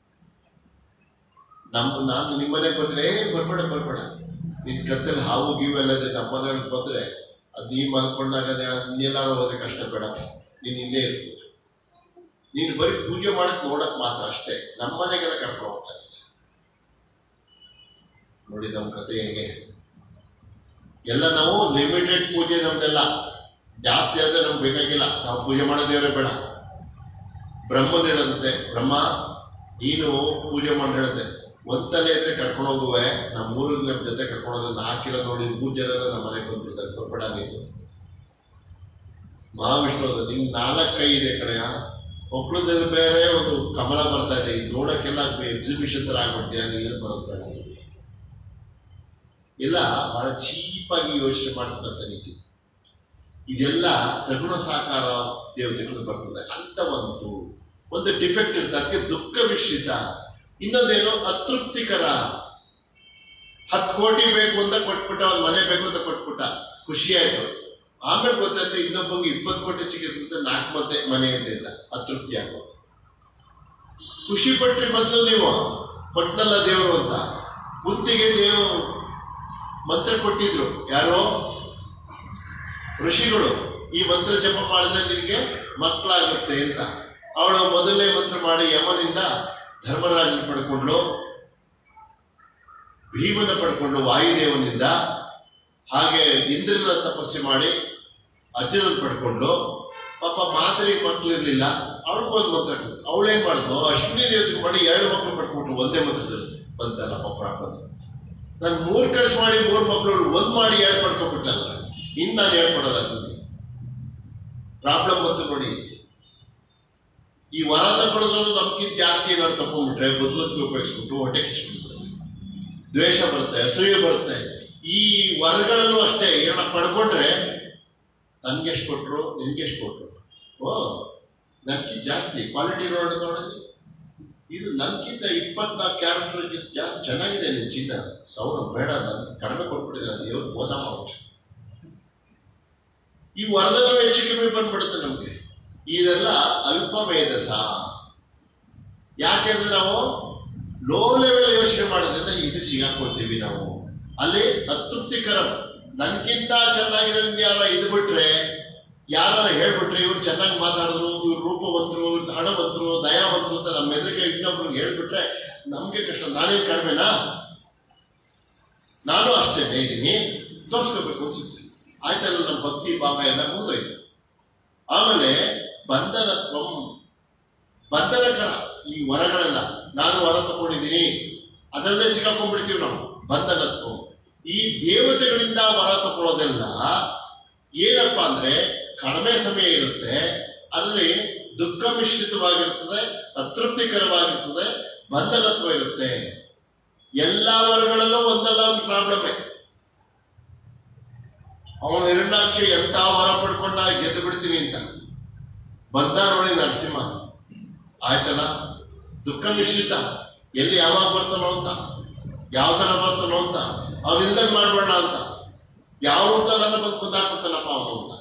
ನಮ್ಮ ನಾನು ನಿಮ್ಮ ಮನೆಗೆ ಬಂದ್ರೆ ಏ ಬರ್ಬೇಡ ಬರ್ಬೇಡ ನಿನ್ ಕತ್ತಲ್ಲಿ ಹಾವು ಗೀವು ಎಲ್ಲ ಇದೆ ನಮ್ಮ ಮನೆಯೊಳಗೆ ಬಂದ್ರೆ ಅದು ನೀ ಮಲ್ಕೊಂಡಾಗ ಇನ್ನೆಲ್ಲಾರು ಹೋದ್ರೆ ಕಷ್ಟ ಬೇಡ ನೀನ್ ಇಲ್ಲೇ ಇರ್ಬೇಕು ನೀನು ಬರೀ ಪೂಜೆ ಮಾಡಕ್ ನೋಡಕ್ ಮಾತ್ರ ಅಷ್ಟೇ ನಮ್ಮ ಮನೆಗೆಲ್ಲ ಕರ್ಕೊಂಡು ಹೋಗ್ತಾ ಇಲ್ಲ ನೋಡಿ ನಮ್ಮ ಕತೆ ಹೇಗೆ ಎಲ್ಲ ನಾವು ಲಿಮಿಟೆಡ್ ಪೂಜೆ ನಮ್ದೆಲ್ಲ ಜಾಸ್ತಿ ಆದ್ರೆ ನಮ್ಗೆ ಬೇಕಾಗಿಲ್ಲ ನಾವು ಪೂಜೆ ಮಾಡೋದೇವ್ರೆ ಬೇಡ ಬ್ರಹ್ಮನ್ ಹೇಳದಂತೆ ಬ್ರಹ್ಮ ನೀನು ಪೂಜೆ ಮಾಡಿ ಹೇಳುತ್ತೆ ಒಂದಲ್ಲೇ ಇದ್ರೆ ಕರ್ಕೊಂಡು ಹೋಗುವೆ ನಮ್ಮ ಊರಿಗೆ ನಮ್ಮ ಜೊತೆ ಕರ್ಕೊಂಡು ಹೋಗಿ ನಾಲ್ಕಿಲ್ಲ ನೋಡಿ ಮೂರು ಜನ ನಮ್ಮ ಮನೆಗೆ ಬಂದ್ಬಿಡ್ತಾರೆ ಬರ್ಬೇಡ ನೀನು ಮಹಾವಿಷ್ಣು ಅವ್ರು, ನಿಮ್ ನಾಲ್ಕು ಕೈ ಇದೆ ಕಡೆಯ ಒಕ್ಕಳದಲ್ಲಿ ಬೇರೆ ಒಂದು ಕಮಲ ಬರ್ತಾ ಇದೆ ಇದು ನೋಡಕ್ಕೆಲ್ಲ ಎಕ್ಸಿಬಿಷನ್ ತರ ಆಗ್ಬಿಡ್ತೀಯ ನೀನು ಬರೋದು ಬೇಡ ಇಲ್ಲ ಬಹಳ ಚೀಪಾಗಿ ಯೋಚನೆ ಮಾಡತಕ್ಕಂಥ ನೀತಿ ಇದೆಲ್ಲ ಸಗುಣ ಸಾಕಾರ ದೇವತೆಗಳು ಬರ್ತದೆ ಅಂತ ಒಂದು ಒಂದು ಡಿಫೆಕ್ಟ್ ಇರುತ್ತೆ ಅದಕ್ಕೆ ದುಃಖ ಮಿಶ್ರಿತ ಇನ್ನೊಂದೇನು ಅತೃಪ್ತಿಕರ ಹತ್ತು ಕೋಟಿ ಬೇಕು ಅಂತ ಕೊಟ್ಬಿಟ್ಟ ಒಂದು ಮನೆ ಬೇಕು ಅಂತ ಕೊಟ್ಬಿಟ್ಟ ಖುಷಿ ಆಯ್ತು ಆಮೇಲೆ ಗೊತ್ತಾಯ್ತು ಇನ್ನೊಬ್ಬಂಗೆ ಇಪ್ಪತ್ತು ಕೋಟಿ ಸಿಗುತ್ತೆ ನಾಲ್ಕು ಮತ್ತೆ ಮನೆ ಅಂತಿದ್ದ ಅತೃಪ್ತಿ ಆಗೋದು ಖುಷಿ ಪಟ್ರಿ ಮೊದಲು ನೀವು ಕೊಟ್ನಲ್ಲ ದೇವರು ಅಂತ ಮುಂತಿಗೆ ದೇವರು ಮಂತ್ರ ಕೊಟ್ಟಿದ್ರು ಯಾರೋ ಋಷಿಗಳು ಈ ಮಂತ್ರ ಜಪ ಮಾಡಿದ್ರೆ ನಿನಗೆ ಮಕ್ಕಳಾಗುತ್ತೆ ಅಂತ ಅವಳು ಮೊದಲನೇ ಮಂತ್ರ ಮಾಡಿ ಯಮನಿಂದ ಧರ್ಮರಾಜನ ಪಡ್ಕೊಂಡು ಭೀಮನ ಪಡ್ಕೊಂಡು ವಾಯುದೇವನಿಂದ ಹಾಗೆ ಇಂದ್ರನ ತಪಸ್ಸೆ ಮಾಡಿ ಅರ್ಜುನನ್ ಪಡ್ಕೊಂಡು ಪಾಪ ಮಾದರಿ ಮಕ್ಕಳಿರ್ಲಿಲ್ಲ ಅವಳಿಗೊಂದು ಮಂತ್ರ ಕೊಟ್ಟು ಅವಳೇನ್ ಮಾಡಿದ್ಲು ಅಶ್ವಿನಿ ದೇವತೆಗೆ ಮಾಡಿ ಎರಡು ಮಕ್ಕಳು ಪಡ್ಕೊಂಡ್ರು ಒಂದೇ ಮಂತ್ರದಲ್ಲಿ ಬಂತಲ್ಲ ಪಾಪ ಬಂದು ನಾನು ಮೂರು ಖರ್ಚು ಮಾಡಿ ಮೂರು ಮಕ್ಕಳು ಒಂದ್ ಮಾಡಿ ಎರಡು ಪಡ್ಕೊಬಿಟ್ಟಲ್ಲ ಇನ್ನು ನಾನು ಹೇಳ್ಕೊಡಲ್ಲ ನಿಮಗೆ ಪ್ರಾಬ್ಲಮ್ ಬಂತು ನೋಡಿ ಈ ವರ ತಗೊಳ್ಳೋದ್ರಲ್ಲಿ ನಮ್ಗಿಂತ ಜಾಸ್ತಿ ಏನಾದ್ರು ತಗೊಂಡ್ಬಿಟ್ರೆ ಬುದ್ಧಿಮತ್ತಿಗೆ ಉಪಯೋಗಿಸ್ಬಿಟ್ಟು ಹೊಟ್ಟೆ ಕಿಚ್ಬಿಡ್ತದೆ ದ್ವೇಷ ಬರುತ್ತೆ ಅಸೂಯೆ ಬರುತ್ತೆ ಈ ವರಗಳಲ್ಲೂ ಅಷ್ಟೇ ಏನೋ ಪಡ್ಕೊಂಡ್ರೆ ನನ್ಗೆಷ್ಟು ಕೊಟ್ರು ನಿನ್ಗೆಷ್ಟು ಕೊಟ್ರು ಓ ನನ್ಗಿಂತ ಜಾಸ್ತಿ ಕ್ವಾಲಿಟಿ ನೋಡಿ ನೋಡಲಿ ಇದು ನನ್ಗಿಂತ ಇಪ್ಪತ್ನಾಲ್ಕು ಕ್ಯಾರೆಕ್ಟರ್ ಜಾಸ್ತಿ ಚೆನ್ನಾಗಿದೆ ನಿನ್ ಚಿನ್ನ ಸೌರ ಬೇಡ ನನ್ ಕಡಿಮೆ ಕೊಟ್ಬಿಟ್ಟಿದ್ರೆ ದೇವ್ರು ಮೋಸ ಮಾಡ್ಬಿಟ್ಟು ಈ ವರದಲ್ಲೂ ಹೆಚ್ಚು ಕಮ್ಮಿ ಬಂದ್ಬಿಡುತ್ತೆ ನಮ್ಗೆ ಇದೆಲ್ಲ ಅಲ್ಪ ಮೇಧಸ ಯಾಕೆಂದ್ರೆ ನಾವು ಲೋ ಲೆವೆಲ್ ಯೋಚನೆ ಮಾಡೋದ್ರಿಂದ ಇದಕ್ಕೆ ಸಿಗಾಕೊಳ್ತೀವಿ ನಾವು ಅಲ್ಲಿ ಅತೃಪ್ತಿಕರ ನನ್ಗಿಂತ ಚೆನ್ನಾಗಿರೋ ಯಾರ ಇದು ಬಿಟ್ರೆ ಯಾರ ಹೇಳ್ಬಿಟ್ರೆ ಇವ್ರು ಚೆನ್ನಾಗಿ ಮಾತಾಡಿದ್ರು ಇವ್ರು ರೂಪವಂತರು ಇವ್ರು ಹಣವಂತರು ದಯಾವಂತರು ಅಂತ ನಮ್ಮ ಎದುರಿಗೆ ಇನ್ನೊಬ್ರಿಗೆ ಹೇಳ್ಬಿಟ್ರೆ ನಮ್ಗೆ ಕಷ್ಟ ನಾನೇನ್ ಕಡಿಮೆನಾ ನಾನು ಅಷ್ಟೇನೆ ಇದ್ದೀನಿ ತೋರಿಸ್ಕೋಬೇಕು ಅನ್ಸುತ್ತೆ ಆಯ್ತಲ್ಲ ನಮ್ಮ ಭಕ್ತಿ ಭಾವ ಎಲ್ಲ ಮುಗಿದೋಯ್ತು ಆಮೇಲೆ ಬಂಧನತ್ವಂ ಬಂಧನಕರ ಈ ವರಗಳೆಲ್ಲ ನಾನು ವರ ತಗೊಂಡಿದ್ದೀನಿ ಅದರಲ್ಲೇ ಸಿಗಾಕೊಂಡ್ಬಿಡ್ತೀವಿ ನಾವು ಬಂಧನತ್ವ ಈ ದೇವತೆಗಳಿಂದ ವರ ತಗೊಳ್ಳೋದೆಲ್ಲ ಏನಪ್ಪ ಅಂದ್ರೆ ಕಡಿಮೆ ಸಮಯ ಇರುತ್ತೆ ಅಲ್ಲಿ ದುಃಖ ಮಿಶ್ರಿತವಾಗಿರ್ತದೆ ಅತೃಪ್ತಿಕರವಾಗಿರ್ತದೆ ಬಂಧನತ್ವ ಇರುತ್ತೆ ಎಲ್ಲಾ ವರಗಳಲ್ಲೂ ಒಂದಲ್ಲ ಒಂದು ಪ್ರಾಬ್ಲಮ್ಮೇ ಅವನು ಹಿರಣ್ಯಾಕ್ಷ ಎಂತ ವರ ಪಡ್ಕೊಂಡ ಗೆದ್ದು ಬಿಡ್ತೀನಿ ಅಂತ ಬಂದ ನೋಡಿ ನರಸಿಂಹ ಆಯ್ತಲ್ಲ ದುಃಖ ಮಿಶ್ರಿತ ಎಲ್ಲಿ ಯಾವಾಗ ಬರ್ತಾನೋ ಅಂತ ಯಾವ ತರ ಬರ್ತಾನೋ ಅಂತ ಅವ್ನು ಇಲ್ದಂಗ್ ಮಾಡ್ಬೇಡ ಅಂತ ಯಾವ ನನ್ನ ಬಂದು ಕುದ್ದಾಕ್ಬಿಡ್ತಾನಪ್ಪ ಅವನು ಅಂತ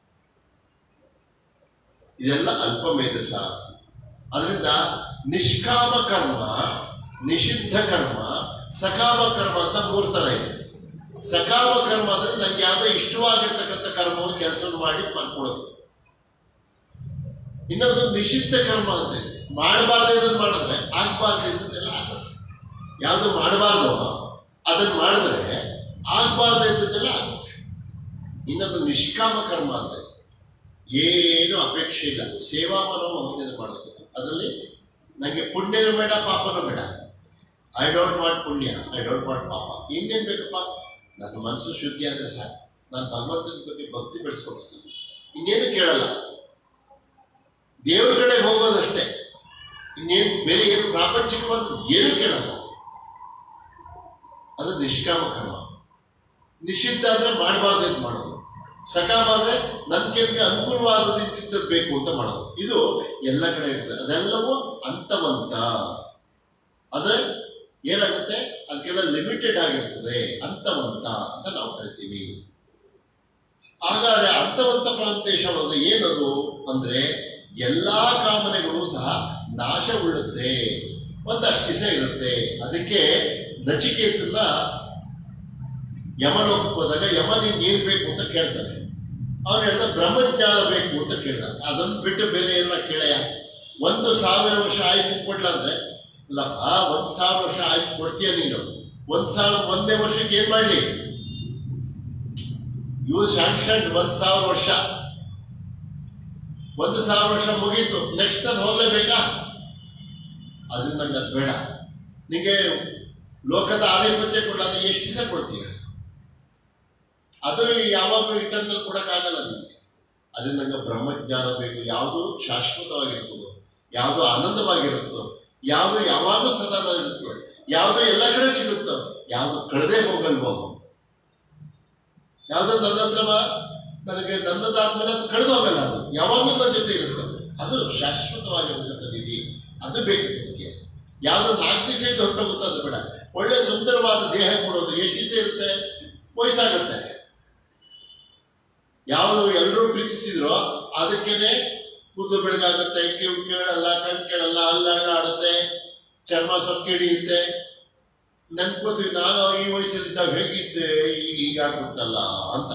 ಇದೆಲ್ಲ ಅಲ್ಪ ಮೇಧಸ ಅದರಿಂದ ನಿಷ್ಕಾಮ ಕರ್ಮ ನಿಷಿದ್ಧ ಕರ್ಮ ಸಕಾಮ ಕರ್ಮ ಅಂತ ಮೂರು ತರ ಇದೆ ಸಕಾಮ ಕರ್ಮ ಅಂದ್ರೆ ನಂಗೆ ಯಾವ್ದೋ ಇಷ್ಟವಾಗಿರ್ತಕ್ಕಂಥ ಕರ್ಮವನ್ನು ಕೆಲಸವನ್ನು ಮಾಡಿ ಮಾಡ್ಕೊಡೋದು ಇನ್ನೊಂದು ನಿಷಿದ್ಧ ಕರ್ಮ ಅಂತ ಇದೆ ಮಾಡಬಾರ್ದು ಇದನ್ನು ಮಾಡಿದ್ರೆ ಆಗ್ಬಾರ್ದು ಇದ್ದದ್ದೆಲ್ಲ ಆಗುತ್ತೆ ಯಾವುದು ಮಾಡಬಾರ್ದು ಅದನ್ನ ಮಾಡಿದ್ರೆ ಆಗ್ಬಾರ್ದು ಇದ್ದದ್ದೆಲ್ಲ ಆಗುತ್ತೆ ಇನ್ನೊಂದು ನಿಷ್ಕಾಮ ಕರ್ಮ ಅಂತ ಇದೆ. ಏನು ಅಪೇಕ್ಷೆ ಇಲ್ಲ ಸೇವಾ ಮನೋಭಾವದಿಂದ ಮಾಡಬೇಕು ಅದರಲ್ಲಿ ನನಗೆ ಪುಣ್ಯನೂ ಬೇಡ ಪಾಪನೂ ಬೇಡ I don't want punya I don't want paapa ಇನ್ನೇನು ಬೇಕಪ್ಪ ನನ್ನ ಮನಸ್ಸು ಶುದ್ಧಿ ಆದರೆ ಸಾಕು ನಾನು ಭಗವಂತನ ಬಗ್ಗೆ ಭಕ್ತಿ ಬೆಳೆಸ್ಕೊಂಡು ಸಾಕು ಇನ್ನೇನು ಕೇಳಲ್ಲ ದೇವ್ರ ಕಡೆ ಹೋಗೋದಷ್ಟೇ ಇನ್ನೇನು ಬೇರೆ ಏನು ಪ್ರಾಪಂಚಿಕವಾದ ಏನು ಕೇಳಲ್ಲ ಅದು ನಿಷ್ಕಾಮ ಕರ್ಮ ನಿಷಿದ್ಧ ಆದ್ರೆ ಮಾಡಬಾರ್ದು ಮಾಡೋದು ಸಕಾಮ ಆದ್ರೆ ನನ್ನ ಕೆಲ್ಗೆ ಅನುಕೂಲವಾದದ್ದು ಬೇಕು ಅಂತ ಮಾಡೋದು ಇದು ಎಲ್ಲ ಕಡೆ ಇರ್ತದೆ ಅದೆಲ್ಲವೂ ಅಂತವಂತ ಆದ್ರೆ ಏನಾಗುತ್ತೆ ಅದಕ್ಕೆಲ್ಲ ಲಿಮಿಟೆಡ್ ಆಗಿರ್ತದೆ ಅಂತವಂತ ಅಂತ ನಾವು ಕರಿತೀವಿ ಹಾಗಾದ್ರೆ ಅಂತವಂತ ಫಲಂತೇಶವಾದ ಏನದು ಅಂದ್ರೆ ಎಲ್ಲಾ ಕಾಮನೆಗಳು ಸಹ ನಾಶಗೊಳ್ಳುತ್ತೆ ಒಂದಷ್ಟು ದಿವಸ ಇರುತ್ತೆ ಅದಕ್ಕೆ ನಚಿಕೇತನ ಯಮಲೋಕಕ್ಕೆ ಹೋದಾಗ ಯಮ ನಿನ್ ಏನ್ ಬೇಕು ಅಂತ ಕೇಳ್ತಾನೆ ಅವನು ಹೇಳ್ದ ಬ್ರಹ್ಮಜ್ಞಾನ ಬೇಕು ಅಂತ ಕೇಳ್ದ ಅದನ್ನು ಬಿಟ್ಟು ಬೇರೆ ಎಲ್ಲ ಕೇಳೆಯ ಒಂದು ಸಾವಿರ ವರ್ಷ ಆಯುಸ್ ಕೊಡ್ಲ ಅಂದ್ರೆ ಇಲ್ಲ ಆ ಒಂದ್ ಸಾವಿರ ವರ್ಷ ಆಯುಸ್ ಕೊಡ್ತೀಯ ನೀನು ಒಂದ್ ಸಾವಿರ ಒಂದೇ ವರ್ಷಕ್ಕೆ ಏನ್ ಮಾಡ್ಲಿ ಯು ಸ್ಯಾಂಕ್ಷನ್ ಒಂದ್ ಸಾವಿರ ವರ್ಷ ಒಂದು ಸಾವಿರ ವರ್ಷ ಮುಗೀತು ನೆಕ್ಸ್ಟ್ ನಾನು ಹೋಗ್ಲೇಬೇಕಾ ಅದನ್ನ ನಂಗೆ ಅದು ಬೇಡ ನಿಂಗೆ ಲೋಕದ ಆಧಿಪತ್ಯ ಕೊಡಲ್ಲ ಅದು ಎಷ್ಟು ದಿವಸ ಕೊಡ್ತೀಯ ಅದು ಯಾವಾಗಲೂ ಇಂಟರ್ನಲ್ ಕೊಡಕ್ಕಾಗಲ್ಲ ನಿಮಗೆ ಅದನ್ನ ನಂಗೆ ಬ್ರಹ್ಮಜ್ಞಾನ ಬೇಕು ಯಾವುದು ಶಾಶ್ವತವಾಗಿರ್ತದೋ ಯಾವುದು ಆನಂದವಾಗಿರುತ್ತೋ ಯಾವುದು ಯಾವಾಗಲೂ ಸದಾ ಇರುತ್ತೋ ಯಾವುದು ಎಲ್ಲ ಕಡೆ ಸಿಗುತ್ತೋ ಯಾವುದು ಕಳೆದೇ ಹೋಗಲ್ವೋ ಯಾವುದು ನನ್ನ ಹತ್ರ ಬಾ, ನನಗೆ ನನ್ನದಾದ್ಮೇಲೆ ಅದು ಕಳೆದು ಹೋಗಲ್ಲ ಅದು ಯಾವಾಗಲೂ ನನ್ನ ಜೊತೆ ಇರುತ್ತೆ ಅದು ಶಾಶ್ವತವಾಗಿರ್ತಕ್ಕಂಥ ನಿಧಿ ಅದು ಬೇಕು ನಿಮಗೆ ಯಾವ್ದು ನಾಲ್ಕು ದಿವಸ ಇದು ಹೊರಟೋಗುತ್ತೋ ಅದು ಬೇಡ ಒಳ್ಳೆ ಸುಂದರವಾದ ದೇಹ ಕೊಡೋದು ಎಷ್ಟು ದಿವಸ ಇರುತ್ತೆ ವಯಸ್ಸಾಗುತ್ತೆ ಯಾವುದು ಎಲ್ಲರೂ ಪ್ರೀತಿಸಿದ್ರೋ ಅದಕ್ಕೇನೆ ಕೂದಲು ಬೆಳಗಾಗುತ್ತೆ ಕಿವಿ ಕೇಳಲ್ಲ ಕಣ್ ಕೇಳಲ್ಲ ಅಲ್ಲ ಆಡುತ್ತೆ ಚರ್ಮ ಸೊಕ್ಕೆ ಹಿಡಿಯುತ್ತೆ ನೆನ್ಕೋತೀವಿ ನಾನು ಈ ವಯಸ್ಸಲ್ಲಿದ್ದಾಗ ಹೇಗಿದ್ದೆ ಈಗ ಹೀಗಾಗ್ಬಿಟ್ಟಲ್ಲ ಅಂತ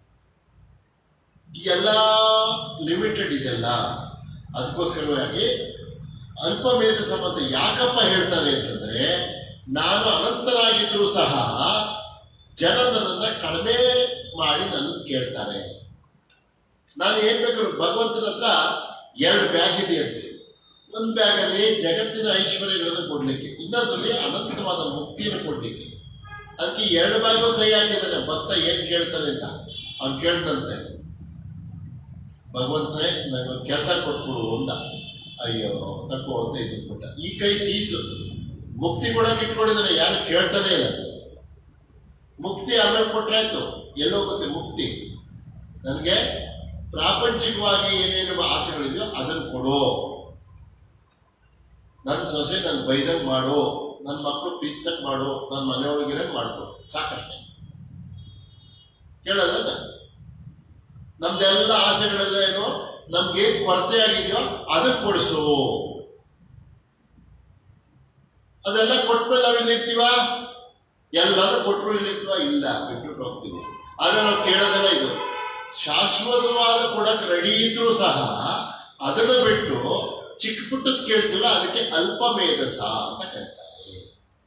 ಎಲ್ಲ ಲಿಮಿಟೆಡ್ ಇದೆಲ್ಲ ಅದಕ್ಕೋಸ್ಕರವಾಗಿ ಅಲ್ಪಮೇಧ ಸಂಬಂಧ ಯಾಕಪ್ಪ ಹೇಳ್ತಾರೆ ಅಂತಂದ್ರೆ ನಾನು ಅನಂತರಾಗಿದ್ರೂ ಸಹ ಜನ ನನ್ನನ್ನ ಕಡಿಮೆ ಮಾಡಿ ನನ್ನ ಕೇಳ್ತಾರೆ ನಾನು ಏನ್ ಬೇಕಾದ್ರು ಭಗವಂತನ ಹತ್ರ ಎರಡು ಬ್ಯಾಗ್ ಇದೆಯಂತೆ ಒಂದು ಬ್ಯಾಗಲ್ಲಿ ಜಗತ್ತಿನ ಐಶ್ವರ್ಯಗಳನ್ನು ಕೊಡ್ಲಿಕ್ಕೆ ಇನ್ನೊಂದರಲ್ಲಿ ಅನಂತವಾದ ಮುಕ್ತಿಯನ್ನು ಕೊಡ್ಲಿಕ್ಕೆ ಅದಕ್ಕೆ ಎರಡು ಬ್ಯಾಗು ಕೈ ಹಾಕಿದ್ದಾನೆ ಭಕ್ತ ಏನ್ ಕೇಳ್ತಾನೆ ಅಂತ ಅವ್ನು ಕೇಳ್ದಂತೆ ಭಗವಂತನೇ ನನಗೊಂದು ಕೆಲಸ ಕೊಟ್ಕೊಡು ಅಂತ ಅಯ್ಯೋ ತಕ್ಕೋ ಅಂತ ಇದು ಕೊಟ್ಟ ಈ ಕೈ ಸೀಸು ಮುಕ್ತಿ ಕೊಡಕ್ಕೆ ಇಟ್ಕೊಂಡಿದ್ದಾನೆ ಯಾರು ಕೇಳ್ತಾನೆ ಇಲ್ಲ ಅಂತ. ಮುಕ್ತಿ ಆಮೇಲೆ ಕೊಟ್ರೆ ಆಯ್ತು ಎಲ್ಲೋಗುತ್ತೆ ಮುಕ್ತಿ ನನಗೆ ಪ್ರಾಪಂಚಿಕವಾಗಿ ಏನೇನು ಆಸೆಗಳಿದೆಯೋ ಅದನ್ನು ಕೊಡು ನನ್ನ ಸೊಸೆ ನನ್ನ ಬೈದಂಗ್ ಮಾಡು ನನ್ನ ಮಕ್ಕಳು ಪ್ರೀತಿಸಕ್ ಮಾಡು ನನ್ನ ಮನೆಯೊಳಗಿರೋ ಮಾಡ್ಕೊ ಸಾಕಷ್ಟೇ ಕೇಳಲ್ಲ ನಾನು. ನಮ್ದೆಲ್ಲ ಆಸೆಗಳೆಲ್ಲ ಏನು ನಮ್ಗೇನ್ ಕೊರತೆ ಆಗಿದೆಯೋ ಅದನ್ನ ಕೊಡಿಸು ಅದೆಲ್ಲ ಕೊಟ್ಮೇಲೆ ನಾವಿಲ್ಲಿ ಇರ್ತೀವ ಎಲ್ಲರೂ ಕೊಟ್ಟರು ಇಲ್ಲಿ ಇರ್ತೀವ ಇಲ್ಲ ಬಿಟ್ಬಿಟ್ಟು ಹೋಗ್ತೀವಿ ಆದ್ರೆ ನಾವು ಕೇಳೋದೆಲ್ಲ ಇದು ಶಾಶ್ವತವಾದ ಕೊಡಕ್ ರೆಡಿ ಇದ್ರೂ ಸಹ ಅದನ್ನ ಬಿಟ್ಟು ಚಿಕ್ಕ ಪುಟ್ಟದ್ ಕೇಳ್ತೀವಲ್ಲ ಅದಕ್ಕೆ ಅಲ್ಪ ಮೇಧಸ ಅಂತ ಕರೀತಾರೆ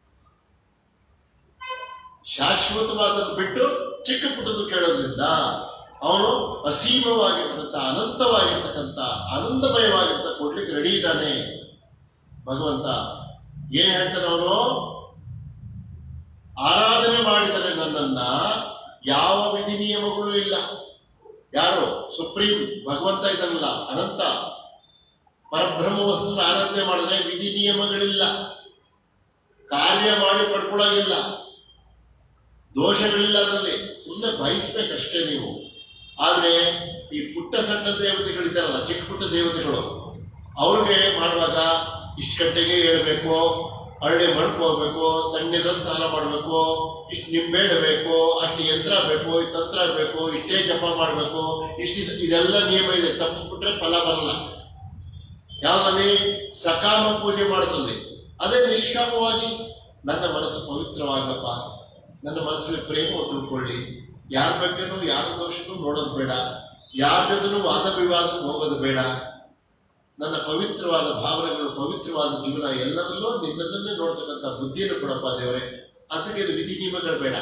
ಶಾಶ್ವತವಾದದ್ದು ಬಿಟ್ಟು ಚಿಕ್ಕ ಪುಟ್ಟದ್ದು ಕೇಳೋದ್ರಿಂದ ಅವನು ಅಸೀಮವಾಗಿರ್ತಕ್ಕಂಥ ಅನಂತವಾಗಿರ್ತಕ್ಕಂಥ ಆನಂದಮಯವಾಗಿರ್ತ ಕೊಡ್ಲಿಕ್ಕೆ ರೆಡಿ ಇದ್ದಾನೆ ಭಗವಂತ ಏನ್ ಹೇಳ್ತಾನೆ ಅವನು ಆರಾಧನೆ ಮಾಡಿದರೆ ನನ್ನನ್ನ ಯಾವ ವಿಧಿ ನಿಯಮಗಳು ಇಲ್ಲ ಯಾರು ಸುಪ್ರೀಂ ಭಗವಂತ ಇದ್ದಾನಲ್ಲ ಅನಂತ ಪರಬ್ರಹ್ಮ ವಸ್ತುನ ಆರಾಧನೆ ಮಾಡಿದ್ರೆ ವಿಧಿ ನಿಯಮಗಳಿಲ್ಲ ಕಾರ್ಯ ಮಾಡಿ ಪಡ್ಕೊಳ್ಳೋಗಿಲ್ಲ ದೋಷಗಳಿಲ್ಲ ಅದರಲ್ಲಿ ಸುಮ್ಮನೆ ಬಯಸ್ಬೇಕಷ್ಟೇ ನೀವು ಆದ್ರೆ ಈ ಪುಟ್ಟ ಸಣ್ಣ ದೇವತೆಗಳಿದ್ದಾರಲ್ಲ ಚಿಕ್ಕ ಪುಟ್ಟ ದೇವತೆಗಳು ಅವ್ರಿಗೆ ಮಾಡುವಾಗ ಇಷ್ಟು ಗಂಟೆಗೆ ಹೇಳ್ಬೇಕು ಹಳ್ಳಿ ಹೋಗ್ಬೇಕು ತಣ್ಣೀರ ಸ್ನಾನ ಮಾಡಬೇಕು ಇಷ್ಟು ನಿಂಬೆಹಣ್ಣು ಬೇಕು ಅಷ್ಟು ಯಂತ್ರ ಬೇಕು ಈ ತಂತ್ರ ಬೇಕು ಇಷ್ಟೇ ಜಪ ಮಾಡಬೇಕು ಇಷ್ಟು ದಿವ್ಸ- ಇದೆಲ್ಲ ನಿಯಮ ಇದೆ ತಪ್ಪು ಬಿಟ್ರೆ ಫಲ ಬರಲ್ಲ ಯಾವ್ದ್ರಲ್ಲಿ ಸಕಾಮ ಪೂಜೆ ಮಾಡೋದ್ರಲ್ಲಿ ಅದೇ ನಿಷ್ಕಾಮವಾಗಿ ನನ್ನ ಮನಸ್ಸು ಪವಿತ್ರವಾಗಪ್ಪ ನನ್ನ ಮನಸ್ಸಲ್ಲಿ ಪ್ರೇಮ ತಿಳ್ಕೊಳ್ಳಿ ಯಾರ ಬಗ್ಗೆನೂ ಯಾರ ದೋಷನೂ ನೋಡೋದು ಬೇಡ ಯಾರ ಜೊತೆನೂ ವಾದ ವಿವಾದಕ್ಕೆ ಹೋಗೋದು ಬೇಡ ನನ್ನ ಪವಿತ್ರವಾದ ಭಾವನೆಗಳು ಪವಿತ್ರವಾದ ಜೀವನ ಎಲ್ಲರಲ್ಲೂ ನಿನ್ನನ್ನೇ ನೋಡ್ತಕ್ಕಂಥ ಬುದ್ಧಿಯನ್ನು ಕೊಡಪ್ಪ ದೇವರೇ ಅದಕ್ಕೆ ವಿಧಿ ನಿಯಮಗಳು ಬೇಡ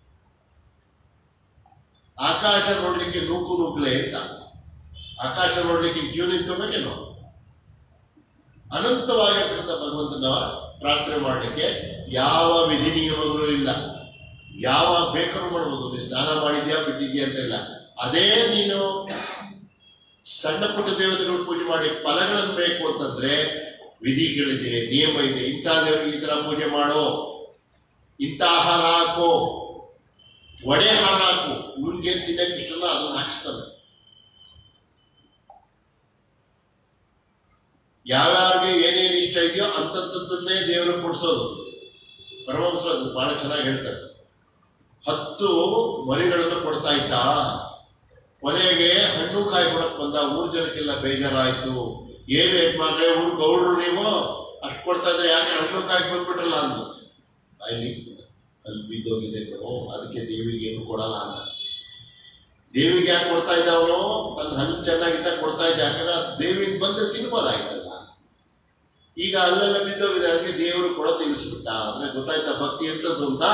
ಆಕಾಶ ನೋಡ್ಲಿಕ್ಕೆ ನೂಕು ನುಗ್ಲೆ ಅಂತ ಆಕಾಶ ನೋಡ್ಲಿಕ್ಕೆ ಕ್ಯೂ ನಿಂತ್ಕೋಬೇಕೇನೋ ಅನಂತವಾಗಿರ್ತಕ್ಕಂಥ ಭಗವಂತನ ಪ್ರಾರ್ಥನೆ ಮಾಡಲಿಕ್ಕೆ ಯಾವ ವಿಧಿ ನಿಯಮಗಳು ಇಲ್ಲ ಯಾವಾಗ ಬೇಕಾದ್ರೂ ಮಾಡ್ಬೋದು ನೀನು ಸ್ನಾನ ಮಾಡಿದ್ಯಾ ಬಿಟ್ಟಿದ್ಯಾ ಅಂತ ಇಲ್ಲ ಅದೇ ನೀನು ಸಣ್ಣ ಪುಟ್ಟ ದೇವತೆಗಳು ಪೂಜೆ ಮಾಡಿ ಫಲಗಳನ್ನು ಬೇಕು ಅಂತಂದ್ರೆ ವಿಧಿಗಳಿದೆ ನಿಯಮ ಇದೆ ಇಂಥ ದೇವರಿಗೆ ಈ ತರ ಪೂಜೆ ಮಾಡೋ ಇಂಥ ಆಹಾರ ಹಾಕೋ ಒಡೆ ಆಹಾರ ಹಾಕು ಇವನ್ಗೆ ತಿನ್ನಕ್ಕೆ ಇಷ್ಟಲ್ಲ ಅದನ್ನ ಹಾಕ್ಸ್ತಾನೆ ಯಾವ್ಯಾರಿಗೆ ಏನೇನು ಇಷ್ಟ ಇದೆಯೋ ಅಂತಂತದ್ದನ್ನೇ ದೇವರು ಕೊಡಿಸೋದು ಪರಮಹಂಸರು ಅದು ಬಹಳ ಚೆನ್ನಾಗಿ ಹೇಳ್ತಾರೆ ಹತ್ತು ಮರಿಗಳನ್ನು ಕೊಡ್ತಾ ಇದ್ದ ಕೊನೆಗೆ ಹಣ್ಣು ಕಾಯಿ ಕೊಡಕ್ ಬಂದ ಊರ್ ಜನಕ್ಕೆಲ್ಲ ಬೇಜಾರಾಯ್ತು ಏನು ಯಜಮಾನ್ರೆ ಊರ್ ಗೌಡ್ರು ನೀವು ಅಷ್ಟು ಕೊಡ್ತಾ ಇದ್ರೆ ಯಾಕೆ ಹಣ್ಣು ಕಾಯಿ ಬಂದ್ಬಿಟ್ರಲ್ಲ ಅಂದ್ರು ಅಲ್ಲಿ ಅಲ್ಲಿ ಬಿದ್ದೋಗಿದೆ ಕಣೋ ಅದಕ್ಕೆ ದೇವಿಗೆ ಏನು ಕೊಡಲ್ಲ ಅಂತ ದೇವಿಗೆ ಯಾಕೆ ಕೊಡ್ತಾ ಇದ್ದ ಅವನು ನನ್ನ ಹಣ್ಣು ಚೆನ್ನಾಗಿದ್ದ ಕೊಡ್ತಾ ಇದ್ದ ಯಾಕಂದ್ರೆ ಅದ್ ದೇವಿಗೆ ಬಂದ್ರೆ ತಿನ್ಬೋದಾಯ್ತಲ್ಲ ಈಗ ಅಲ್ಲೆಲ್ಲ ಬಿದ್ದೋಗಿದೆ ಅದಕ್ಕೆ ದೇವರು ಕೊಡ ತಿಳಿಸ್ಬಿಟ್ಟ ಅಂದ್ರೆ ಗೊತ್ತಾಯ್ತಾ ಭಕ್ತಿ ಎಂತದ್ದು ಅಂತ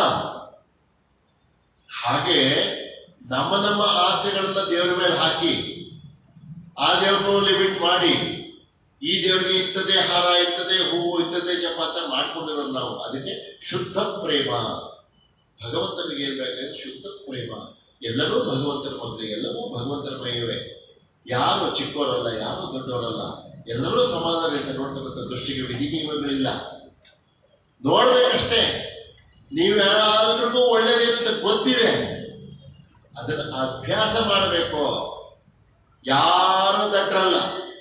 ಹಾಗೆ ನಮ್ಮ ನಮ್ಮ ಆಸೆಗಳನ್ನ ದೇವರ ಮೇಲೆ ಹಾಕಿ ಆ ದೇವ್ರನ್ನು ಲಿಮಿಟ್ ಮಾಡಿ ಈ ದೇವರಿಗೆ ಇಂಥದ್ದೇ ಹಾರ ಇಂಥದ್ದೇ ಹೂವು ಇಂಥದ್ದೇ ಜಪ ಅಂತ ಮಾಡ್ಕೊಂಡಿರೋದು ನಾವು ಅದಕ್ಕೆ ಶುದ್ಧ ಪ್ರೇಮ ಭಗವಂತನಿಗೆ ಏನ್ ಬೇಕಾದ್ರೆ ಶುದ್ಧ ಪ್ರೇಮ ಎಲ್ಲರೂ ಭಗವಂತನ ಮಕ್ಕಳು ಎಲ್ಲರೂ ಭಗವಂತನ ಮಯವೇ ಯಾರು ಚಿಕ್ಕವರಲ್ಲ ಯಾರು ದೊಡ್ಡವರಲ್ಲ ಎಲ್ಲರೂ ಸಮಾನರಿಂದ ನೋಡ್ತಕ್ಕಂಥ ದೃಷ್ಟಿಗೆ ವಿಧಿ ನಿಯಮಗಳಿಲ್ಲ ನೋಡ್ಬೇಕಷ್ಟೇ ನೀವೆಲ್ಲರಿಗೂ ಒಳ್ಳೇದೇನಂತ ಗೊತ್ತಿದೆ ಅದನ್ನ ಅಭ್ಯಾಸ ಮಾಡಬೇಕು ಯಾರು ದಡ್ರಲ್ಲ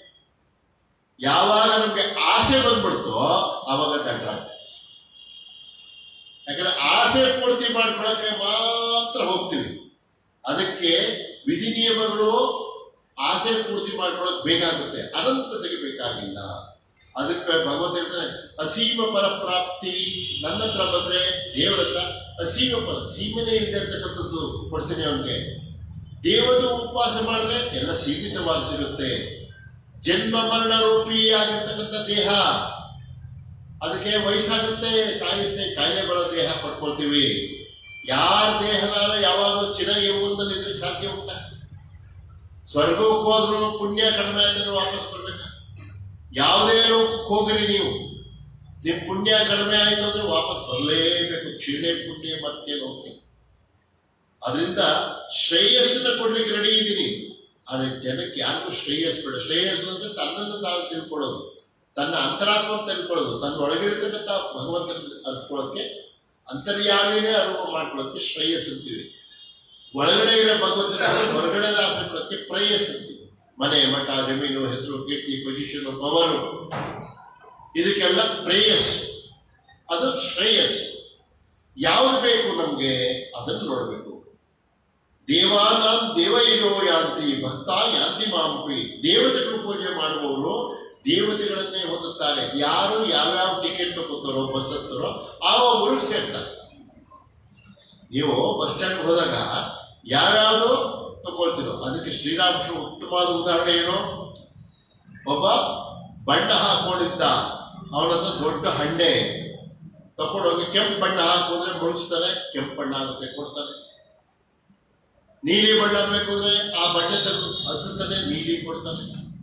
ಯಾವಾಗ ನಮ್ಗೆ ಆಸೆ ಬಂದ್ಬಿಡ್ತೋ ಅವಾಗ ದಡ್ರ ಯಾಕಂದ್ರೆ ಆಸೆ ಪೂರ್ತಿ ಮಾಡ್ಕೊಳಕ್ಕೆ ಮಾತ್ರ ಹೋಗ್ತೀವಿ ಅದಕ್ಕೆ ವಿಧಿ ನಿಯಮಗಳು ಆಸೆ ಪೂರ್ತಿ ಮಾಡ್ಕೊಳಕ್ ಬೇಕಾಗುತ್ತೆ ಅನಂತತೆಗೆ ಬೇಕಾಗಿಲ್ಲ ಅದಕ್ಕೆ ಭಗವಂತ ಹೇಳ್ತಾನೆ ಅಸೀಮ ಫಲ ಪ್ರಾಪ್ತಿ ನನ್ನ ಹತ್ರ ಬಂದ್ರೆ ದೇವರ ಹತ್ರ ಅಸೀಮ ಫಲ ಸೀಮನೆ ಇಲ್ಲದೆ ಇರ್ತಕ್ಕಂಥದ್ದು ಕೊಡ್ತೀನಿ ಅವನಿಗೆ ದೇವದ ಉಪವಾಸ ಮಾಡಿದ್ರೆ ಎಲ್ಲ ಸೀಮಿತವಾಗಿ ಸಿಗುತ್ತೆ ಜನ್ಮ ಮರಣ ರೂಪಿ ಆಗಿರ್ತಕ್ಕಂಥ ದೇಹ ಅದಕ್ಕೆ ವಯಸ್ಸಾಗುತ್ತೆ ಸಾಯುತ್ತೆ ಕಾಯಿಲೆ ಬರೋ ದೇಹ ಪಡ್ಕೊಳ್ತೀವಿ ಯಾರ ದೇಹನಾರ ಯಾವಾಗಲೂ ಚಿರ ಎಂಬುದನ್ನು ನಿಲ್ಲಕ್ಕೆ ಸಾಧ್ಯ ಉಂಟ ಸ್ವರ್ಗಕ್ಕೆ ಹೋದ್ರು ಪುಣ್ಯ ಕಡಿಮೆ ಆದ್ರೆ ವಾಪಸ್ ಬರ್ಬೇಕಾ ಯಾವುದೇ ಲೋಕಕ್ಕೆ ಹೋಗ್ರಿ ನೀವು ನಿಮ್ ಪುಣ್ಯ ಕಡಿಮೆ ಆಯ್ತು ಅಂದ್ರೆ ವಾಪಸ್ ಬರಲೇಬೇಕು ಕ್ಷೀಣೆ ಪುಣ್ಯ ಮತ್ತೆ ಹೋಗಿ ಅದರಿಂದ ಶ್ರೇಯಸ್ಸನ್ನ ಕೊಡ್ಲಿಕ್ಕೆ ರೆಡಿ ಇದ್ದೀನಿ ಆದ್ರೆ ಜನಕ್ಕೆ ಯಾರಿಗೂ ಶ್ರೇಯಸ್ ಬೇಡ ಶ್ರೇಯಸ್ಸು ಅಂದ್ರೆ ತನ್ನನ್ನು ತಾನು ತಿಳ್ಕೊಳ್ಳೋದು ತನ್ನ ಅಂತರಾತ್ಮ ತಿಳ್ಕೊಳ್ಳೋದು ತನ್ನ ಒಳಗಿರ್ತಕ್ಕಂಥ ಭಗವಂತನ ಅರ್ಥಕೊಳ್ಳೋದಕ್ಕೆ ಅಂತರ್ಯಾಮಿನೇ ಅನುಭವ ಮಾಡ್ಕೊಳ್ಳೋದಕ್ಕೆ ಶ್ರೇಯಸ್ ಅಂತೀವಿ ಒಳಗಡೆ ಇರೋ ಭಗವಂತನ ಹೊರಗಡೆ ಆಸೆ ಪಡೋದಕ್ಕೆ ಪ್ರೇಯಸ್ ಅಂತೀವಿ ಮನೆ ಮಠ ಜಮೀನು ಹೆಸರು ಕೀರ್ತಿ ಪೊಸಿಷನ್ ಪವರು ಇದಕ್ಕೆಲ್ಲ ಪ್ರೇಯಸ್ ಅದು ಶ್ರೇಯಸ್ ಯಾವುದು ಬೇಕು ನಮ್ಗೆ ಅದನ್ನು ನೋಡಬೇಕು ದೇವಾನಾಂ ದೇವೈರೋ ಯಾಂತಿ ಭಕ್ತ ಯಾಂತಿ ಮಾಂಪಿ ದೇವತೆಗಳು ಪೂಜೆ ಮಾಡುವವರು ದೇವತೆಗಳನ್ನೇ ಹೊಂದುತ್ತಾರೆ ಯಾರು ಯಾವ್ಯಾವ ಟಿಕೆಟ್ ತಗೋತಾರೋ ಬಸ್ ಹತ್ತಾರೋ ಆ ಊರಿಗೆ ಸೇರ್ತಾರೆ ನೀವು ಬಸ್ ಸ್ಟ್ಯಾಂಡ್ ಹೋದಾಗ ಯಾವ್ಯಾವುದು ತಗೊಳ್ತಿರೋ ಅದಕ್ಕೆ ಶ್ರೀರಾಮಕೃಷ್ಣ ಉತ್ತಮವಾದ ಉದಾಹರಣೆ ಏನು ಒಬ್ಬ ಬಣ್ಣ ಹಾಕೊಂಡಿದ್ದ ಅವನ ಹತ್ರ ದೊಡ್ಡ ಹಂಡೆ ತಗೊಂಡೋಗಿ ಕೆಂಪು ಬಣ್ಣ ಹಾಕೋದ್ರೆ ಮುಳುಗಿಸ್ತಾನೆ ಕೆಂಪು ಬಣ್ಣ ಆಗುತ್ತೆ ಕೊಡ್ತಾನೆ ನೀಲಿ ಬಣ್ಣ ಬೇಕು ಅಂದ್ರೆ ಆ ಬಣ್ಣೆ ತೆಗೆದು ಅದನ್ನೇ ನೀಲಿ ಕೊಡ್ತಾನೆ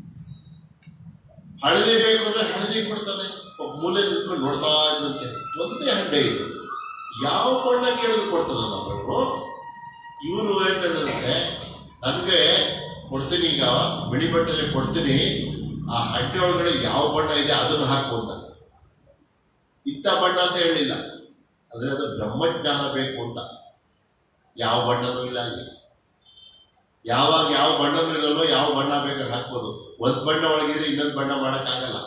ಹಳದಿ ಬೇಕು ಅಂದ್ರೆ ಹಳದಿ ಕೊಡ್ತಾನೆ ಒಬ್ಬ ಮೂಲೆ ನಿಂತ್ಕೊಂಡು ನೋಡ್ತಾ ಇದ್ದಂತೆ ಒಂದೇ ಹಂಡೆ ಇದು ಯಾವ ಬಣ್ಣ ಕೇಳಿದ್ರು ಕೊಡ್ತಾನೆ ನಾವು ಇವನು ಏನ್ ಹೇಳಿದ್ರೆ ನನ್ಗೆ ಕೊಡ್ತೀನಿ ಈಗ ಬಿಳಿ ಬಟ್ಟೆಲೆ ಕೊಡ್ತೀನಿ ಆ ಹಂಡೆ ಒಳಗಡೆ ಯಾವ ಬಣ್ಣ ಇದೆ ಅದನ್ನು ಹಾಕು ಅಂತ ಇಂಥ ಬಣ್ಣ ಅಂತ ಹೇಳಿಲ್ಲ ಅಂದ್ರೆ ಅದು ಬ್ರಹ್ಮಜ್ಞಾನ ಬೇಕು ಅಂತ ಯಾವ ಬಣ್ಣನೂ ಇಲ್ಲ ಅಲ್ಲಿ ಯಾವಾಗ ಯಾವ ಬಣ್ಣನೂ ಇರಲ್ಲೋ ಯಾವ ಬಣ್ಣ ಬೇಕಾದ್ರೆ ಹಾಕ್ಬೋದು ಒಂದ್ ಬಣ್ಣ ಒಳಗಿದ್ರೆ ಇನ್ನೊಂದು ಬಣ್ಣ ಮಾಡಕ್ಕಾಗಲ್ಲ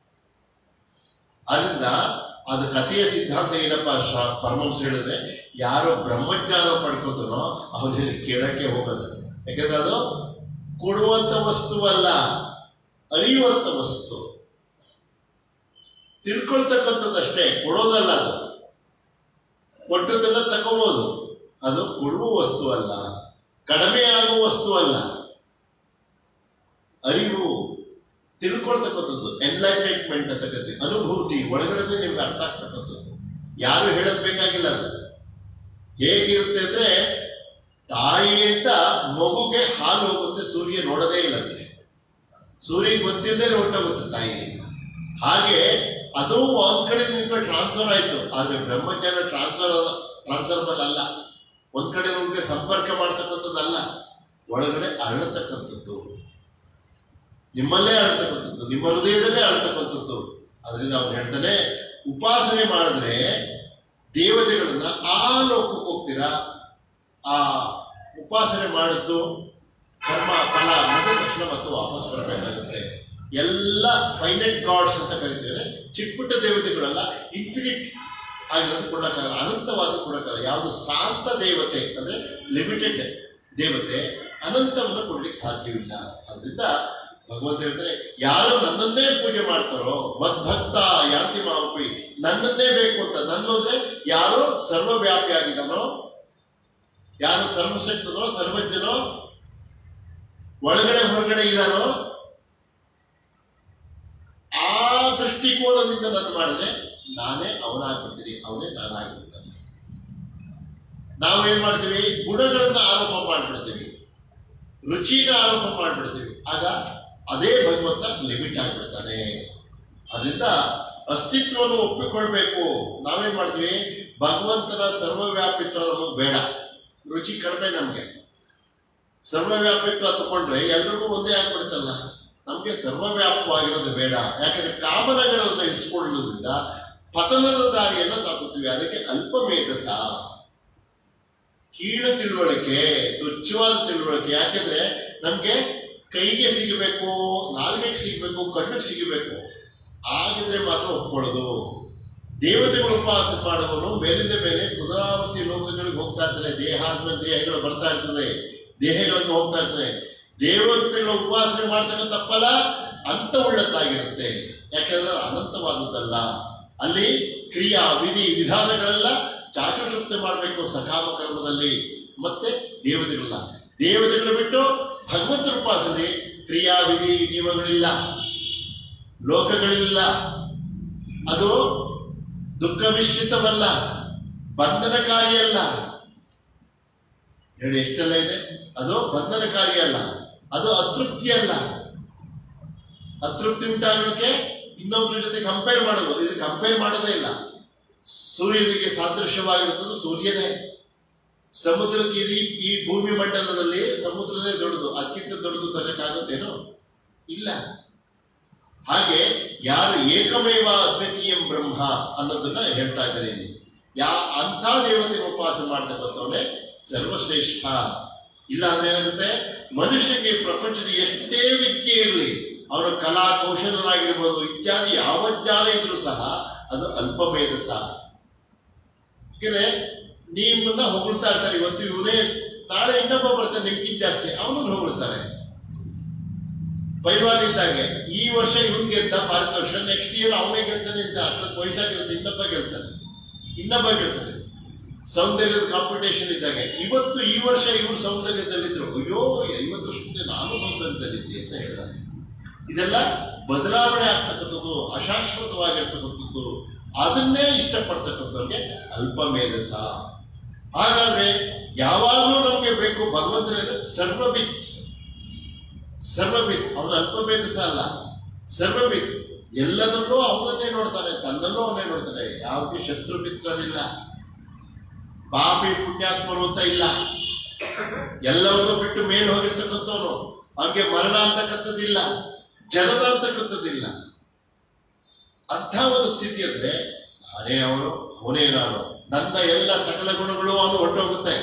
ಅದರಿಂದ ಅದು ಕಥೆಯ ಸಿದ್ಧಾಂತ ಏನಪ್ಪ ಶ್ರ- ಪರಮಹಂಸ ಹೇಳಿದ್ರೆ ಯಾರು ಬ್ರಹ್ಮಜ್ಞಾನ ಪಡ್ಕೋತಾನೋ ಅವನೇನು ಕೇಳಕ್ಕೆ ಹೋಗೋದು ಯಾಕಂದ್ರೆ ಅದು ಕೊಡುವಂತ ವಸ್ತುವಲ್ಲ ಅರಿಯುವಂತ ವಸ್ತು ತಿಳ್ಕೊಳ್ತಕ್ಕಂಥದ್ದಷ್ಟೇ ಕೊಡೋದಲ್ಲ ಅದು ಕೊಟ್ಟದನ್ನ ತಗೋಬಹುದು ಅದು ಕೊಡುವ ವಸ್ತು ಅಲ್ಲ ಕಡಿಮೆ ಆಗುವ ವಸ್ತು ಅಲ್ಲ ಅರಿವು ತಿಳ್ಕೊಳ್ತಕ್ಕಂಥದ್ದು ಎನ್ಲೈಟೈನ್ಮೆಂಟ್ ಅಂತ ಕರಿತೀವಿ ಅನುಭೂತಿ ಒಳಗಡೆ ನಿಮ್ಗೆ ಅರ್ಥ ಆಗ್ತಕ್ಕಂಥದ್ದು ಯಾರು ಹೇಳೋದ್ ಬೇಕಾಗಿಲ್ಲ ಅದು ಹೇಗಿರುತ್ತೆ ಅಂದ್ರೆ ತಾಯಿಯಿಂದ ಮಗುಗೆ ಹಾಲು ಹೋಗುತ್ತೆ ಸೂರ್ಯ ನೋಡೋದೇ ಇಲ್ಲಂತೆ ಸೂರ್ಯ ಗೊತ್ತಿಲ್ಲದೆ ಹೊಟ್ಟೋಗುತ್ತೆ ತಾಯಿಯಿಂದ ಹಾಗೆ ಅದು ಒಂದ್ ಕಡೆ ನಿಮ್ಗೆ ಟ್ರಾನ್ಸ್ಫರ್ ಆಯ್ತು ಆದ್ರೆ ಬ್ರಹ್ಮಜ್ಞಾನ ಟ್ರಾನ್ಸ್ಫರ್ ಟ್ರಾನ್ಸ್ಫರ್ಬಲ್ ಅಲ್ಲ ಒಂದ್ ಕಡೆ ನಿಮ್ಗೆ ಸಂಪರ್ಕ ಮಾಡ್ತಕ್ಕಂಥದ್ದಲ್ಲ ಒಳಗಡೆ ಅರಳತಕ್ಕಂಥದ್ದು ನಿಮ್ಮಲ್ಲೇ ಅರಳತಕ್ಕಂಥದ್ದು ನಿಮ್ಮ ಹೃದಯದಲ್ಲೇ ಅರಳತಕ್ಕಂಥದ್ದು ಅದರಿಂದ ಅವ್ನು ಹೇಳ್ತಾನೆ ಉಪಾಸನೆ ಮಾಡಿದ್ರೆ ದೇವತೆಗಳನ್ನ ಆ ಲೋಕಕ್ಕೆ ಹೋಗ್ತೀರಾ ಆ ಉಪಾಸನೆ ಮಾಡಿದ್ದು ಕರ್ಮ ಫಲ ಮುಗಿದ ತಕ್ಷಣ ಮತ್ತೆ ವಾಪಸ್ ಬರಬೇಕಾಗುತ್ತೆ ಎಲ್ಲ ಫೈನೈಟ್ ಗಾಡ್ಸ್ ಅಂತ ಕರಿತೇವೆ ಚಿಕ್ಕ ಪುಟ್ಟ ದೇವತೆಗಳೆಲ್ಲ ಇನ್ಫಿನಿಟ್ ಆಗಿರೋದು ಕೊಡಕ್ಕಾಗಲ್ಲ ಅನಂತವಾದ ಕೊಡಕ್ಕಾಗಲ್ಲ ಯಾವುದು ಶಾಂತ ದೇವತೆ ಅಂದ್ರೆ ಲಿಮಿಟೆಡ್ ದೇವತೆ ಅನಂತವನ್ನು ಕೊಡ್ಲಿಕ್ಕೆ ಸಾಧ್ಯವಿಲ್ಲ ಅದರಿಂದ ಭಗವಂತ ಹೇಳ್ತಾರೆ ಯಾರು ನನ್ನನ್ನೇ ಪೂಜೆ ಮಾಡ್ತಾರೋ ಮದ್ಭಕ್ತ ಯಾಂತಿ ಮಾಪಿ ನನ್ನನ್ನೇ ಬೇಕು ಅಂತ ನನ್ನ ಅಂದ್ರೆ ಯಾರು ಸರ್ವವ್ಯಾಪಿ ಆಗಿದ್ದಾನೋ ಯಾರು ಸರ್ವಶಕ್ತನೋ ಸರ್ವಜ್ಞನೋ ಒಳಗಡೆ ಹೊರಗಡೆ ಇದ್ದಾನೋ ಆ ದೃಷ್ಟಿಕೋನದಿಂದ ನಾನು ಮಾಡಿದ್ರೆ ನಾನೇ ಅವನಾಗ್ಬಿಡ್ತೀನಿ ಅವನೇ ನಾನಾಗ್ಬಿಡ್ತಾನೆ ನಾವೇನ್ ಮಾಡ್ತೀವಿ ಗುಣಗಳನ್ನ ಆರೋಪ ಮಾಡ್ಬಿಡ್ತೀವಿ ರುಚಿನ ಆರೋಪ ಮಾಡ್ಬಿಡ್ತೀವಿ ಆಗ ಅದೇ ಭಗವಂತ ಲಿಮಿಟ್ ಆಗ್ಬಿಡ್ತಾನೆ ಅದರಿಂದ ಅಸ್ತಿತ್ವವನ್ನು ಒಪ್ಪಿಕೊಳ್ಬೇಕು ನಾವೇನ್ ಮಾಡ್ತೀವಿ ಭಗವಂತನ ಸರ್ವವ್ಯಾಪಿತ್ವ ನಮಗೆ ಬೇಡ ರುಚಿ ಕಡಿಮೆ ನಮ್ಗೆ ಸರ್ವವ್ಯಾಪಿತ್ವ ತಗೊಂಡ್ರೆ ಎಲ್ರಿಗೂ ಒಂದೇ ಆಗ್ಬಿಡುತ್ತಲ್ಲ ನಮ್ಗೆ ಸರ್ವವ್ಯಾಪವಾಗಿರೋದು ಬೇಡ ಯಾಕಂದ್ರೆ ಕಾಮನಗಳನ್ನು ಇರಿಸಿಕೊಳ್ಳುವುದರಿಂದ ಪತನದ ದಾರಿಯನ್ನು ತಪ್ಪುತ್ತೀವಿ ಅದಕ್ಕೆ ಅಲ್ಪ ಮೇಧಸ ಕೀಳು ತಿಳುವಳಿಕೆ ತುಚ್ಛವಾದ ತಿಳುವಳಿಕೆ ಯಾಕೆಂದ್ರೆ ನಮ್ಗೆ ಕೈಗೆ ಸಿಗಬೇಕು ನಾಲ್ಗೆಗೆ ಸಿಗಬೇಕು ಕಣ್ಣಿಗೆ ಸಿಗಬೇಕು ಆಗಿದ್ರೆ ಮಾತ್ರ ಒಪ್ಕೊಳ್ಳೋದು ದೇವತೆಗಳು ಉಪವಾಸ ಮಾಡುವನು ಮೇಲಿಂದ ಮೇಲೆ ಪುನರಾವರ್ತಿ ಲೋಕಗಳಿಗೆ ಹೋಗ್ತಾ ಇರ್ತಾರೆ ದೇಹ ಆದ್ಮೇಲೆ ದೇಹಗಳು ಬರ್ತಾ ಇರ್ತದೆ ದೇಹಗಳನ್ನು ಹೋಗ್ತಾ ಇರ್ತದೆ ದೇವತೆಗಳ ಉಪಾಸನೆ ಮಾಡ್ತಕ್ಕಂಥ ಫಲ ಅಂತ ಉಳ್ಳದ್ದಾಗಿರುತ್ತೆ ಯಾಕೆಂದ್ರೆ ಅನಂತವಾದದ್ದಲ್ಲ ಅಲ್ಲಿ ಕ್ರಿಯಾ ವಿಧಿ ವಿಧಾನಗಳೆಲ್ಲ ಚಾಚುಶಕ್ತಿ ಮಾಡಬೇಕು ಸಕಾಮ ಕರ್ಮದಲ್ಲಿ ಮತ್ತೆ ದೇವತೆಗಳಲ್ಲ ದೇವತೆಗಳು ಬಿಟ್ಟು ಭಗವಂತನ ಉಪಾಸನೆ ಕ್ರಿಯಾ ವಿಧಿ ನಿಯಮಗಳಿಲ್ಲ ಲೋಕಗಳಿಲ್ಲ ಅದು ದುಃಖ ಮಿಶ್ರಿತವಲ್ಲ ಬಂಧನಕಾರಿ ಅಲ್ಲ ಹೇಳಿ ಎಷ್ಟೆಲ್ಲ ಇದೆ ಅದು ಬಂಧನಕಾರಿ ಅಲ್ಲ ಅದು ಅತೃಪ್ತಿ ಅಲ್ಲ ಅತೃಪ್ತಿ ಉಂಟಾಗೋಕೆ ಇನ್ನೊಬ್ಬರ ಜೊತೆ ಕಂಪೇರ್ ಮಾಡೋದು ಇದು ಕಂಪೇರ್ ಮಾಡೋದೇ ಇಲ್ಲ ಸೂರ್ಯನಿಗೆ ಸಾದೃಶ್ಯವಾಗಿರುತ್ತದೆ ಸೂರ್ಯನೇ ಸಮುದ್ರಕ್ಕೆ ಇದು ಈ- ಈ ಭೂಮಿ ಮಂಡಲದಲ್ಲಿ ಸಮುದ್ರನೇ ದೊಡ್ಡದು ಅದಕ್ಕಿಂತ ದೊಡ್ಡದು ತರಕ್ಕಾಗುತ್ತೇನೋ ಇಲ್ಲ ಹಾಗೆ ಯಾರು ಏಕಮೇವ ಅದ್ವಿತೀಯಂ ಬ್ರಹ್ಮ ಅನ್ನೋದನ್ನ ಹೇಳ್ತಾ ಇದ್ದಾರೆ ಇಲ್ಲಿ ಯಾ ಅಂಥ ದೇವತೆ ಉಪವಾಸ ಮಾಡ್ತಕ್ಕಂಥವನೇ ಸರ್ವಶ್ರೇಷ್ಠ ಇಲ್ಲ ಅಂದ್ರೆ ಏನಾಗುತ್ತೆ ಮನುಷ್ಯನಿಗೆ ಪ್ರಪಂಚದ ಎಷ್ಟೇ ವಿದ್ಯೆ ಇರಲಿ ಅವನ ಕಲಾ ಕೌಶಲನಾಗಿರ್ಬೋದು ಇತ್ಯಾದಿ ಯಾವ ಜ್ಞಾನ ಇದ್ರೂ ಸಹ ಅದು ಅಲ್ಪ ಮೇಧಸ ಯಾಕಂದ್ರೆ ನಿಮ್ಮನ್ನ ಹೊಗಳ್ತಾ ಇರ್ತಾರೆ ಇವತ್ತು ಇವನೇ ನಾಳೆ ಇನ್ನೊಬ್ಬ ಬರ್ತಾನೆ ನಿಮ್ಗಿಂತ ಜಾಸ್ತಿ ಅವನನ್ನು ಹೊಗಳ್ತಾರೆ ಪೈಲ್ವಾನ್ ಇದ್ದಾಗೆ ಈ ವರ್ಷ ಇವನ್ ಗೆದ್ದ ಪಾರಿತೋಷ ನೆಕ್ಸ್ಟ್ ಇಯರ್ ಅವನೇ ಗೆಲ್ತಾನೆ ಅಂತ ಅಷ್ಟೊಂದು ವಯಸ್ಸಾಗಿರುತ್ತೆ ಇನ್ನೊಬ್ಬ ಗೆಲ್ತಾನೆ ಇನ್ನೊಬ್ಬ ಗೆಲ್ತಾನೆ ಸೌಂದರ್ಯದ ಕಾಂಪಿಟೇಷನ್ ಇದ್ದಾಗೆ ಇವತ್ತು ಈ ವರ್ಷ ಇವರು ಸೌಂದರ್ಯದಲ್ಲಿದ್ರು ಅಯ್ಯೋ ಐವತ್ತು ವರ್ಷದಿಂದ ನಾನು ಸೌಂದರ್ಯದಲ್ಲಿದ್ದೆ ಅಂತ ಹೇಳಿದಾಗ ಇದೆಲ್ಲ ಬದಲಾವಣೆ ಆಗ್ತಕ್ಕಂಥದ್ದು ಅಶಾಶ್ವತವಾಗಿರ್ತಕ್ಕಂಥದ್ದು ಅದನ್ನೇ ಇಷ್ಟಪಡ್ತಕ್ಕಂಥವ್ರಿಗೆ ಅಲ್ಪ ಮೇಧಸ ಹಾಗಾದ್ರೆ ಯಾವಾಗಲೂ ನಮಗೆ ಬೇಕು ಭಗವಂತನ ಸರ್ವವಿತ್ ಸರ್ವವಿತ್ ಅವನ ಅಲ್ಪ ಮೇಧಸ ಅಲ್ಲ ಸರ್ವವಿತ್ ಎಲ್ಲದನ್ನೂ ಅವನನ್ನೇ ನೋಡ್ತಾನೆ ತನ್ನನ್ನೂ ಅವನೇ ನೋಡ್ತಾನೆ ಯಾವುದೇ ಶತ್ರು ಮಿತ್ರನಿಲ್ಲ ಪಾಪಿ ಪುಣ್ಯಾತ್ಮರು ಅಂತ ಇಲ್ಲ ಎಲ್ಲವನ್ನೂ ಬಿಟ್ಟು ಮೇಲೆ ಹೋಗಿರ್ತಕ್ಕಂಥವನು ಅವನಿಗೆ ಮರಣ ಅಂತಕ್ಕಂಥದ್ದಿಲ್ಲ ಜನನ ಅಂತಕ್ಕಂಥದ್ದಿಲ್ಲ ಅಂಥ ಒಂದು ಸ್ಥಿತಿ ಅಂದ್ರೆ ನಾನೇ ಅವನು ಅವನೇ ನಾನು ನನ್ನ ಎಲ್ಲ ಸಕಲ ಗುಣಗಳು ಅವನು ಹೊರಟೋಗುತ್ತೆ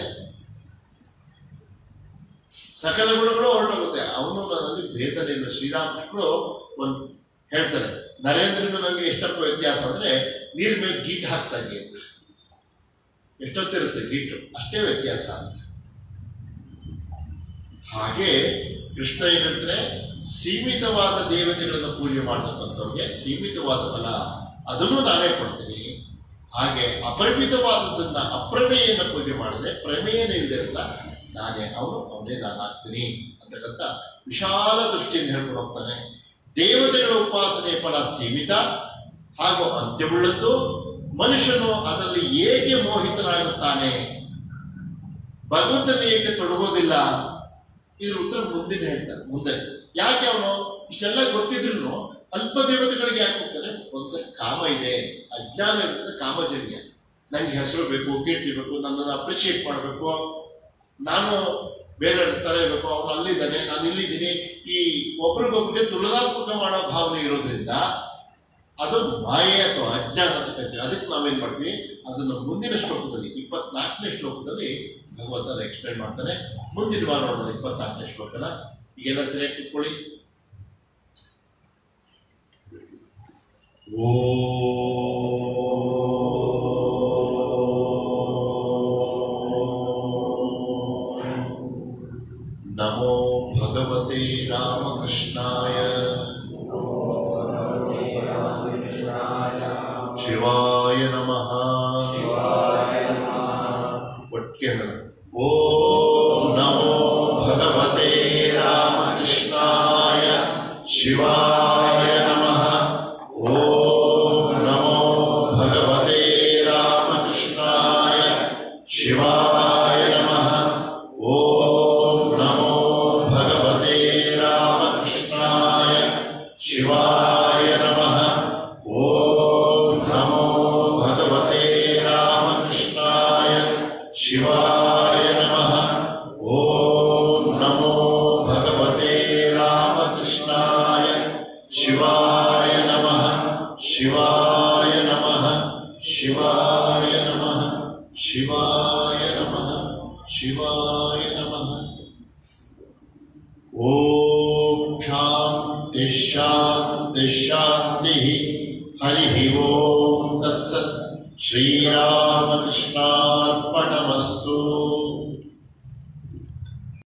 ಸಕಲ ಗುಣಗಳು ಹೊರಟೋಗುತ್ತೆ ಅವನು ನನ್ನಲ್ಲಿ ಭೇದನಿಲ್ಲ ಶ್ರೀರಾಮಕೃಷ್ಣರು ಒಂದು ಹೇಳ್ತಾರೆ ನರೇಂದ್ರನು ನನಗೆ ಎಷ್ಟಪ್ಪ ವ್ಯತ್ಯಾಸ ಅಂದ್ರೆ ನೀರ್ ಮೇಲೆ ಗೀಟ್ ಹಾಕ್ತಾಗೆ ಅಂತ ಎಷ್ಟೊತ್ತಿರುತ್ತೆ ಗೀಟು ಅಷ್ಟೇ ವ್ಯತ್ಯಾಸ ಅಂತ ಹಾಗೆ ಕೃಷ್ಣ ಏನ್ ಹೇಳ್ತಾರೆ ಸೀಮಿತವಾದ ದೇವತೆಗಳನ್ನು ಪೂಜೆ ಮಾಡ್ತಕ್ಕಂಥವ್ರಿಗೆ ಸೀಮಿತವಾದ ಫಲ ಅದನ್ನು ನಾನೇ ಕೊಡ್ತೀನಿ ಹಾಗೆ ಅಪರಿಮಿತವಾದದನ್ನ ಅಪ್ರಮೇಯನ ಪೂಜೆ ಮಾಡಿದ್ರೆ ಪ್ರಮೇಯನೇ ಇಲ್ಲದಿರಲ್ಲ ನಾನೇ ಅವನು ಅವನೇ ನಾನಾಗ್ತೀನಿ ಅಂತಕ್ಕಂಥ ವಿಶಾಲ ದೃಷ್ಟಿಯನ್ನು ಹೇಳ್ಕೊಂಡು ಹೋಗ್ತಾನೆ ದೇವತೆಗಳ ಉಪಾಸನೆ ಫಲ ಸೀಮಿತ ಹಾಗೂ ಅಂತ್ಯವುಳ್ಳದ್ದು ಮನುಷ್ಯನು ಅದರಲ್ಲಿ ಏಕೆ ಮೋಹಿತನಾಗುತ್ತಾನೆ ಭಗವಂತನ ಏಕೆ ತೊಡಗೋದಿಲ್ಲ ಇದ್ರ ಉತ್ತರ ಮುಂದಿನ ಹೇಳ್ತಾರೆ ಮುಂದೆ ಯಾಕೆ ಅವನು ಇಷ್ಟೆಲ್ಲ ಗೊತ್ತಿದ್ರು ಅಲ್ಪ ದೇವತೆಗಳಿಗೆ ಯಾಕೆ ಹೋಗ್ತಾರೆ ಒಂದ್ಸರಿ ಕಾಮ ಇದೆ ಅಜ್ಞಾನ ಇರ್ತದೆ ಕಾಮಜನ್ಯ ನಂಗೆ ಹೆಸರು ಬೇಕು ಕೀರ್ತಿ ಬೇಕು ನನ್ನನ್ನು ಅಪ್ರಿಷಿಯೇಟ್ ಮಾಡಬೇಕು ನಾನು ಬೇರೆ ತರ ಇರಬೇಕು ಅವನು ಅಲ್ಲಿದ್ದಾನೆ ನಾನು ಇಲ್ಲಿದ್ದೀನಿ ಈ ಒಬ್ರಿಗೊಬ್ರಿಗೆ ತುಲನಾತ್ಮಕ ಮಾಡೋ ಭಾವನೆ ಇರೋದ್ರಿಂದ ಅದು ಮಾಯೆ ಅಥವಾ ಅಜ್ಞಾನ ಅಂತ ಕರಿತೀವಿ ಅದಕ್ಕೆ ನಾವೇನ್ ಮಾಡ್ತೀವಿ ಅದನ್ನು ಮುಂದಿನ ಶ್ಲೋಕದಲ್ಲಿ ಇಪ್ಪತ್ನಾಲ್ಕನೇ ಶ್ಲೋಕದಲ್ಲಿ ಭಗವಂತ ಎಕ್ಸ್ಪ್ಲೈನ್ ಮಾಡ್ತಾನೆ ಮುಂದಿನ ವಾರ ನೋಡೋಣ ಇಪ್ಪತ್ನಾಲ್ಕನೇ ಶ್ಲೋಕನ ಈಗೆಲ್ಲ ಸರಿಯಾಗಿ ಕೂತ್ಕೊಳ್ಳಿ ನಮೋ ಭಗವತೆ ರಾಮಕೃಷ್ಣಾಯ ಶಿವಾಯ ನಮಃ ಒಟ್ಟಿಗೆ ಹೇಳೋಣ. ಓಂ ನಮೋ ಭಗವತೆ ರಾಮಕೃಷ್ಣಾಯ ಶಿವಾಯ ನಮಃ ಓಂ ನಮೋ ಭಗವತೆ ರಾಮಕೃಷ್ಣಾಯ ಶಿವಾಯ ನಮಃ ಓಂ ನಮೋ ಭಗವತೆ ರಾಮಕೃಷ್ಣಾಯ ಶಿವಾಯ ನಮಃ ಓಂ ನಮೋ ಭಗವತೆ ರಾಮಕೃಷ್ಣಾಯ ಶಿವಾಯ ನಮಃ ಓಂ ನಮೋ ಭಗವತೆ ರಾಮಕೃಷ್ಣಾಯ ಶಿವಾಯ ನಮಃ ಶಿವಾಯ ನಮಃ ಶಿವಾಯ ನಮಃ ಶಿವಾಯ ನಮಃ ಶಿವಾಯ ನಮಃ ಓಂ ಶಾಂತಿ ಶಾಂತಿ ಶಾಂತಿ ಹರಿ ಓಂ ತತ್ಸತ್ ಶ್ರೀರಾಮಕೃಷ್ಣಾರ್ಪಣಮಸ್ತು